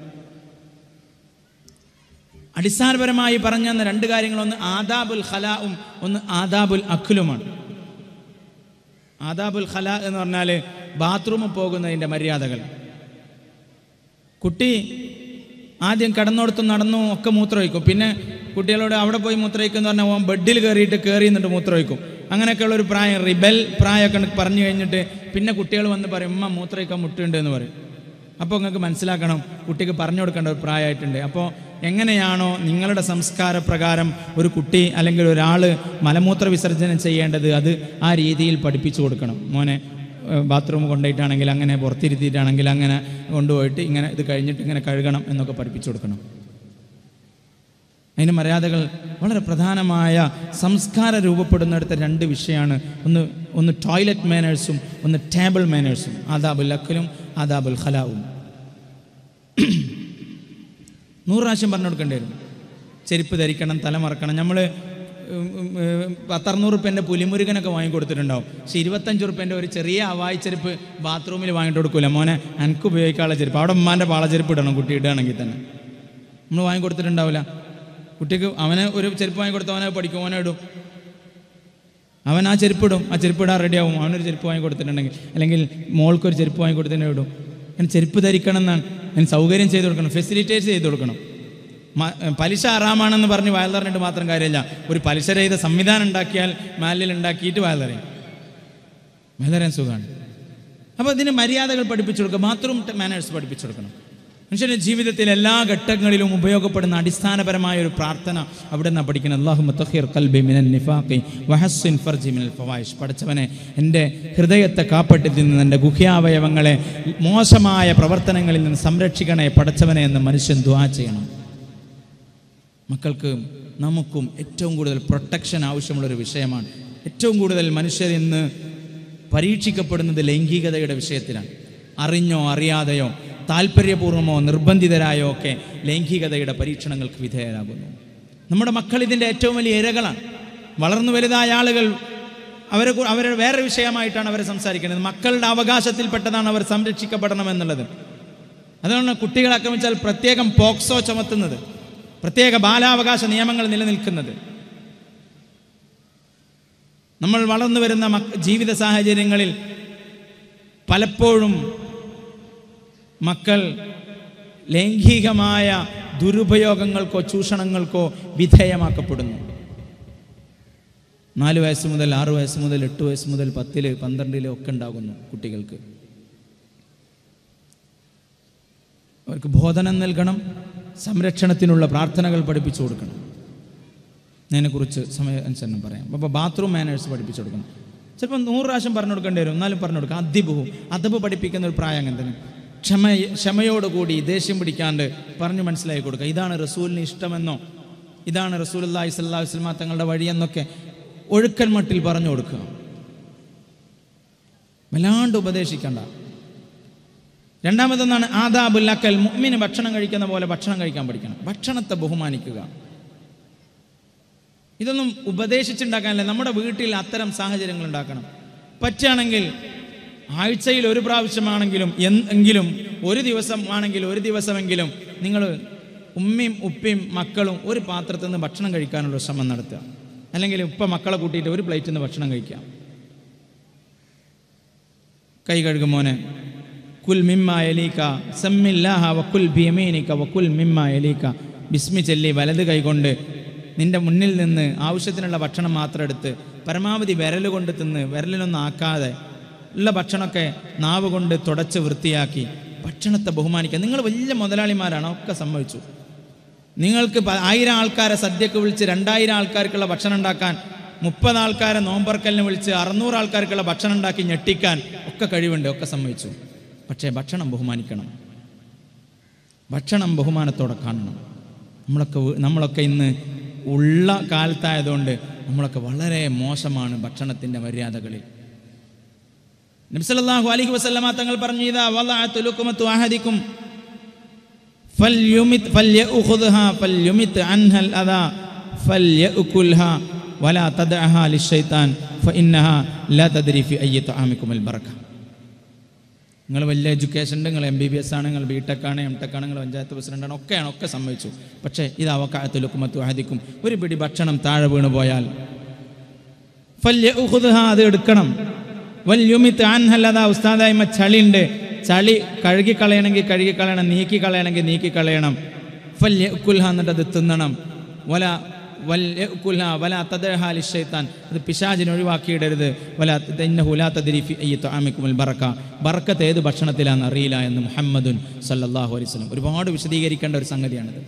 അടിസ്ഥാനപരമായി പറഞ്ഞു തന്ന രണ്ട് കാര്യങ്ങൾ ഒന്ന് ആദാബുൽ ഖലാവും ഒന്ന് ആദാബുൽ അഖ്ലുമാണ് ആദാബുൽ ഖല എന്ന് പറഞ്ഞാൽ ബാത്റൂമിൽ പോകുന്നതിൻ്റെ മര്യാദകൾ കുട്ടി ആദ്യം കിടന്നോടത്തും നടന്നു ഒക്കെ മൂത്രമൊഴിക്കും പിന്നെ കുട്ടികളോട് അവിടെ പോയി മൂത്രമൊഴിക്കും എന്ന് പറഞ്ഞാൽ ഓൻ ബെഡിൽ കയറിയിട്ട് കയറി നിന്നിട്ട് മൂത്രമൊഴിക്കും അങ്ങനെയൊക്കെയുള്ള ഒരു പ്രായം റിബൽ പ്രായമൊക്കെ പറഞ്ഞു കഴിഞ്ഞിട്ട് പിന്നെ കുട്ടികൾ വന്ന് പറയും ഉമ്മ മൂത്രമൊഴിക്കാൻ മുട്ടുണ്ട് എന്ന് പറയും അപ്പോൾ നിങ്ങൾക്ക് മനസ്സിലാക്കണം കുട്ടിക്ക് പറഞ്ഞു കൊടുക്കേണ്ട ഒരു പ്രായമായിട്ടുണ്ട് അപ്പോൾ എങ്ങനെയാണോ നിങ്ങളുടെ സംസ്കാര പ്രകാരം ഒരു കുട്ടി അല്ലെങ്കിൽ ഒരാൾ മലമൂത്ര വിസർജനം ചെയ്യേണ്ടത് അത് ആ രീതിയിൽ പഠിപ്പിച്ചു കൊടുക്കണം മോനെ ബാത്റൂം കൊണ്ടുപോയിട്ടാണെങ്കിൽ അങ്ങനെ പുറത്തിരുത്തിയിട്ടാണെങ്കിൽ അങ്ങനെ കൊണ്ടുപോയിട്ട് ഇങ്ങനെ ഇത് കഴിഞ്ഞിട്ട് ഇങ്ങനെ കഴുകണം എന്നൊക്കെ പഠിപ്പിച്ചു കൊടുക്കണം അതിന് മര്യാദകൾ വളരെ പ്രധാനമായ സംസ്കാരം രൂപപ്പെടുന്നിടത്ത രണ്ട് വിഷയമാണ് ഒന്ന് ഒന്ന് ടോയ്ലറ്റ് മാനേഴ്സും ഒന്ന് ടേബിൾ മാനേഴ്സും ആദാബുൽ അക്കലും ആദാബുൽ ഖലാവും നൂറ് പ്രാവശ്യം പറഞ്ഞു കൊടുക്കേണ്ടി വരും ചെരുപ്പ് ധരിക്കണം തല മറക്കണം നമ്മൾ പത്തറുന്നൂറ് റുപ്യൻ്റെ പുലിമുരുകനൊക്കെ വാങ്ങിക്കൊടുത്തിട്ടുണ്ടാവും പക്ഷെ ഇരുപത്തഞ്ച് റുപ്യൻ്റെ ഒരു ചെറിയ അവായി ചെരുപ്പ് ബാത്റൂമിൽ വാങ്ങിയിട്ട് കൊടുക്കൂല മോനെ എനിക്ക് ഉപയോഗിക്കാനുള്ള ചെരുപ്പ് അവിടെ ഉമ്മാൻ്റെ പാളച്ചെരുപ്പ് ഇടണം കുട്ടി ഇടുകയാണെങ്കിൽ തന്നെ നമ്മൾ വാങ്ങിക്കൊടുത്തിട്ടുണ്ടാവില്ല കുട്ടിക്ക് അവന് ഒരു ചെരുപ്പ് വാങ്ങിക്കൊടുത്ത അവനെ പഠിക്കും അവനെ ഇടും അവൻ ആ ചെരുപ്പ് ഇടും ആ ചെരുപ്പ് ഇടാൻ റെഡിയാവും അവനൊരു ചെരുപ്പ് വാങ്ങി കൊടുത്തിട്ടുണ്ടെങ്കിൽ അല്ലെങ്കിൽ മോൾക്ക് ഒരു ചെരുപ്പ് വാങ്ങി കൊടുത്തിട്ട് ഇടും അതിന് ചെരുപ്പ് ധരിക്കണം എന്നാണ് അതിന് സൗകര്യം ചെയ്ത് കൊടുക്കണം ഫെസിലിറ്റേറ്റ് ചെയ്ത് കൊടുക്കണം മ- പലിശ ആറാമാണെന്ന് പറഞ്ഞ് വയൽ പറഞ്ഞിട്ട് മാത്രം കാര്യമില്ല ഒരു പലിശ രഹിത സംവിധാനം ഉണ്ടാക്കിയാൽ മാലിൽ ഉണ്ടാക്കിയിട്ട് വയൽ അറിയാം വയൽ അറിയാൻ സുഖമാണ് അപ്പോൾ ഇതിന് മര്യാദകൾ പഠിപ്പിച്ചു കൊടുക്കുക ബാത്റൂം മാനേഴ്സ് പഠിപ്പിച്ചു കൊടുക്കണം മനുഷ്യൻ്റെ ജീവിതത്തിൽ എല്ലാ ഘട്ടങ്ങളിലും ഉപയോഗപ്പെടുന്ന അടിസ്ഥാനപരമായ ഒരു പ്രാർത്ഥന അവിടെ നിന്നാണ് പഠിക്കുന്നത് അള്ളാഹു മുത്തഖിർ കൽബി മിനൽ നിഫാഖി വഹസ്സിൻ ഫർജി മിനൽ ഫവായിഷ് പഠിച്ചവനെ എൻ്റെ ഹൃദയത്തെ കാപ്പട്ടിൽ നിന്ന് എൻ്റെ ഗുഹ്യാവയവങ്ങളെ മോശമായ പ്രവർത്തനങ്ങളിൽ നിന്ന് സംരക്ഷിക്കണേ പഠിച്ചവനെ എന്ന് മനുഷ്യൻ ദുആ ചെയ്യണം മക്കൾക്ക് നമുക്കും ഏറ്റവും കൂടുതൽ പ്രൊട്ടക്ഷൻ ആവശ്യമുള്ളൊരു വിഷയമാണ് ഏറ്റവും കൂടുതൽ മനുഷ്യർ ഇന്ന് പരീക്ഷിക്കപ്പെടുന്നത് ലൈംഗികതയുടെ വിഷയത്തിലാണ് അറിഞ്ഞോ അറിയാതെയോ താല്പര്യപൂർവമോ നിർബന്ധിതരായോ ഒക്കെ ലൈംഗികതയുടെ പരീക്ഷണങ്ങൾക്ക് വിധേയരാകുന്നു നമ്മുടെ മക്കൾ ഇതിൻ്റെ ഏറ്റവും വലിയ ഇരകളാണ് വളർന്നു വലുതായ ആളുകൾ അവരെ കു- അവരുടെ വേറെ വിഷയമായിട്ടാണ് അവർ സംസാരിക്കുന്നത് മക്കളുടെ അവകാശത്തിൽപ്പെട്ടതാണ് അവർ സംരക്ഷിക്കപ്പെടണം എന്നുള്ളത് അതുകൊണ്ടാണ് കുട്ടികളെ ആക്രമിച്ചാൽ പ്രത്യേകം പോക്സോ ചുമത്തുന്നത് പ്രത്യേക ബാലാവകാശ നിയമങ്ങൾ നിലനിൽക്കുന്നത് നമ്മൾ വളർന്നു വരുന്ന മക്ക ജീവിത സാഹചര്യങ്ങളിൽ പലപ്പോഴും മക്കൾ ലൈംഗികമായ ദുരുപയോഗങ്ങൾക്കോ ചൂഷണങ്ങൾക്കോ വിധേയമാക്കപ്പെടുന്നു നാല് വയസ്സ് മുതൽ ആറ് വയസ്സ് മുതൽ എട്ട് വയസ്സ് മുതൽ പത്തില് പന്ത്രണ്ടില് ഒക്കെ ഉണ്ടാകുന്നു കുട്ടികൾക്ക് അവർക്ക് ബോധനം നൽകണം സംരക്ഷണത്തിനുള്ള പ്രാർത്ഥനകൾ പഠിപ്പിച്ചു കൊടുക്കണം അതിനെക്കുറിച്ച് സമയാനുസരണം പറയാം അപ്പോൾ ബാത്റൂം മാനേഴ്സ് പഠിപ്പിച്ചു കൊടുക്കണം ചിലപ്പോൾ നൂറ് പ്രാവശ്യം പറഞ്ഞു കൊടുക്കേണ്ടി വരും എന്നാലും പറഞ്ഞു കൊടുക്കാം അധിബുഹു അതബ് പഠിപ്പിക്കുന്ന ഒരു പ്രായം അങ്ങനെ തന്നെ ക്ഷമ ക്ഷമയോടുകൂടി ദേഷ്യം പിടിക്കാണ്ട് പറഞ്ഞു മനസ്സിലാക്കി കൊടുക്കുക ഇതാണ് റസൂലിന് ഇഷ്ടമെന്നോ ഇതാണ് റസൂൽ അള്ളാഹി സ്വല്ലാ വസ്ലമ തങ്ങളുടെ വഴിയെന്നൊക്കെ ഒഴുക്കൽ മട്ടിൽ പറഞ്ഞു കൊടുക്കുക വല്ലാണ്ട് ഉപദേശിക്കണ്ട രണ്ടാമതൊന്നാണ് ആദാബുൽ അക്കൽ മുഅ്മിന് ഭക്ഷണം കഴിക്കുന്ന പോലെ ഭക്ഷണം കഴിക്കാൻ പഠിക്കണം ഭക്ഷണത്തെ ബഹുമാനിക്കുക ഇതൊന്നും ഉപദേശിച്ചുണ്ടാക്കാനല്ല നമ്മുടെ വീട്ടിൽ അത്തരം സാഹചര്യങ്ങൾ ഉണ്ടാക്കണം പറ്റുകയാണെങ്കിൽ ആഴ്ചയിൽ ഒരു പ്രാവശ്യമാണെങ്കിലും എങ്കിലും ഒരു ദിവസം ആണെങ്കിൽ ഒരു ദിവസമെങ്കിലും നിങ്ങൾ ഉമ്മയും ഉപ്പയും മക്കളും ഒരു പാത്രത്തിൽ നിന്ന് ഭക്ഷണം കഴിക്കാനുള്ള ശ്രമം നടത്തുക അല്ലെങ്കിൽ ഉപ്പ മക്കളെ കൂട്ടിയിട്ട് ഒരു പ്ലേറ്റിൽ നിന്ന് ഭക്ഷണം കഴിക്കാം കൈ കഴുകും മോനെ കുൽ മിമ്മ എലീക്ക സമ്മില്ലാഹ വക്കുൽ ബിയമീനിക്ക വക്കുൽ മിമ്മ എലീക്ക ബിസ്മി ചൊല്ലി വലത് കൈകൊണ്ട് നിന്റെ മുന്നിൽ നിന്ന് ആവശ്യത്തിനുള്ള ഭക്ഷണം മാത്രം എടുത്ത് പരമാവധി വിരൽ കൊണ്ട് തിന്ന് വിരലിലൊന്നും ആക്കാതെ ഉള്ള ഭക്ഷണമൊക്കെ നാവ് കൊണ്ട് തുടച്ച് വൃത്തിയാക്കി ഭക്ഷണത്തെ ബഹുമാനിക്കുക നിങ്ങൾ വലിയ മുതലാളിമാരാണ് ഒക്കെ സമ്മതിച്ചു നിങ്ങൾക്ക് പ- ആയിരം ആൾക്കാരെ സദ്യക്ക് വിളിച്ച് രണ്ടായിരം ആൾക്കാർക്കുള്ള ഭക്ഷണം ഉണ്ടാക്കാൻ മുപ്പത് ആൾക്കാരെ നോമ്പർക്കലിന് വിളിച്ച് അറുന്നൂറ് ആൾക്കാർക്കുള്ള ഭക്ഷണം ഉണ്ടാക്കി ഞെട്ടിക്കാൻ ഒക്കെ കഴിവുണ്ട് ഒക്കെ സമ്മതിച്ചു പക്ഷേ ഭക്ഷണം ബഹുമാനിക്കണം ഭക്ഷണം ബഹുമാനത്തോടെ കാണണം നമ്മളൊക്കെ വീ- നമ്മളൊക്കെ ഇന്ന് ഉള്ള കാലത്തായതുകൊണ്ട് നമ്മളൊക്കെ വളരെ മോശമാണ് ഭക്ഷണത്തിൻ്റെ മര്യാദകളിൽ നബ്സല്ലാഹു അലൈഹി വസല്ലമ തങ്ങൾ പറഞ്ഞു ഇതാ വലഅത്തു ലുക്മത്തു അഹദിക്കും فليمت فليأخذها فليمت عنها الأذى فليأكلها ولا تدعها للشيطان فإنها لا تدري في أي طعامكم البركة നിങ്ങൾ വലിയ എഡ്യൂക്കേഷൻ ഉണ്ട് നിങ്ങൾ എം ബി ബി എസ് ആണ് നിങ്ങൾ ബി ടെക് ആണ് എം ടെക് ആണ് നിങ്ങൾ പഞ്ചായത്ത് പ്രസിഡന്റ് ആണ് ഒക്കെയാണ് ഒക്കെ സമ്മതിച്ചു പക്ഷേ ഇത് അവക്കാലത്ത് ലുക്കുമത്തു ആദിക്കും ഒരു പിടി ഭക്ഷണം താഴെ വീണ് പോയാൽ ഫല്യഉഖുദ്ഹ അത് എടുക്കണം വല്യുമിത്ത് അൻഹല്ലതാ ഉസ്താദായ്മ ചളിയുണ്ട് ചളി കഴുകി കളയണമെങ്കിൽ കഴുകി കളയണം നീക്കി കളയണമെങ്കിൽ നീക്കി കളയണം ഫല്യഉക്കുൽഹ എന്നിട്ട് അത് തിന്നണം വല വല്യഉക്കുൽഹ വല തദ്ഹാലി ഷൈത്താൻ അത് പിശാചിനെ ഒഴിവാക്കിയിടരുത് വല ഇന്നഹു ലാ തദ്രി ഫി അയ്യി തുആമിക്കുമുൽ ബറക ബറക്കത്ത് ഏത് ഭക്ഷണത്തിലാണെന്ന് അറിയില്ല എന്ന് മുഹമ്മദുൻ സല്ലല്ലാഹു അലൈഹി വസല്ലം ഒരുപാട് വിശദീകരിക്കേണ്ട ഒരു സംഗതിയാണിത്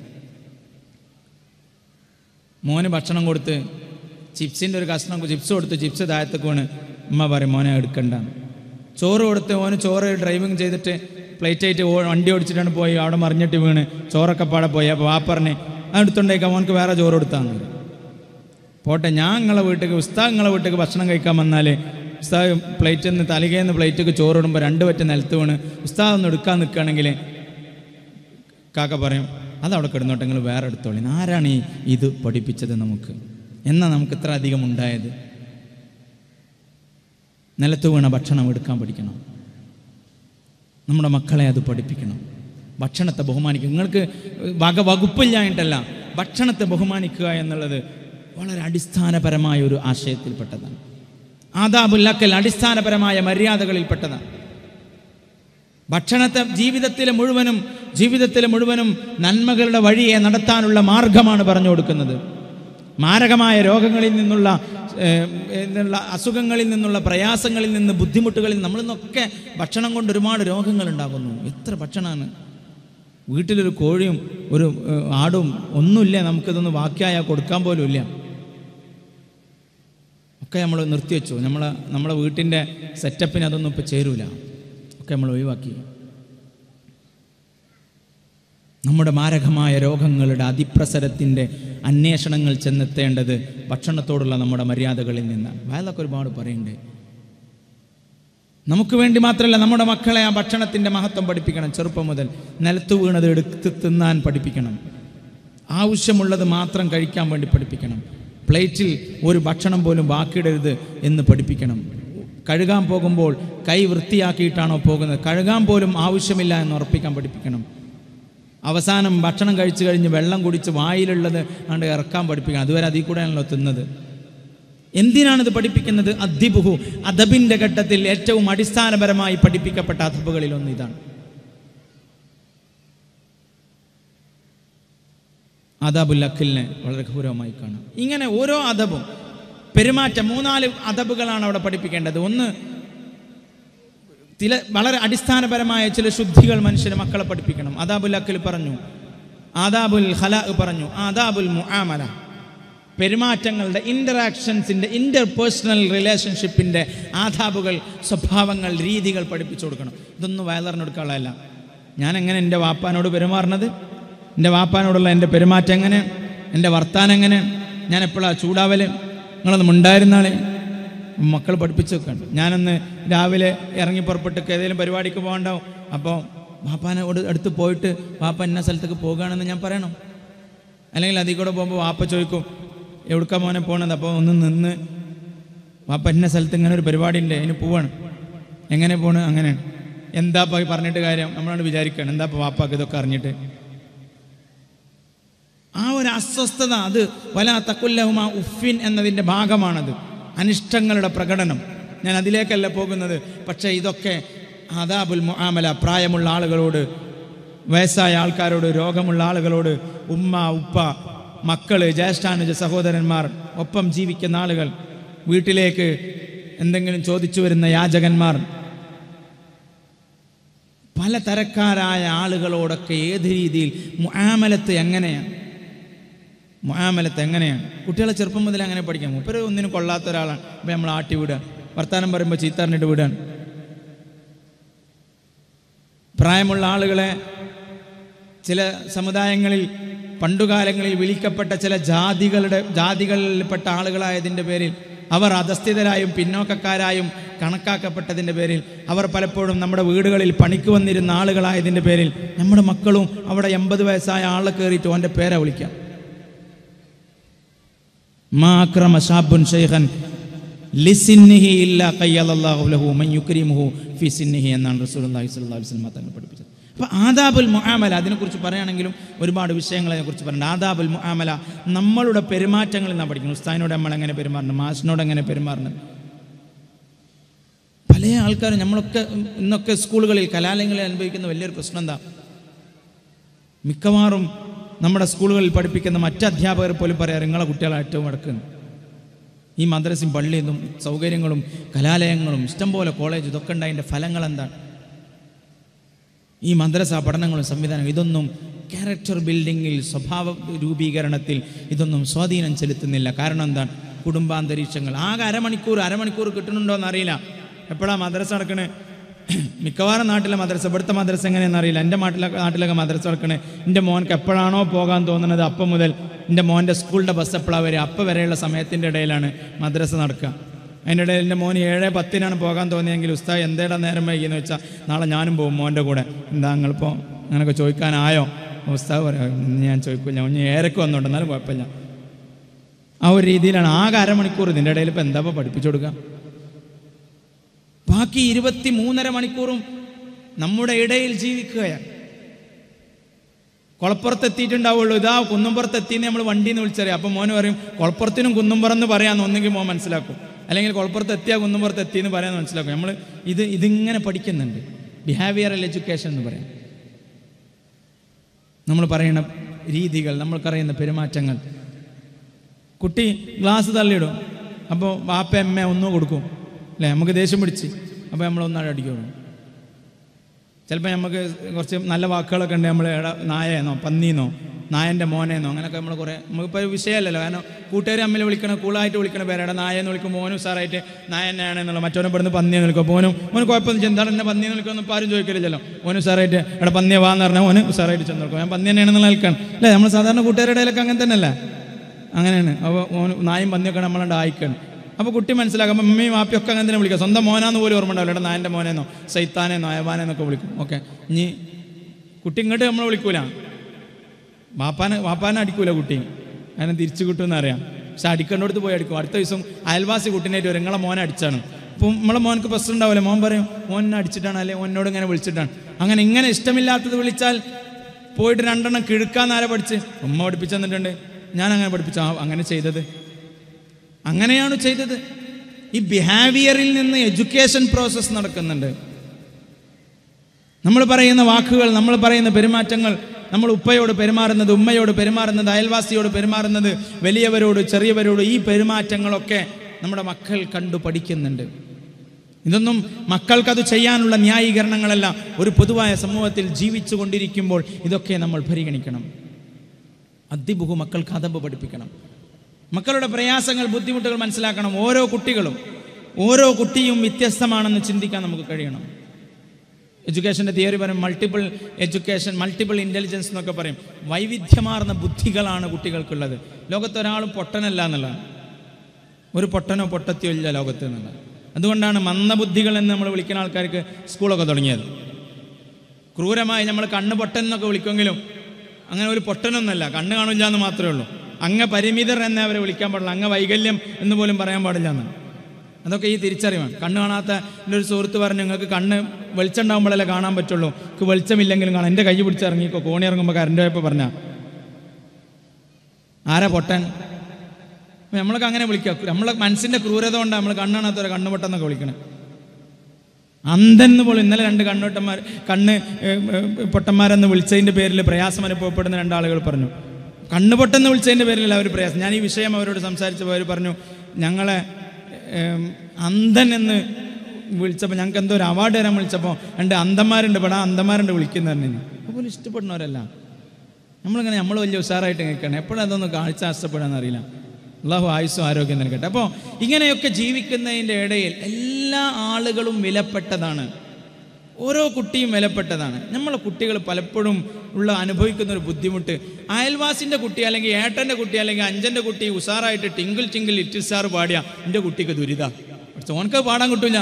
മോന് ഭക്ഷണം കൊടുത്ത് ചിപ്സിൻ്റെ ഒരു കഷ്ണം ചിപ്സ് കൊടുത്ത് ചിപ്സ് താഴത്തേക്ക് വീണ് ഉമ്മ പറയും മോനെ എടുക്കണ്ടെന്ന് ചോറ് കൊടുത്ത് മോന് ചോറ് ഡ്രൈവിംഗ് ചെയ്തിട്ട് പ്ലേറ്റ് ആയിട്ട് ഓ- വണ്ടി ഓടിച്ചിട്ടാണ് പോയി അവിടെ മറിഞ്ഞിട്ട് വീണ് ചോറൊക്കെ പാടെ പോയി അപ്പോൾ ആ പറഞ്ഞ് എടുത്തുണ്ടേക്കാം മോനക്ക് വേറെ ചോറ് കൊടുത്താന്ന് പറയും. പോട്ടെ ഞാൻ നിങ്ങളെ വീട്ടിലേക്ക് ഉസ്താദ് നിങ്ങളെ വീട്ടിലേക്ക് ഭക്ഷണം കഴിക്കാൻ വന്നാൽ ഉസ്താദ് പ്ലേറ്റിൽ നിന്ന് തലികയിൽ പ്ലേറ്റിലേക്ക് ചോറ് ഇടുമ്പോൾ രണ്ട് പറ്റ നിലത്ത് വീണ് ഉസ്താദ് ഒന്ന് എടുക്കാൻ നിൽക്കുകയാണെങ്കിൽ കാക്ക പറയും അതവിടെ കിടന്നോട്ടെ നിങ്ങൾ വേറെ എടുത്തോളി ആരാണ് ഈ ഇത് പഠിപ്പിച്ചത് നമുക്ക് എന്നാ നമുക്ക് ഇത്ര അധികം ഉണ്ടായത് നിലത്ത് വീണ ഭക്ഷണം എടുക്കാൻ പഠിക്കണം നമ്മുടെ മക്കളെ അത് പഠിപ്പിക്കണം ഭക്ഷണത്തെ ബഹുമാനിക്കുക നിങ്ങൾക്ക് വക വകുപ്പില്ലായിട്ടല്ല ഭക്ഷണത്തെ ബഹുമാനിക്കുക എന്നുള്ളത് വളരെ അടിസ്ഥാനപരമായ ഒരു ആശയത്തിൽപ്പെട്ടതാണ് ആദാബുല്ലക്കൽ അടിസ്ഥാനപരമായ മര്യാദകളിൽപ്പെട്ടതാണ് ഭക്ഷണത്തെ ജീവിതത്തിലെ മുഴുവനും ജീവിതത്തിലെ മുഴുവനും നന്മകളുടെ വഴിയെ നടത്താനുള്ള മാർഗമാണ് പറഞ്ഞു കൊടുക്കുന്നത് മാരകമായ രോഗങ്ങളിൽ നിന്നുള്ള ഏഹ്, എന്നുള്ള അസുഖങ്ങളിൽ നിന്നുള്ള പ്രയാസങ്ങളിൽ നിന്ന് ബുദ്ധിമുട്ടുകളിൽ നമ്മളിൽ നിന്നൊക്കെ ഭക്ഷണം കൊണ്ട് ഒരുപാട് രോഗങ്ങൾ ഉണ്ടാകുന്നു എത്ര ഭക്ഷണമാണ് വീട്ടിലൊരു കോഴിയും ഒരു ഏഹ്, ആടും ഒന്നുമില്ല നമുക്കിതൊന്ന് ബാക്കിയായാൽ കൊടുക്കാൻ പോലും ഇല്ല ഒക്കെ നമ്മൾ നിർത്തിവെച്ചു നമ്മളെ നമ്മളെ വീട്ടിൻ്റെ സെറ്റപ്പിന് അതൊന്നും ഇപ്പോൾ ചേരൂല ഒക്കെ നമ്മൾ ഒഴിവാക്കി നമ്മുടെ മാരകമായ രോഗങ്ങളുടെ അതിപ്രസരത്തിൻ്റെ അന്വേഷണങ്ങൾ ചെന്നെത്തേണ്ടത് ഭക്ഷണത്തോടുള്ള നമ്മുടെ മര്യാദകളിൽ നിന്നാണ് വയലൊക്കെ ഒരുപാട് പറയുന്നുണ്ട് നമുക്ക് വേണ്ടി മാത്രമല്ല നമ്മുടെ മക്കളെ ആ ഭക്ഷണത്തിൻ്റെ മഹത്വം പഠിപ്പിക്കണം ചെറുപ്പം മുതൽ നിലത്ത് വീണത് എടുത്ത് തിന്നാൻ പഠിപ്പിക്കണം ആവശ്യമുള്ളത് മാത്രം കഴിക്കാൻ വേണ്ടി പഠിപ്പിക്കണം പ്ലേറ്റിൽ ഒരു ഭക്ഷണം പോലും ബാക്കിയിടരുത് എന്ന് പഠിപ്പിക്കണം കഴുകാൻ പോകുമ്പോൾ കൈ വൃത്തിയാക്കിയിട്ടാണോ പോകുന്നത് കഴുകാൻ പോലും ആവശ്യമില്ല എന്ന് ഉറപ്പിക്കാൻ പഠിപ്പിക്കണം അവസാനം ഭക്ഷണം കഴിച്ചു കഴിഞ്ഞ് വെള്ളം കുടിച്ച് വായിലുള്ളത് കണ്ട് ഇറക്കാൻ പഠിപ്പിക്കണം അതുവരെ അതിൽ കൂടെയാണല്ലോ തിന്നത് എന്തിനാണിത് പഠിപ്പിക്കുന്നത് അദ്ദിബുഹു അദബിൻ്റെ ഘട്ടത്തിൽ ഏറ്റവും അടിസ്ഥാനപരമായി പഠിപ്പിക്കപ്പെട്ട അദബുകളിൽ ഒന്ന് ഇതാണ് അദബുൽ അഖിലിനെ വളരെ ഗൗരവമായി കാണാം ഇങ്ങനെ ഓരോ അദബും പെരുമാറ്റം മൂന്നാല് അദബുകളാണ് അവിടെ പഠിപ്പിക്കേണ്ടത് ഒന്ന് ചില വളരെ അടിസ്ഥാനപരമായ ചില ശുദ്ധികൾ മനുഷ്യന് മക്കളെ പഠിപ്പിക്കണം ആദാബുൽ അഖിൽ പറഞ്ഞു ആദാബുൽ ഖല പറഞ്ഞു ആദാബുൽ മുആമല പെരുമാറ്റങ്ങളുടെ ഇൻ്ററാക്ഷൻസിൻ്റെ ഇൻ്റർ പേഴ്സണൽ റിലേഷൻഷിപ്പിൻ്റെ ആദാബുകൾ സ്വഭാവങ്ങൾ രീതികൾ പഠിപ്പിച്ചു കൊടുക്കണം ഇതൊന്നും വയലറിനെടുക്കാനുള്ളതല്ല ഞാൻ എങ്ങനെ എൻ്റെ വാപ്പാനോട് പെരുമാറുന്നത് എൻ്റെ വാപ്പാനോടുള്ള എൻ്റെ പെരുമാറ്റം എങ്ങനെ എൻ്റെ വർത്താനം എങ്ങനെ ഞാൻ എപ്പോഴാണ് ചൂടാവല് നിങ്ങളൊന്നും ഉണ്ടായിരുന്നാളെ മക്കൾ പഠിപ്പിച്ചു വെക്കാണ് ഞാനൊന്ന് രാവിലെ ഇറങ്ങി പുറപ്പെട്ട് ഏതെങ്കിലും പരിപാടിക്ക് പോകണ്ടാവും അപ്പോൾ വാപ്പാനോട് അടുത്ത് പോയിട്ട് വാപ്പ ഇന്ന സ്ഥലത്തേക്ക് പോകുകയാണെന്ന് ഞാൻ പറയണം അല്ലെങ്കിൽ അതിൽ കൂടെ പോകുമ്പോൾ വാപ്പ ചോദിക്കും എവിടുക്കാ മോനെ പോകണത് അപ്പോൾ ഒന്ന് നിന്ന് വാപ്പ ഇന്ന സ്ഥലത്ത് ഇങ്ങനെ ഒരു പരിപാടി ഉണ്ട് അതിന് പോവാണ് എങ്ങനെ പോണ് അങ്ങനെ എന്താ പോയി പറഞ്ഞിട്ട് കാര്യം നമ്മളോട് വിചാരിക്കണം എന്താ ഇപ്പോൾ വാപ്പാക്ക് ഇതൊക്കെ അറിഞ്ഞിട്ട് ആ ഒരു അസ്വസ്ഥത അത് വല തക്കുല്ലഹുമ ഉഫിൻ എന്നതിൻ്റെ ഭാഗമാണത് അനിഷ്ടങ്ങളുടെ പ്രകടനം ഞാൻ അതിലേക്കല്ല പോകുന്നത് പക്ഷേ ഇതൊക്കെ അദാബുൽ മുആമല പ്രായമുള്ള ആളുകളോട് വയസ്സായ ആൾക്കാരോട് രോഗമുള്ള ആളുകളോട് ഉമ്മ ഉപ്പ മക്കള് ജ്യേഷ്ഠാനുജ സഹോദരന്മാർ ഒപ്പം ജീവിക്കുന്ന ആളുകൾ വീട്ടിലേക്ക് എന്തെങ്കിലും ചോദിച്ചു വരുന്ന യാചകന്മാർ പലതരക്കാരായ ആളുകളോടൊക്കെ ഏത് രീതിയിൽ മുആമലത്ത് എങ്ങനെയാണ് മുആമലത്ത് എങ്ങനെയാണ് കുട്ടികളെ ചെറുപ്പം മുതൽ അങ്ങനെ പഠിക്കാം മൂപ്പര് ഒന്നിനും കൊള്ളാത്ത ഒരാളാണ് അപ്പം നമ്മൾ ആട്ടി വിടുക വർത്താനം പറയുമ്പോൾ ചീത്തറിഞ്ഞിട്ട് വിടുകയാണ് പ്രായമുള്ള ആളുകളെ ചില സമുദായങ്ങളിൽ പണ്ടുകാലങ്ങളിൽ വിളിക്കപ്പെട്ട ചില ജാതികളുടെ ജാതികളിൽപ്പെട്ട ആളുകളായതിൻ്റെ പേരിൽ അവർ അധസ്ഥിതരായും പിന്നോക്കക്കാരായും കണക്കാക്കപ്പെട്ടതിൻ്റെ പേരിൽ അവർ പലപ്പോഴും നമ്മുടെ വീടുകളിൽ പണിക്ക് വന്നിരുന്ന ആളുകളായതിൻ്റെ പേരിൽ നമ്മുടെ മക്കളും അവിടെ എൺപത് വയസ്സായ ആളെ കയറിയിട്ട് ഓൻ്റെ പേരെ വിളിക്കാം മാക്രമ ഷാബുൻ ഷെയ്ഖൻ ലിസിന്നിഹി ഇല്ല കയ്യലല്ലാഹു ലഹു മൻ യുക്രിമുഹു ഫി സിന്നിഹി എന്നാണ് റസൂലുള്ളാഹി സ്വല്ലല്ലാഹു അലൈഹി വസല്ലം തങ്ങൾ പഠിപ്പിച്ചത് അപ്പോൾ ആദാബുൽ മുആമല അതിനെക്കുറിച്ച് പറയുകയാണെങ്കിലും ഒരുപാട് വിഷയങ്ങൾ അതിനെക്കുറിച്ച് പറയുന്നുണ്ട് ആദാബുൽ മുആമല നമ്മളുടെ പെരുമാറ്റങ്ങളിൽ നാം പഠിക്കണം ഉസ്താദിനോട് നമ്മൾ എങ്ങനെ പെരുമാറണം മാഷിനോട് എങ്ങനെ പെരുമാറണം പല ആൾക്കാരും നമ്മളൊക്കെ ഇന്നൊക്കെ സ്കൂളുകളിൽ കലാലയങ്ങളിൽ അനുഭവിക്കുന്ന വലിയൊരു പ്രശ്നം എന്താ മിക്കവാറും നമ്മുടെ സ്കൂളുകളിൽ പഠിപ്പിക്കുന്ന മറ്റ് അധ്യാപകർ പോലും പറയാറ് നിങ്ങളെ കുട്ടികളെ ഏറ്റവും അടക്കുന്നു ഈ മദ്രസയും പള്ളിയും സൗകര്യങ്ങളും കലാലയങ്ങളും ഇഷ്ടംപോലെ കോളേജ് ഇതൊക്കെ ഉണ്ടായതിൻ്റെ ഫലങ്ങൾ എന്താണ് ഈ മദ്രസ പഠനങ്ങളും സംവിധാനം ഇതൊന്നും ക്യാരക്ടർ ബിൽഡിങ്ങിൽ സ്വഭാവ രൂപീകരണത്തിൽ ഇതൊന്നും സ്വാധീനം ചെലുത്തുന്നില്ല കാരണം എന്താണ് കുടുംബാന്തരീക്ഷങ്ങൾ ആകെ അരമണിക്കൂർ അരമണിക്കൂർ കിട്ടുന്നുണ്ടോ എന്നറിയില്ല എപ്പോഴാണ് മദ്രസ നടക്കണേ മിക്കവാറും നാട്ടിലെ മദ്രസ ഇവിടുത്തെ മദ്രസ എങ്ങനെയാണെന്ന് അറിയില്ല എൻ്റെ നാട്ടിലെ നാട്ടിലൊക്കെ മദ്രസ നടക്കണേ എൻ്റെ മോൻക്ക് എപ്പോഴാണോ പോകാൻ തോന്നുന്നത് അപ്പം മുതൽ എൻ്റെ മോൻ്റെ സ്കൂളിൻ്റെ ബസ് എപ്പോഴാണ് വരിക അപ്പം വരെയുള്ള സമയത്തിൻ്റെ ഇടയിലാണ് മദ്രസ നടക്കുക അതിൻ്റെ ഇടയിൽ എൻ്റെ മോന് ഏഴ് പത്തിനാണ് പോകാൻ തോന്നിയെങ്കിൽ ഉസ്താദ് എന്തേടാ നേരം വൈകിയെന്ന് വെച്ചാൽ നാളെ ഞാനും പോകും മോൻ്റെ കൂടെ എന്താ നിങ്ങളിപ്പോൾ അങ്ങനെയൊക്കെ ചോദിക്കാനായോ ഉസ്താദ് പറയാം "ഇന്ന് ഞാൻ ചോദിക്കില്ല ഞാൻ ഏരക്ക് വന്നോണ്ട് എന്നാലും കുഴപ്പമില്ല ആ ഒരു രീതിയിലാണ് ആകെ അരമണിക്കൂർ ഇതിൻ്റെ ഇടയിൽ ഇപ്പോൾ എന്താ ഇപ്പോൾ പഠിപ്പിച്ചു കൊടുക്കുക ബാക്കി ഇരുപത്തി മൂന്നര മണിക്കൂറും നമ്മുടെ ഇടയിൽ ജീവിക്കുകയാണ് കുളപ്പുറത്ത് എത്തിയിട്ടുണ്ടാവുള്ളൂ ഇതാ കുന്നുംപുറത്ത് എത്തിയെന്ന് നമ്മൾ വണ്ടിയിൽ നിന്ന് വിളിച്ചറിയാം അപ്പം മോന് പറയും കുളപ്പുറത്തിനും കുന്നുംപുറം എന്ന് പറയാമെന്ന് ഒന്നെങ്കിൽ മോൻ മനസ്സിലാക്കും അല്ലെങ്കിൽ കുളപ്പുറത്ത് എത്തിയാൽ കുന്നുംപുറത്ത് എത്തിയെന്ന് പറയാമെന്ന് മനസ്സിലാക്കും നമ്മൾ ഇത് ഇതിങ്ങനെ പഠിക്കുന്നുണ്ട് ബിഹേവിയറൽ എഡ്യൂക്കേഷൻ എന്ന് പറയാം നമ്മൾ പറയുന്ന രീതികൾ നമ്മൾക്കറിയുന്ന പെരുമാറ്റങ്ങൾ കുട്ടി ഗ്ലാസ് തള്ളിയിടും അപ്പോൾ വാപ്പ അമ്മ ഒന്നും കൊടുക്കും അല്ലേ നമുക്ക് ദേഷ്യം പിടിച്ച് അപ്പോൾ നമ്മൾ ഒന്നാട് അടിക്കുള്ളൂ ചിലപ്പോൾ നമുക്ക് കുറച്ച് നല്ല വാക്കുകളൊക്കെ ഉണ്ട് നമ്മൾ എടാ നായേന്നോ പന്നീന്നോ നായൻ്റെ മോനേന്നോ അങ്ങനെയൊക്കെ നമ്മൾ കുറേ നമുക്കിപ്പോൾ വിഷയമല്ലല്ലോ കാരണം കൂട്ടുകാർ തമ്മിൽ വിളിക്കണ കൂളായിട്ട് വിളിക്കണ പേരാണ് നായെന്ന് വിളിക്കും മോനും സാറായിട്ട് നായനാണ് എന്നുള്ള മറ്റവനെ പെടുന്ന് പന്നിയെന്ന് വിളിക്കും മോനും മോന് കുഴപ്പമൊന്നും എന്താണ് എന്നെ പന്നിയെന്ന് വിളിക്കുമെന്ന് ഇപ്പം ആരും ചോദിക്കില്ലല്ലോ മോനും സാറായിട്ട് എടാ പന്നിയെ വാന്ന് പറഞ്ഞാൽ മോന് സാറായിട്ട് ചെന്ന് നോക്കും ഞാൻ പന്നി തന്നെയാണെന്നുള്ള നിൽക്കണം അല്ലേ നമ്മൾ സാധാരണ കൂട്ടുകാരുടെ ഇടയിലൊക്കെ അങ്ങനെ തന്നെയല്ലേ അങ്ങനെയാണ് അപ്പോൾ മോന് നായും പന്നിയൊക്കെ നമ്മളുണ്ട് ആയിക്കാണ് അപ്പോൾ കുട്ടി മനസ്സിലാക്കും അപ്പം അമ്മയും വാപ്പിയൊക്കെ അങ്ങനെ തന്നെ വിളിക്കുക സ്വന്തം മോനാന്ന് പോലും ഓർമ്മ ഉണ്ടാവില്ല എടാ നായൻ്റെ മോനെന്നോ സൈത്താനെന്നോ അയവാനെന്നൊക്കെ വിളിക്കും ഓക്കെ ഇനി കുട്ടി ഇങ്ങോട്ട് നമ്മൾ വിളിക്കൂല വാപ്പാനെ വാപ്പാനെ അടിക്കൂല കുട്ടി അതിനെ തിരിച്ചു കിട്ടുമെന്ന് അറിയാം പക്ഷെ അടിക്കേണ്ടടുത്ത് പോയി അടിക്കും അടുത്ത ദിവസം അയൽവാസി കുട്ടീനായിട്ട് വരും നിങ്ങളെ മോനെ അടിച്ചാണ് അപ്പം നമ്മളെ മോനക്ക് പ്രശ്നം ഉണ്ടാവില്ല മോൻ പറയും മോനെ അടിച്ചിട്ടാണ് അല്ലെ മോനോട് ഇങ്ങനെ വിളിച്ചിട്ടാണ് അങ്ങനെ ഇങ്ങനെ ഇഷ്ടമില്ലാത്തത് വിളിച്ചാൽ പോയിട്ട് രണ്ടെണ്ണം കിഴുക്കാന്ന് ആരെ പഠിച്ച് ഉമ്മ പഠിപ്പിച്ചു തന്നിട്ടുണ്ട് ഞാൻ അങ്ങനെ പഠിപ്പിച്ചു ആ അങ്ങനെ ചെയ്തത് അങ്ങനെയാണ് ചെയ്തത് ഈ ബിഹേവിയറിൽ നിന്ന് എഡ്യൂക്കേഷൻ പ്രോസസ്സ് നടക്കുന്നുണ്ട് നമ്മൾ പറയുന്ന വാക്കുകൾ നമ്മൾ പറയുന്ന പെരുമാറ്റങ്ങൾ നമ്മൾ ഉപ്പയോട് പെരുമാറുന്നത് ഉമ്മയോട് പെരുമാറുന്നത് അയൽവാസിയോട് പെരുമാറുന്നത് വലിയവരോട് ചെറിയവരോട് ഈ പെരുമാറ്റങ്ങളൊക്കെ നമ്മുടെ മക്കൾ കണ്ടു പഠിക്കുന്നുണ്ട് ഇതൊന്നും മക്കൾക്കത് ചെയ്യാനുള്ള ന്യായീകരണങ്ങളല്ല ഒരു പൊതുവായ സമൂഹത്തിൽ ജീവിച്ചു കൊണ്ടിരിക്കുമ്പോൾ ഇതൊക്കെ നമ്മൾ പരിഗണിക്കണം അദ്ദിബുഹു മക്കൾക്ക് അതമ്പ് പഠിപ്പിക്കണം മക്കളുടെ പ്രയാസങ്ങൾ ബുദ്ധിമുട്ടുകൾ മനസ്സിലാക്കണം ഓരോ കുട്ടികളും ഓരോ കുട്ടിയും വ്യത്യസ്തമാണെന്ന് ചിന്തിക്കാൻ നമുക്ക് കഴിയണം എഡ്യൂക്കേഷൻ്റെ തിയറി പറയും മൾട്ടിപ്പിൾ എഡ്യൂക്കേഷൻ മൾട്ടിപ്പിൾ ഇൻ്റലിജൻസ് എന്നൊക്കെ പറയും വൈവിധ്യമാർന്ന ബുദ്ധികളാണ് കുട്ടികൾക്കുള്ളത് ലോകത്ത് ഒരാളും പൊട്ടനല്ല എന്നുള്ളതാണ് ഒരു പൊട്ടനോ പൊട്ടത്തിയോ ഇല്ല ലോകത്ത് എന്നുള്ളത് അതുകൊണ്ടാണ് മന്ദബുദ്ധികൾ എന്ന് നമ്മൾ വിളിക്കുന്ന ആൾക്കാർക്ക് സ്കൂളൊക്കെ തുടങ്ങിയത് ക്രൂരമായി നമ്മൾ കണ്ണ് പൊട്ടൻ എന്നൊക്കെ വിളിക്കുമെങ്കിലും അങ്ങനെ ഒരു പൊട്ടനൊന്നല്ല കണ്ണ് കാണില്ല എന്ന് മാത്രമേ ഉള്ളൂ അങ്ങ പരിമിതർ എന്നെ അവരെ വിളിക്കാൻ പാടില്ല അങ്ങ വൈകല്യം എന്ന് പോലും പറയാൻ പാടില്ല എന്നാണ് അതൊക്കെ ഈ തിരിച്ചറിവാണ് കണ്ണ് കാണാത്ത എൻ്റെ ഒരു സുഹൃത്ത് പറഞ്ഞു നിങ്ങൾക്ക് കണ്ണ് വെളിച്ചം ഉണ്ടാകുമ്പോഴല്ലേ കാണാൻ പറ്റുള്ളൂ എനിക്ക് വെളിച്ചമില്ലെങ്കിലും കാണാം എൻ്റെ കൈ പിടിച്ചിറങ്ങിക്കോ കോണി ഇറങ്ങുമ്പോൾ കറണ്ട് പോയപ്പോൾ പറഞ്ഞ ആരാ പൊട്ടൻ അപ്പൊ നമ്മളൊക്കെ അങ്ങനെ വിളിക്കുക നമ്മളെ മനസ്സിൻ്റെ ക്രൂരത കൊണ്ടാണ് നമ്മൾ കണ്ണാണാത്തവരെ കണ്ണുപൊട്ടെന്നൊക്കെ വിളിക്കണേ അന്ധെന്ന് പോലും ഇന്നലെ രണ്ട് കണ്ണുവട്ടന്മാർ കണ്ണ് ഏഹ്, ഏഹ്, പൊട്ടന്മാരെന്ന് വിളിച്ചതിൻ്റെ പേരിൽ പ്രയാസം അനുഭവപ്പെടുന്ന രണ്ടാളുകൾ പറഞ്ഞു കണ്ണ് പൊട്ടെന്ന് വിളിച്ചതിൻ്റെ പേരിലല്ല അവർ പ്രയാസം ഞാൻ ഈ വിഷയം അവരോട് സംസാരിച്ചപ്പോൾ അവർ പറഞ്ഞു ഞങ്ങളെ ഏഹ്, അന്ധൻ എന്ന് വിളിച്ചപ്പോൾ ഞങ്ങൾക്ക് എന്തോ ഒരു അവാർഡ് തരാൻ വിളിച്ചപ്പോൾ രണ്ട് അന്ധന്മാരുണ്ട് ഇവിടെ ആ അന്ധന്മാരുണ്ട് വിളിക്കുന്നതന്നെ അപ്പോൾ ഇഷ്ടപ്പെടുന്നവരല്ല നമ്മളിങ്ങനെ നമ്മൾ വലിയ ഉഷാറായിട്ട് നിൽക്കണം എപ്പോഴും അതൊന്നും കാഴ്ച നഷ്ടപ്പെടാന്ന് അറിയില്ല അള്ളാഹു ആയുസ്സും ആരോഗ്യം നൽകട്ടെ അപ്പോൾ ഇങ്ങനെയൊക്കെ ജീവിക്കുന്നതിൻ്റെ ഇടയിൽ എല്ലാ ആളുകളും വിലപ്പെട്ടതാണ് ഓരോ കുട്ടിയും വിലപ്പെട്ടതാണ് നമ്മളെ കുട്ടികൾ പലപ്പോഴും ഉള്ള അനുഭവിക്കുന്ന ഒരു ബുദ്ധിമുട്ട് അയൽവാസിൻ്റെ കുട്ടി അല്ലെങ്കിൽ ഏട്ടൻ്റെ കുട്ടി അല്ലെങ്കിൽ അഞ്ചൻ്റെ കുട്ടി ഉഷാറായിട്ട് ടിങ്കിൾ ടിങ്കിൾ ലിറ്റിൽ സ്റ്റാർ പാടിയ എൻ്റെ കുട്ടിക്ക് ദുരിത പക്ഷെ ഓനക്ക് പാടാൻ കിട്ടൂല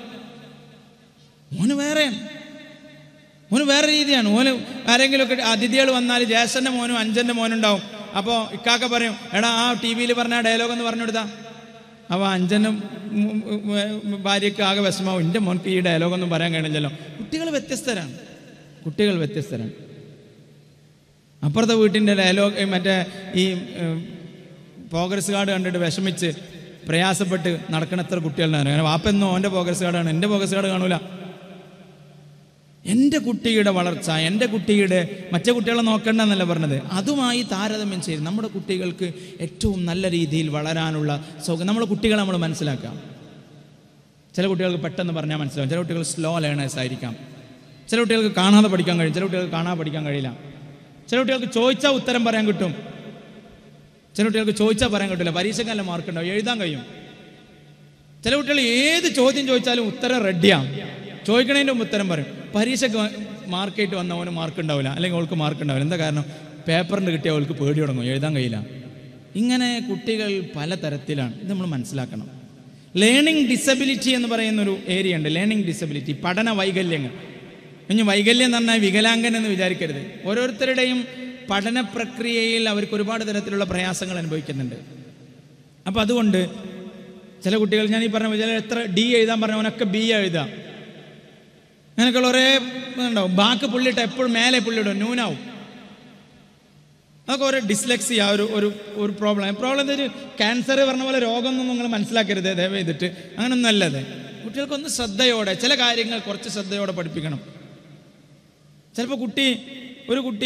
ഓന് വേറെ ഓന് വേറെ രീതിയാണ് ഓന് ആരെങ്കിലുമൊക്കെ അതിഥികൾ വന്നാൽ ജ്യേഷ്ഠൻ്റെ മോനും അഞ്ചൻ്റെ മോനും ഉണ്ടാവും അപ്പോൾ ഇക്കാക്ക പറയും എടാ ആ ടി വിയിൽ പറഞ്ഞ ഡയലോഗ് എന്ന് പറഞ്ഞു കൊടുത്താ അപ്പോൾ അഞ്ചനും ഉം, ഉം, ഉം, ഭാര്യയ്ക്ക് ആകെ വിഷമാവും എൻ്റെ മോൻക്ക് ഈ ഡയലോഗൊന്നും പറയാൻ കഴിയില്ലല്ലോ കുട്ടികൾ വ്യത്യസ്തരാണ് കുട്ടികൾ വ്യത്യസ്തരാണ് അപ്പുറത്തെ വീട്ടിൻ്റെ ഡയലോഗ് മറ്റേ ഈ പ്രോഗ്രസ് കാർഡ് കണ്ടിട്ട് വിഷമിച്ച് പ്രയാസപ്പെട്ട് നടക്കണ എത്ര കുട്ടികളുണ്ടായിരുന്നു അങ്ങനെ വാപ്പെന്നോ ഓൻ്റെ പ്രോഗ്രസ് കാർഡാണ് എൻ്റെ പ്രോഗ്രസ് കാർഡ് കാണൂല എൻ്റെ കുട്ടിയുടെ വളർച്ച എൻ്റെ കുട്ടിയുടെ മറ്റേ കുട്ടികളെ നോക്കണ്ട എന്നല്ല പറഞ്ഞത് അതുമായി താരതമ്യം ചെയ്ത് നമ്മുടെ കുട്ടികൾക്ക് ഏറ്റവും നല്ല രീതിയിൽ വളരാനുള്ള സൗകര്യം നമ്മുടെ കുട്ടികളെ നമ്മൾ മനസ്സിലാക്കാം ചില കുട്ടികൾക്ക് പെട്ടെന്ന് പറഞ്ഞാൽ മനസ്സിലാവും ചില കുട്ടികൾ സ്ലോ ലേണേഴ്സ് ആയിരിക്കാം ചില കുട്ടികൾക്ക് കാണാതെ പഠിക്കാൻ കഴിയും ചില കുട്ടികൾക്ക് കാണാതെ പഠിക്കാൻ കഴിയില്ല ചില കുട്ടികൾക്ക് ചോദിച്ചാൽ ഉത്തരം പറയാൻ കിട്ടും ചില കുട്ടികൾക്ക് ചോദിച്ചാൽ പറയാൻ കിട്ടില്ല പരീക്ഷയ്ക്ക് നല്ല മാർക്ക് ഉണ്ടാവും എഴുതാൻ കഴിയും ചില കുട്ടികൾ ഏത് ചോദ്യം ചോദിച്ചാലും ഉത്തരം റെഡിയാണ് ചോദിക്കണതിൻ്റെ മുമ്പ് ഉത്തരം പറയും പരീക്ഷയ്ക്ക് മാർക്കായിട്ട് വന്നവന് മാർക്ക് ഉണ്ടാവില്ല അല്ലെങ്കിൽ അവൾക്ക് മാർക്ക് ഉണ്ടാവില്ല എന്താ കാരണം പേപ്പറിന് കിട്ടിയ അവൾക്ക് പേടി തുടങ്ങും എഴുതാൻ കഴിയില്ല ഇങ്ങനെ കുട്ടികൾ പല തരത്തിലാണ് ഇത് നമ്മൾ മനസ്സിലാക്കണം ലേണിംഗ് ഡിസബിലിറ്റി എന്ന് പറയുന്ന ഒരു ഏരിയ ഉണ്ട് ലേണിംഗ് ഡിസബിലിറ്റി പഠന വൈകല്യങ്ങൾ ഇനി വൈകല്യം എന്ന് പറഞ്ഞാൽ വികലാംഗൻ എന്ന് വിചാരിക്കരുത് ഓരോരുത്തരുടെയും പഠന പ്രക്രിയയിൽ അവർക്ക് ഒരുപാട് തരത്തിലുള്ള പ്രയാസങ്ങൾ അനുഭവിക്കുന്നുണ്ട് അപ്പോൾ അതുകൊണ്ട് ചില കുട്ടികൾ ഞാൻ ഈ പറഞ്ഞ ചില എത്ര ഡി എഴുതാൻ പറഞ്ഞവനൊക്കെ ബി എഴുതാം അങ്ങനെയൊക്കെയുള്ള ഒരേ ഉണ്ടാവും ബാക്ക് പുള്ളിയിട്ട് എപ്പോഴും മേലെ പുള്ളിയിടും ന്യൂനാവും അതൊക്കെ ഒരു ഡിസ്ലെക്സി ആ ഒരു ഒരു ഒരു പ്രോബ്ലം പ്രോബ്ലം എന്താ ക്യാൻസർ പറഞ്ഞ പോലെ രോഗമൊന്നും നിങ്ങൾ മനസ്സിലാക്കരുത് ദയവ് ചെയ്തിട്ട് അങ്ങനൊന്നും അല്ലത് കുട്ടികൾക്കൊന്ന് ശ്രദ്ധയോടെ ചില കാര്യങ്ങൾ കുറച്ച് ശ്രദ്ധയോടെ പഠിപ്പിക്കണം ചിലപ്പോൾ കുട്ടി ഒരു കുട്ടി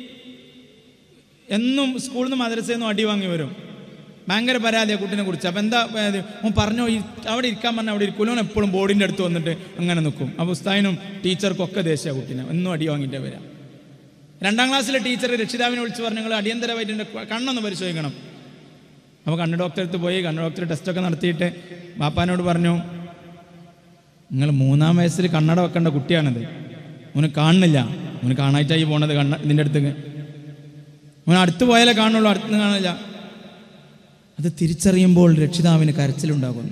എന്നും സ്കൂളിൽ നിന്ന് മദ്രസയിൽ നിന്നും അടി വാങ്ങി വരും ഭയങ്കര പരാതിയാണ് കുട്ടീനെ കുറിച്ച് അപ്പം എന്താ പരാതി? ഓൻ പറഞ്ഞോ ഈ- അവിടെ ഇരിക്കാൻ പറഞ്ഞാൽ അവിടെ ഇരിക്കൂല ഓൻ എപ്പോഴും ബോർഡിൻ്റെ അടുത്ത് വന്നിട്ട് അങ്ങനെ നിൽക്കും അപ്പോൾ ഉസ്താദിനും ടീച്ചർക്കും ഒക്കെ ദേശീയ കുട്ടീനെ എന്നും അടി വാങ്ങിയിട്ടേ വരാം രണ്ടാം ക്ലാസ്സിലെ ടീച്ചർ രക്ഷിതാവിനെ വിളിച്ച് പറഞ്ഞു നിങ്ങൾ അടിയന്തരമായിട്ട് എൻ്റെ കണ്ണൊന്ന് പരിശോധിക്കണം അപ്പോൾ കണ്ണ് ഡോക്ടറെ അടുത്ത് പോയി കണ്ണ് ഡോക്ടർ ടെസ്റ്റൊക്കെ നടത്തിയിട്ട് ബാപ്പാനോട് പറഞ്ഞു നിങ്ങൾ മൂന്നാം വയസ്സിൽ കണ്ണട വെക്കേണ്ട കുട്ടിയാണിത് അവന് കാണുന്നില്ല അവന് കാണായിട്ടായി പോണത് കണ്ണ ഇതിൻ്റെ അടുത്തേക്ക് അവൻ അടുത്ത് പോയാലേ കാണുള്ളൂ അടുത്ത് കാണില്ല അത് തിരിച്ചറിയുമ്പോൾ രക്ഷിതാവിന് കരച്ചിലുണ്ടാകുന്നു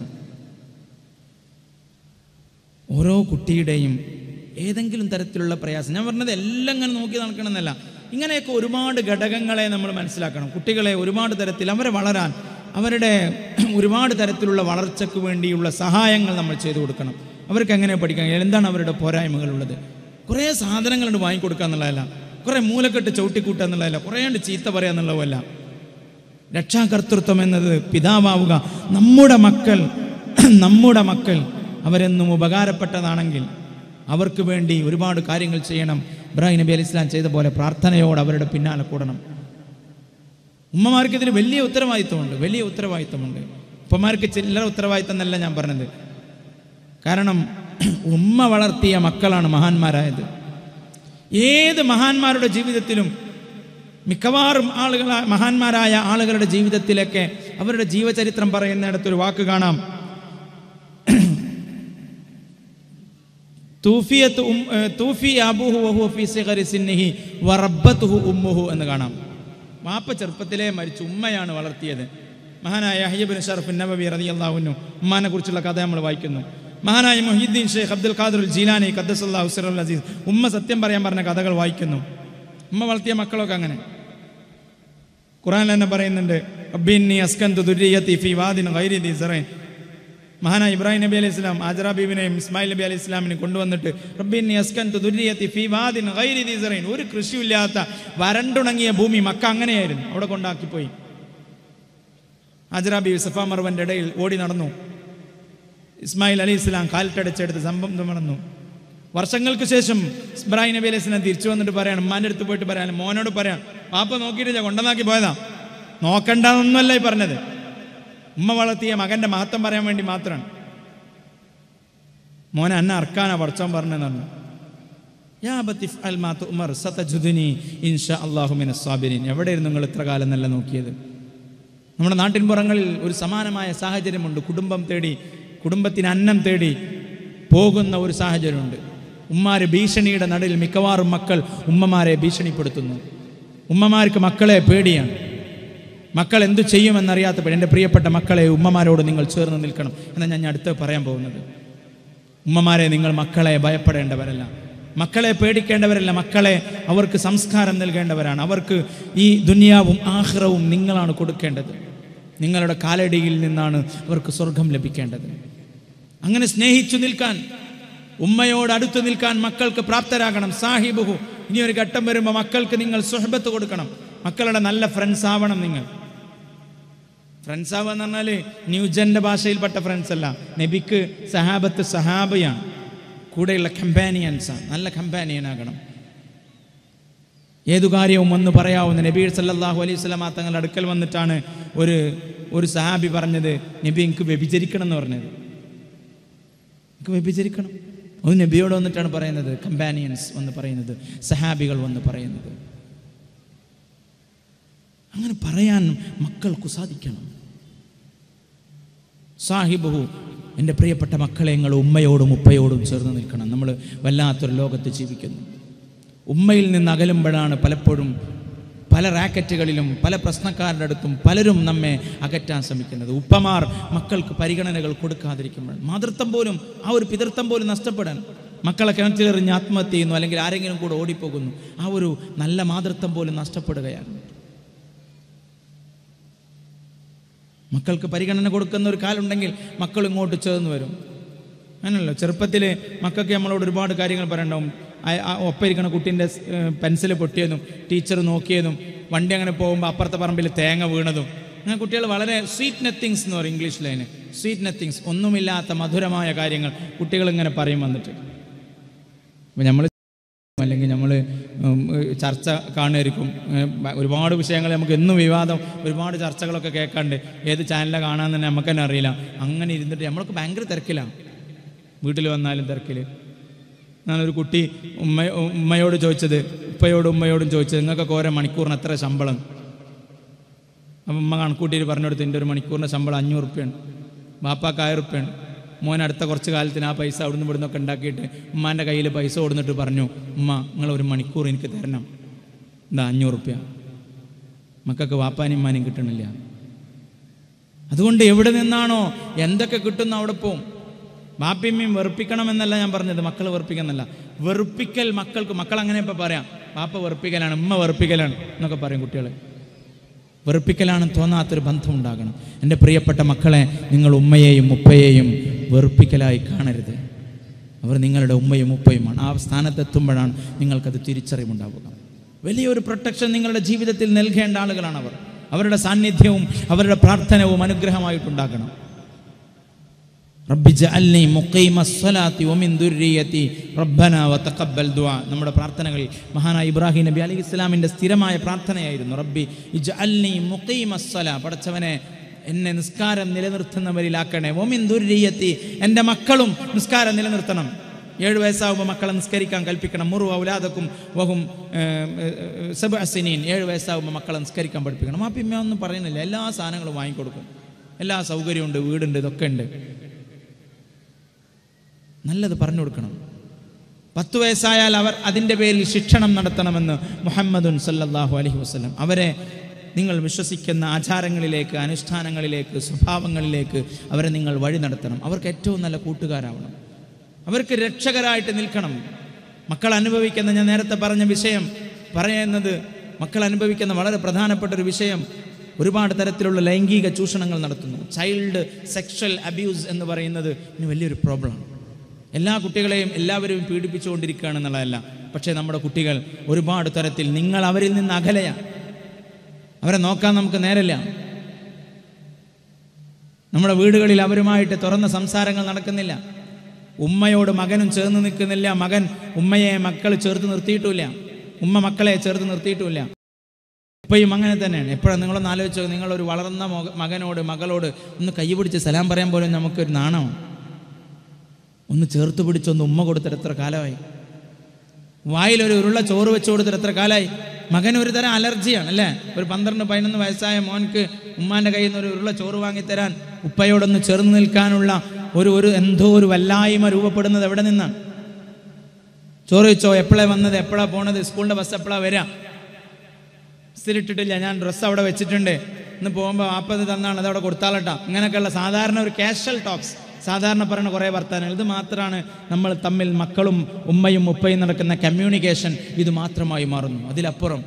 ഓരോ കുട്ടിയുടെയും ഏതെങ്കിലും തരത്തിലുള്ള പ്രയാസം ഞാൻ പറഞ്ഞത് എല്ലാം ഇങ്ങനെ നോക്കി നടക്കണമെന്നല്ല ഇങ്ങനെയൊക്കെ ഒരുപാട് ഘടകങ്ങളെ നമ്മൾ മനസ്സിലാക്കണം കുട്ടികളെ ഒരുപാട് തരത്തിൽ അവരെ വളരാൻ അവരുടെ ഒരുപാട് തരത്തിലുള്ള വളർച്ചയ്ക്ക് വേണ്ടിയുള്ള സഹായങ്ങൾ നമ്മൾ ചെയ്തു കൊടുക്കണം അവർക്ക് എങ്ങനെ പഠിക്കാൻ കഴിയും? എന്താണ് അവരുടെ പോരായ്മകളുള്ളത് കുറേ സാധനങ്ങളുണ്ട് വാങ്ങിക്കൊടുക്കുക എന്നുള്ളതല്ല കുറേ മൂലക്കെട്ട് ചവിട്ടിക്കൂട്ടുക എന്നുള്ളതല്ല കുറേ ഉണ്ട് ചീത്ത പറയുക എന്നുള്ളതല്ല രക്ഷാകർത്തൃത്വം എന്നത് പിതാവാവുക നമ്മുടെ മക്കൾ നമ്മുടെ മക്കൾ അവരെന്നും ഉപകാരപ്പെട്ടതാണെങ്കിൽ അവർക്ക് വേണ്ടി ഒരുപാട് കാര്യങ്ങൾ ചെയ്യണം ഇബ്രാഹിം നബി അലി ഇസ്ലാം ചെയ്ത പോലെ പ്രാർത്ഥനയോട് അവരുടെ പിന്നാലെ കൂടണം ഉമ്മമാർക്ക് ഇതിന് വലിയ ഉത്തരവാദിത്വമുണ്ട് വലിയ ഉത്തരവാദിത്വമുണ്ട് ഉപ്പമാർക്ക് ചില്ലറ ഉത്തരവാദിത്വം എന്നല്ല ഞാൻ പറഞ്ഞത് കാരണം ഉമ്മ വളർത്തിയ മക്കളാണ് മഹാന്മാരായത് ഏത് മഹാന്മാരുടെ ജീവിതത്തിലും മിക്കവാറും ആളുകൾ മഹാന്മാരായ ആളുകളുടെ ജീവിതത്തിലൊക്കെ അവരുടെ ജീവചരിത്രം പറയുന്നിടത്തൊരു വാക്ക് കാണാം തൂഫിയത്ത് ഉം ഏ, തൂഫി അബൂഹു വഹുവ ഫീ സിഗരി സിന്നിഹി വറബ്ബത്തുഹു ഉമ്മുഹു എന്ന് കാണാം വാപ്പ ചെറുപ്പത്തിലേ മരിച്ചു ഉമ്മയാണ് വളർത്തിയത് മഹാനായ ഹയ്യബിൻ ഷറഫ് നബവി റളിയല്ലാഹു ഉമ്മാനെ കുറിച്ചുള്ള കഥ നമ്മൾ വായിക്കുന്നു മഹാനായ മുഹീദ്ദീൻ ഷെയ്ഖ് അബ്ദുൽ ഖാദർ ജീലാനി ഖദ്ദസല്ലാഹു സിറുൽ അസീസ് ഉമ്മ സത്യം പറയാൻ പറഞ്ഞ കഥകൾ വായിക്കുന്നു ഉമ്മ വളർത്തിയ മക്കളൊക്കെ അങ്ങനെ ഖുറാനിൽ തന്നെ പറയുന്നുണ്ട് റബ്ബിന്നി അസ്കന്തു ദുരിയത്തി ഫി വാദിൻ ഗൈരി ദി സറൈൻ മഹാനായ ഇബ്രാഹിം നബി അലൈഹി ഇസ്ലാം ആജറ ബീബിനെയും ഇസ്മായിൽ നബി അലൈഹി ഇസ്ലാമിനെ കൊണ്ടുവന്നിട്ട് റബ്ബിന്നി അസ്കന്തു ദുരിയത്തി ഫി വാദിൻ ഗൈരി ദി സറൈൻ ഒരു കൃഷിയില്ലാത്ത വരണ്ടുണങ്ങിയ ഭൂമി മക്ക അങ്ങനെയായിരുന്നു അവിടെ കൊണ്ടാക്കിപ്പോയി ആജറ ബീബി സഫാ മർവന്റെ ഇടയിൽ ഓടി നടന്നു ഇസ്മായിൽ അലി ഇസ്ലാം കാലിട്ടടച്ചെടുത്ത് സംഭവം നടന്നു വർഷങ്ങൾക്ക് ശേഷം ഇബ്രാഹിം നബി അലൈഹി സ്വലാം തിരിച്ചു വന്നിട്ട് പറയാണ് ഉമ്മാൻ്റെ അടുത്ത് പോയിട്ട് പറയാൻ മോനോട് പറയാം പാപ്പ നോക്കിയിട്ട് ഞാൻ കൊണ്ടുവന്നാക്കി പോയതാ നോക്കണ്ടെന്നൊന്നുമല്ല ഈ പറഞ്ഞത് ഉമ്മ വളർത്തിയ മകന്റെ മഹത്വം പറയാൻ വേണ്ടി മാത്രമാണ് മോനെ അന്ന അർക്കാനാ പഠിച്ചോൻ പറഞ്ഞെന്ന് പറഞ്ഞു യാ ബത്തിഫ് അൽ മാത്തു ഉമർ സതജുദിനി ഇൻഷാ അല്ലാഹു മിനസ് സാബിരീൻ എവിടെയായിരുന്നു നിങ്ങൾ ഇത്ര കാലം നല്ല നോക്കിയത് നമ്മുടെ നാട്ടിൻപുറങ്ങളിൽ ഒരു സമാനമായ സാഹചര്യമുണ്ട് കുടുംബം തേടി കുടുംബത്തിന് അന്നം തേടി പോകുന്ന ഒരു സാഹചര്യമുണ്ട് ഉമ്മാര് ഭീഷണിയുടെ നടുവിൽ മിക്കവാറും മക്കൾ ഉമ്മമാരെ ഭീഷണിപ്പെടുത്തുന്നു ഉമ്മമാർക്ക് മക്കളെ പേടിയാണ് മക്കൾ എന്തു ചെയ്യുമെന്നറിയാത്തപ്പോൾ എൻ്റെ പ്രിയപ്പെട്ട മക്കളെ ഉമ്മമാരോട് നിങ്ങൾ ചേർന്ന് നിൽക്കണം എന്നാണ് ഞാൻ അടുത്ത് പറയാൻ പോകുന്നത് ഉമ്മമാരെ നിങ്ങൾ മക്കളെ ഭയപ്പെടേണ്ടവരല്ല മക്കളെ പേടിക്കേണ്ടവരല്ല മക്കളെ അവർക്ക് സംസ്കാരം നൽകേണ്ടവരാണ് അവർക്ക് ഈ ദുനിയാവും ആഹ്റവും നിങ്ങളാണ് കൊടുക്കേണ്ടത് നിങ്ങളുടെ കാലടിയിൽ നിന്നാണ് അവർക്ക് സ്വർഗം ലഭിക്കേണ്ടത് അങ്ങനെ സ്നേഹിച്ചു നിൽക്കാൻ ഉമ്മയോട് അടുത്തു നിൽക്കാൻ മക്കൾക്ക് പ്രാപ്തരാകണം സാഹിബുഹു ഇനി ഒരു ഘട്ടം വരുമ്പോൾ മക്കൾക്ക് നിങ്ങൾ സുഹബത്ത് കൊടുക്കണം മക്കളുടെ നല്ല ഫ്രണ്ട്സ് ആവണം നിങ്ങൾ ഫ്രണ്ട്സ് ആവുക എന്ന് പറഞ്ഞാൽ ന്യൂജന്റെ ഭാഷയിൽപ്പെട്ട ഫ്രണ്ട്സ് അല്ല നബിക്ക് സഹാബത്ത് സഹാബയാണ് കൂടെയുള്ള കമ്പാനിയൻസാണ് നല്ല കമ്പാനിയൻ ആകണം ഏതു കാര്യവും ഒന്ന് പറയാവുന്ന നബി സല്ലല്ലാഹു അലൈഹി സ്വലാം തങ്ങളുടെ അടുക്കൽ വന്നിട്ടാണ് ഒരു ഒരു സഹാബി പറഞ്ഞത് നബി എനിക്ക് വ്യഭിചരിക്കണം എന്ന് പറഞ്ഞത് എനിക്ക് വ്യഭിചരിക്കണം അത് നബിയോട് വന്നിട്ടാണ് പറയുന്നത് കമ്പാനിയൻസ് വന്ന് പറയുന്നത് സഹാബികൾ വന്ന് പറയുന്നത് അങ്ങനെ പറയാൻ മക്കൾക്ക് സാധിക്കണം സാഹിബുഹു എൻ്റെ പ്രിയപ്പെട്ട മക്കളെ നിങ്ങൾ ഉമ്മയോടും ഉപ്പയോടും ചേർന്ന് നിൽക്കണം നമ്മൾ വല്ലാത്തൊരു ലോകത്ത് ജീവിക്കുന്നു ഉമ്മയിൽ നിന്ന് അകലുമ്പോഴാണ് പലപ്പോഴും പല റാക്കറ്റുകളിലും പല പ്രശ്നക്കാരുടെ അടുത്തും പലരും നമ്മെ അകറ്റാൻ ശ്രമിക്കുന്നത് ഉപ്പമാർ മക്കൾക്ക് പരിഗണനകൾ കൊടുക്കാതിരിക്കുമ്പോൾ മാതൃത്വം പോലും ആ ഒരു പിതൃത്വം പോലും നഷ്ടപ്പെടാൻ മക്കളെ കിണറ്റിലെറിഞ്ഞ് ആത്മഹത്യ ചെയ്യുന്നു അല്ലെങ്കിൽ ആരെങ്കിലും കൂടെ ഓടിപ്പോകുന്നു ആ ഒരു നല്ല മാതൃത്വം പോലും നഷ്ടപ്പെടുകയാണ് മക്കൾക്ക് പരിഗണന കൊടുക്കുന്ന ഒരു കാലുണ്ടെങ്കിൽ മക്കൾ ഇങ്ങോട്ട് ചേർന്ന് വരും അങ്ങനല്ലോ ചെറുപ്പത്തിൽ മക്കൾക്ക് നമ്മളോട് ഒരുപാട് കാര്യങ്ങൾ പറയണ്ടാവും ആ- ആ ഒപ്പരിക്കണ കുട്ടീൻ്റെ പെൻസിൽ പൊട്ടിയതും ടീച്ചർ നോക്കിയതും വണ്ടി അങ്ങനെ പോകുമ്പോൾ അപ്പുറത്തെ പറമ്പിൽ തേങ്ങ വീണതും അങ്ങനെ കുട്ടികൾ വളരെ സ്വീറ്റ് നത്തിങ്സ് എന്ന് പറയും ഇംഗ്ലീഷിൽ അതിന് സ്വീറ്റ് നത്തിങ്സ് ഒന്നുമില്ലാത്ത മധുരമായ കാര്യങ്ങൾ കുട്ടികൾ ഇങ്ങനെ പറയും വന്നിട്ട് അപ്പം നമ്മൾ അല്ലെങ്കിൽ നമ്മൾ ചർച്ച കാണുമായിരിക്കും ഏഹ് ബ- ഒരുപാട് വിഷയങ്ങൾ നമുക്ക് എന്നും വിവാദം ഒരുപാട് ചർച്ചകളൊക്കെ കേൾക്കാണ്ട് ഏത് ചാനലിലാണ് കാണാൻ തന്നെ നമുക്ക് തന്നെ അറിയില്ല അങ്ങനെ ഇരുന്നിട്ട് നമ്മൾക്ക് ഭയങ്കര തിരക്കിലാണ് വീട്ടിൽ വന്നാലും തിരക്കിൽ ഞാനൊരു കുട്ടി ഉമ്മ ഉമ്മയോട് ചോദിച്ചത് ഉപ്പയോടും ഉമ്മയോടും ചോദിച്ചത് നിങ്ങൾക്കൊക്കെ ഓരോ മണിക്കൂറിന് എത്ര ശമ്പളം അപ്പം ഉമ്മ കണക്കൂട്ടിയിട്ട് പറഞ്ഞു കൊടുത്ത് എൻ്റെ ഒരു മണിക്കൂറിൻ്റെ ശമ്പളം അഞ്ഞൂറ് റുപ്യാണ് ബാപ്പാക്ക് ആയിരം റുപ്യാണ് മോൻ അടുത്ത കുറച്ച് കാലത്തിന് ആ പൈസ അവിടുന്ന് ഇവിടുന്ന് ഒക്കെ ഉണ്ടാക്കിയിട്ട് ഉമ്മാൻ്റെ കയ്യിൽ പൈസ കൊടുത്തിട്ട് പറഞ്ഞു ഉമ്മ നിങ്ങൾ ഒരു മണിക്കൂർ എനിക്ക് തരണം എന്താ അഞ്ഞൂറ് റുപ്യ മക്കൾക്ക് വാപ്പാനും ഉമ്മാനും കിട്ടണില്ല അതുകൊണ്ട് എവിടെ നിന്നാണോ എന്തൊക്കെ കിട്ടുന്ന അവിടെ പോവും ബാപ്പിയമ്മയും വെറുപ്പിക്കണമെന്നല്ല ഞാൻ പറഞ്ഞത് മക്കൾ വെറുപ്പിക്കുന്നല്ല വെറുപ്പിക്കൽ മക്കൾക്ക് മക്കൾ അങ്ങനെ ഇപ്പം പറയാം പാപ്പ വെറുപ്പിക്കലാണ് ഉമ്മ വെറുപ്പിക്കലാണ് എന്നൊക്കെ പറയും കുട്ടികൾ വെറുപ്പിക്കലാണെന്ന് തോന്നാത്തൊരു ബന്ധം ഉണ്ടാകണം എൻ്റെ പ്രിയപ്പെട്ട മക്കളെ നിങ്ങൾ ഉമ്മയെയും ഉപ്പയെയും വെറുപ്പിക്കലായി കാണരുത് അവർ നിങ്ങളുടെ ഉമ്മയും ഉപ്പയുമാണ് ആ സ്ഥാനത്തെത്തുമ്പോഴാണ് നിങ്ങൾക്കത് തിരിച്ചറിവുണ്ടാവുക വലിയൊരു പ്രൊട്ടക്ഷൻ നിങ്ങളുടെ ജീവിതത്തിൽ നൽകേണ്ട ആളുകളാണ് അവർ അവരുടെ സാന്നിധ്യവും അവരുടെ പ്രാർത്ഥനവും അനുഗ്രഹമായിട്ടുണ്ടാക്കണം റബ്ബി ജഅൽനി മുഖീമ സ്വലാത്തി വമിൻ ദുർരിയത്തി റബ്ബന വതഖബ്ബൽ ദുആ നമ്മുടെ പ്രാർത്ഥനകളിൽ മഹാനായ ഇബ്രാഹിം നബി അലൈഹി ഇസ്ലാമിൻ്റെ സ്ഥിരമായ പ്രാർത്ഥനയായിരുന്നു റബ്ബി ഇജ്അൽനി മുഖീമ സ്വല പടച്ചവനെ എന്നെ നിസ്കാരം നിലനിർത്തുന്നവരിലാക്കണേ വമിൻ ദുർരിയത്തി എൻ്റെ മക്കളും നിസ്കാരം നിലനിർത്തണം ഏഴ് വയസ്സാകുമ്പോൾ മക്കളെ നിസ്കരിക്കാൻ കൽപ്പിക്കണം മുറു ഔലാദക്കും വഹും സബ് അസിനീൻ ഏഴ് വയസ്സാകുമ്പോൾ മക്കളെ നിസ്കരിക്കാൻ പഠിപ്പിക്കണം ആ പിമ്മ ഒന്നും പറയുന്നില്ല എല്ലാ സാധനങ്ങളും വാങ്ങിക്കൊടുക്കും എല്ലാ സൗകര്യമുണ്ട് വീടുണ്ട് ഇതൊക്കെ ഉണ്ട് നല്ലത് പറഞ്ഞു കൊടുക്കണം പത്ത് വയസ്സായാൽ അവർ അതിൻ്റെ പേരിൽ ശിക്ഷണം നടത്തണമെന്ന് മുഹമ്മദുൻ സല്ലല്ലാഹു അലൈഹി വസല്ലം അവരെ നിങ്ങൾ വിശ്വസിക്കുന്ന ആചാരങ്ങളിലേക്ക് അനുഷ്ഠാനങ്ങളിലേക്ക് സ്വഭാവങ്ങളിലേക്ക് അവരെ നിങ്ങൾ വഴി നടത്തണം അവർക്ക് ഏറ്റവും നല്ല കൂട്ടുകാരാവണം അവർക്ക് രക്ഷകരായിട്ട് നിൽക്കണം മക്കൾ അനുഭവിക്കുന്ന ഞാൻ നേരത്തെ പറഞ്ഞ വിഷയം പറയുന്നത് മക്കൾ അനുഭവിക്കുന്ന വളരെ പ്രധാനപ്പെട്ട ഒരു വിഷയം ഒരുപാട് തരത്തിലുള്ള ലൈംഗിക ചൂഷണങ്ങൾ നടത്തുന്നു ചൈൽഡ് സെക്ഷൽ അബ്യൂസ് എന്ന് പറയുന്നത് ഇനി വലിയൊരു പ്രോബ്ലമാണ് എല്ലാ കുട്ടികളെയും എല്ലാവരും പീഡിപ്പിച്ചുകൊണ്ടിരിക്കുകയാണ് എന്നുള്ളതല്ല പക്ഷേ നമ്മുടെ കുട്ടികൾ ഒരുപാട് തരത്തിൽ നിങ്ങൾ അവരിൽ നിന്ന് അകലെയാണ് അവരെ നോക്കാൻ നമുക്ക് നേരല്ല നമ്മുടെ വീടുകളിൽ അവരുമായിട്ട് തുറന്ന സംസാരങ്ങൾ നടക്കുന്നില്ല ഉമ്മയോട് മകനും ചേർന്ന് നിൽക്കുന്നില്ല മകൻ ഉമ്മയെ മക്കൾ ചേർത്ത് നിർത്തിയിട്ടുമില്ല ഉമ്മ മക്കളെ ചേർത്ത് നിർത്തിയിട്ടുമില്ല ഇപ്പോഴും അങ്ങനെ തന്നെയാണ് എപ്പോഴും നിങ്ങളൊന്ന് ആലോചിച്ചോ നിങ്ങളൊരു വളർന്ന മക- മകനോട് മകളോട് ഒന്ന് കൈ പിടിച്ച് സലാം പറയാൻ പോലും നമുക്കൊരു നാണമാണ് ഒന്ന് ചേർത്ത് പിടിച്ചൊന്ന് ഉമ്മ കൊടുത്തിട്ട് എത്ര കാലമായി വായിലൊരു ഉരുള ചോറ് വെച്ച് കൊടുത്തിട്ട് എത്ര കാലമായി മകൻ ഒരു തരം അലർജിയാണ് അല്ലേ ഒരു പന്ത്രണ്ട് പതിനൊന്ന് വയസ്സായ മോൻക്ക് ഉമ്മാൻ്റെ കയ്യിൽ നിന്ന് ഒരു ഉരുള ചോറ് വാങ്ങിത്തരാൻ ഉപ്പയോടൊന്ന് ചേർന്ന് നിൽക്കാനുള്ള ഒരു ഒരു എന്തോ ഒരു വല്ലായ്മ രൂപപ്പെടുന്നത് എവിടെ നിന്നാണ് ചോറ് വെച്ചോ എപ്പോഴാണ് വന്നത് എപ്പോഴാണ് പോണത് സ്കൂളിൻ്റെ ബസ് എപ്പോഴാണ് വരിക സ്ഥിരിട്ടിട്ടില്ല ഞാൻ ഡ്രസ്സ് അവിടെ വെച്ചിട്ടുണ്ട് ഇന്ന് പോകുമ്പോൾ ആപ്പത് തന്നാണ് അതവിടെ കൊടുത്താലട്ടാ ഇങ്ങനെയൊക്കെയുള്ള സാധാരണ ഒരു കാഷ്വൽ ടോക്സ് സാധാരണ പറയുന്ന കുറേ വർത്തമാനങ്ങൾ ഇത് മാത്രമാണ് നമ്മൾ തമ്മിൽ മക്കളും ഉമ്മയും ഉപ്പയും നടക്കുന്ന കമ്മ്യൂണിക്കേഷൻ ഇത് മാത്രമായി മാറുന്നു അതിലപ്പുറം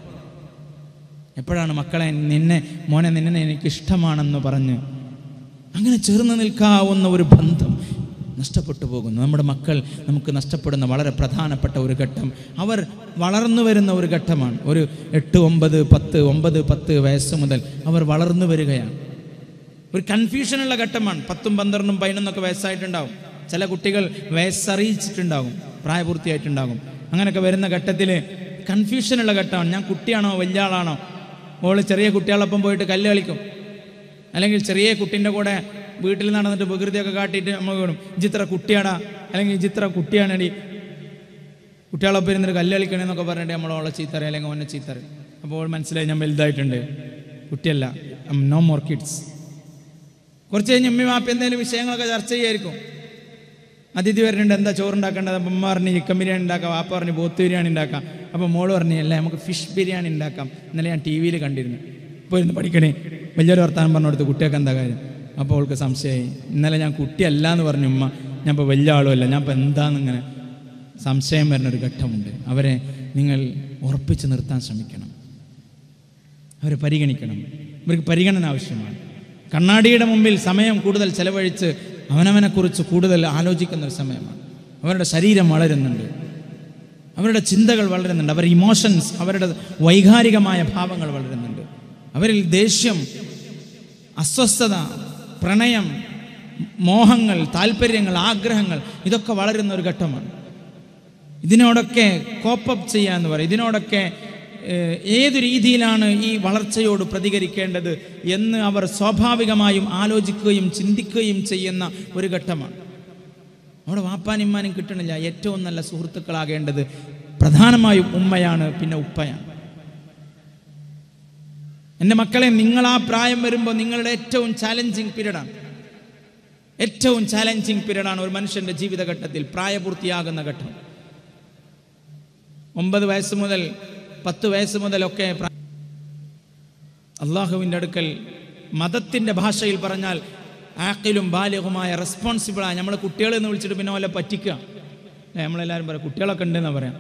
എപ്പോഴാണ് മക്കളെ നിന്നെ മോനെ നിന്നെ എനിക്ക് ഇഷ്ടമാണെന്ന് പറഞ്ഞ് അങ്ങനെ ചേർന്ന് നിൽക്കാവുന്ന ഒരു ബന്ധം നഷ്ടപ്പെട്ടു പോകുന്നു നമ്മുടെ മക്കൾ നമുക്ക് നഷ്ടപ്പെടുന്ന വളരെ പ്രധാനപ്പെട്ട ഒരു ഘട്ടം അവർ വളർന്നു വരുന്ന ഒരു ഘട്ടമാണ് ഒരു എട്ട് ഒമ്പത് പത്ത് ഒമ്പത് പത്ത് വയസ്സ് മുതൽ അവർ വളർന്നു വരികയാണ് ഒരു കൺഫ്യൂഷനുള്ള ഘട്ടമാണ് പത്തും പന്ത്രണ്ടും പതിനൊന്നൊക്കെ വയസ്സായിട്ടുണ്ടാവും ചില കുട്ടികൾ വയസ്സറിയിച്ചിട്ടുണ്ടാകും പ്രായപൂർത്തിയായിട്ടുണ്ടാകും അങ്ങനെയൊക്കെ വരുന്ന ഘട്ടത്തിൽ കൺഫ്യൂഷനുള്ള ഘട്ടമാണ് ഞാൻ കുട്ടിയാണോ വലിയ ആളാണോ ഓള് ചെറിയ കുട്ടികളൊപ്പം പോയിട്ട് കല്ല് കളിക്കും അല്ലെങ്കിൽ ചെറിയ കുട്ടീൻ്റെ കൂടെ വീട്ടിൽ നടന്നിട്ട് വികൃതിയൊക്കെ കാട്ടിയിട്ട് നമ്മൾ വീണും ഇജിത്ര കുട്ടിയാടാ അല്ലെങ്കിൽ ഇജിത്ര കുട്ടിയാണടി കുട്ടികളൊപ്പം ഇരുന്നിട്ട് കല്ല് കളിക്കണമെന്നൊക്കെ പറഞ്ഞിട്ട് നമ്മളോളെ ചീത്തറ അല്ലെങ്കിൽ ഓനെ ചീത്തറ അപ്പോൾ മനസ്സിലായി ഞാൻ വലുതായിട്ടുണ്ട് കുട്ടിയല്ല നോ മോർ കിഡ്സ് കുറച്ച് കഴിഞ്ഞ് ഉമ്മി മാപ്പി എന്തെങ്കിലും വിഷയങ്ങളൊക്കെ ചർച്ച ചെയ്യായിരിക്കും അതിഥി വരുന്നുണ്ട് എന്താ ചോറുണ്ടാക്കേണ്ടത് അപ്പം ഉമ്മ പറഞ്ഞ് ചിക്കൻ ബിരിയാണി ഉണ്ടാക്കാം വാപ്പ പറഞ്ഞ് പോത്ത് ബിരിയാണി ഉണ്ടാക്കാം അപ്പോൾ മോള് പറഞ്ഞ് അല്ലേ നമുക്ക് ഫിഷ് ബിരിയാണി ഉണ്ടാക്കാം ഇന്നലെ ഞാൻ ടി വിയിൽ കണ്ടിരുന്നു ഇപ്പോൾ ഇരുന്ന് പഠിക്കണേ വലിയൊരു വർത്താനം പറഞ്ഞു കൊടുത്ത് കുട്ടിയൊക്കെ എന്താ കാര്യം അപ്പോൾ അവൾക്ക് സംശയമായി ഇന്നലെ ഞാൻ കുട്ടിയല്ല എന്ന് പറഞ്ഞു ഉമ്മ ഞാൻ ഇപ്പോൾ വലിയ ആളുമല്ല ഞാൻ ഇപ്പോൾ എന്താണെന്നിങ്ങനെ സംശയം വരുന്ന ഒരു ഘട്ടമുണ്ട് അവരെ നിങ്ങൾ ഉറപ്പിച്ച് നിർത്താൻ ശ്രമിക്കണം അവരെ പരിഗണിക്കണം ഇവർക്ക് പരിഗണന ആവശ്യമാണ് കണ്ണാടിയുടെ മുമ്പിൽ സമയം കൂടുതൽ ചെലവഴിച്ച് അവനവനെക്കുറിച്ച് കൂടുതൽ ആലോചിക്കുന്ന ഒരു സമയമാണ് അവരുടെ ശരീരം വളരുന്നുണ്ട് അവരുടെ ചിന്തകൾ വളരുന്നുണ്ട് അവരുടെ ഇമോഷൻസ് അവരുടെ വൈകാരികമായ ഭാവങ്ങൾ വളരുന്നുണ്ട് അവരിൽ ദേഷ്യം അസ്വസ്ഥത പ്രണയം മോഹങ്ങൾ താല്പര്യങ്ങൾ ആഗ്രഹങ്ങൾ ഇതൊക്കെ വളരുന്ന ഒരു ഘട്ടമാണ് ഇതിനോടൊക്കെ കോപ്പപ്പ് ചെയ്യുക എന്ന് പറയും ഇതിനോടൊക്കെ ഏഹ്, ഏത് രീതിയിലാണ് ഈ വളർച്ചയോട് പ്രതികരിക്കേണ്ടത് എന്ന് അവർ സ്വാഭാവികമായും ആലോചിക്കുകയും ചിന്തിക്കുകയും ചെയ്യുന്ന ഒരു ഘട്ടമാണ് അവിടെ വാപ്പാനും ഇമ്മാനും കിട്ടണില്ല ഏറ്റവും നല്ല സുഹൃത്തുക്കളാകേണ്ടത് പ്രധാനമായും ഉമ്മയാണ് പിന്നെ ഉപ്പയാണ് എൻ്റെ മക്കളെ നിങ്ങൾ ആ പ്രായം വരുമ്പോൾ നിങ്ങളുടെ ഏറ്റവും ചാലഞ്ചിങ് പീരീഡാണ് ഏറ്റവും ചാലഞ്ചിങ് പീരീഡാണ് ഒരു മനുഷ്യൻ്റെ ജീവിതഘട്ടത്തിൽ പ്രായപൂർത്തിയാകുന്ന ഘട്ടം ഒമ്പത് വയസ്സ് മുതൽ പത്ത് വയസ്സ് മുതലൊക്കെ പ്രാ- അള്ളാഹുവിൻ്റെ അടുക്കൽ മതത്തിൻ്റെ ഭാഷയിൽ പറഞ്ഞാൽ ആക്കിലും ബാലികവുമായ റെസ്പോൺസിബിളായ നമ്മൾ കുട്ടികളെ എന്ന് വിളിച്ചിട്ട് പിന്നെ വല്ല പറ്റിക്കുക അല്ലേ നമ്മളെല്ലാവരും പറയാം കുട്ടികളൊക്കെ ഉണ്ടെന്നാണ് പറയാം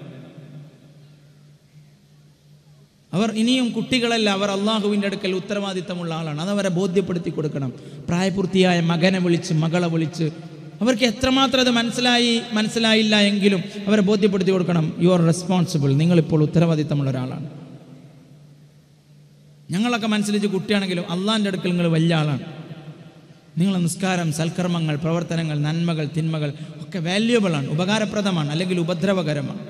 അവർ ഇനിയും കുട്ടികളല്ല അവർ അള്ളാഹുവിൻ്റെ അടുക്കൽ ഉത്തരവാദിത്തമുള്ള ആളാണ് അതവരെ ബോധ്യപ്പെടുത്തി കൊടുക്കണം പ്രായപൂർത്തിയായ മകനെ വിളിച്ച് മകളെ വിളിച്ച് അവർക്ക് എത്രമാത്രം അത് മനസ്സിലായി മനസ്സിലായില്ല എങ്കിലും അവരെ ബോധ്യപ്പെടുത്തി കൊടുക്കണം യു ആർ റെസ്പോൺസിബിൾ നിങ്ങളിപ്പോൾ ഉത്തരവാദിത്തമുള്ള ഒരാളാണ് ഞങ്ങളൊക്കെ മനസ്സിലിച്ച് കുട്ടിയാണെങ്കിലും അള്ളാൻ്റെ അടുക്കൽ നിങ്ങൾ വലിയ ആളാണ് നിങ്ങളെ നിസ്കാരം സൽക്കർമ്മങ്ങൾ പ്രവർത്തനങ്ങൾ നന്മകൾ തിന്മകൾ ഒക്കെ വാല്യുബിളാണ് ഉപകാരപ്രദമാണ് അല്ലെങ്കിൽ ഉപദ്രവകരമാണ്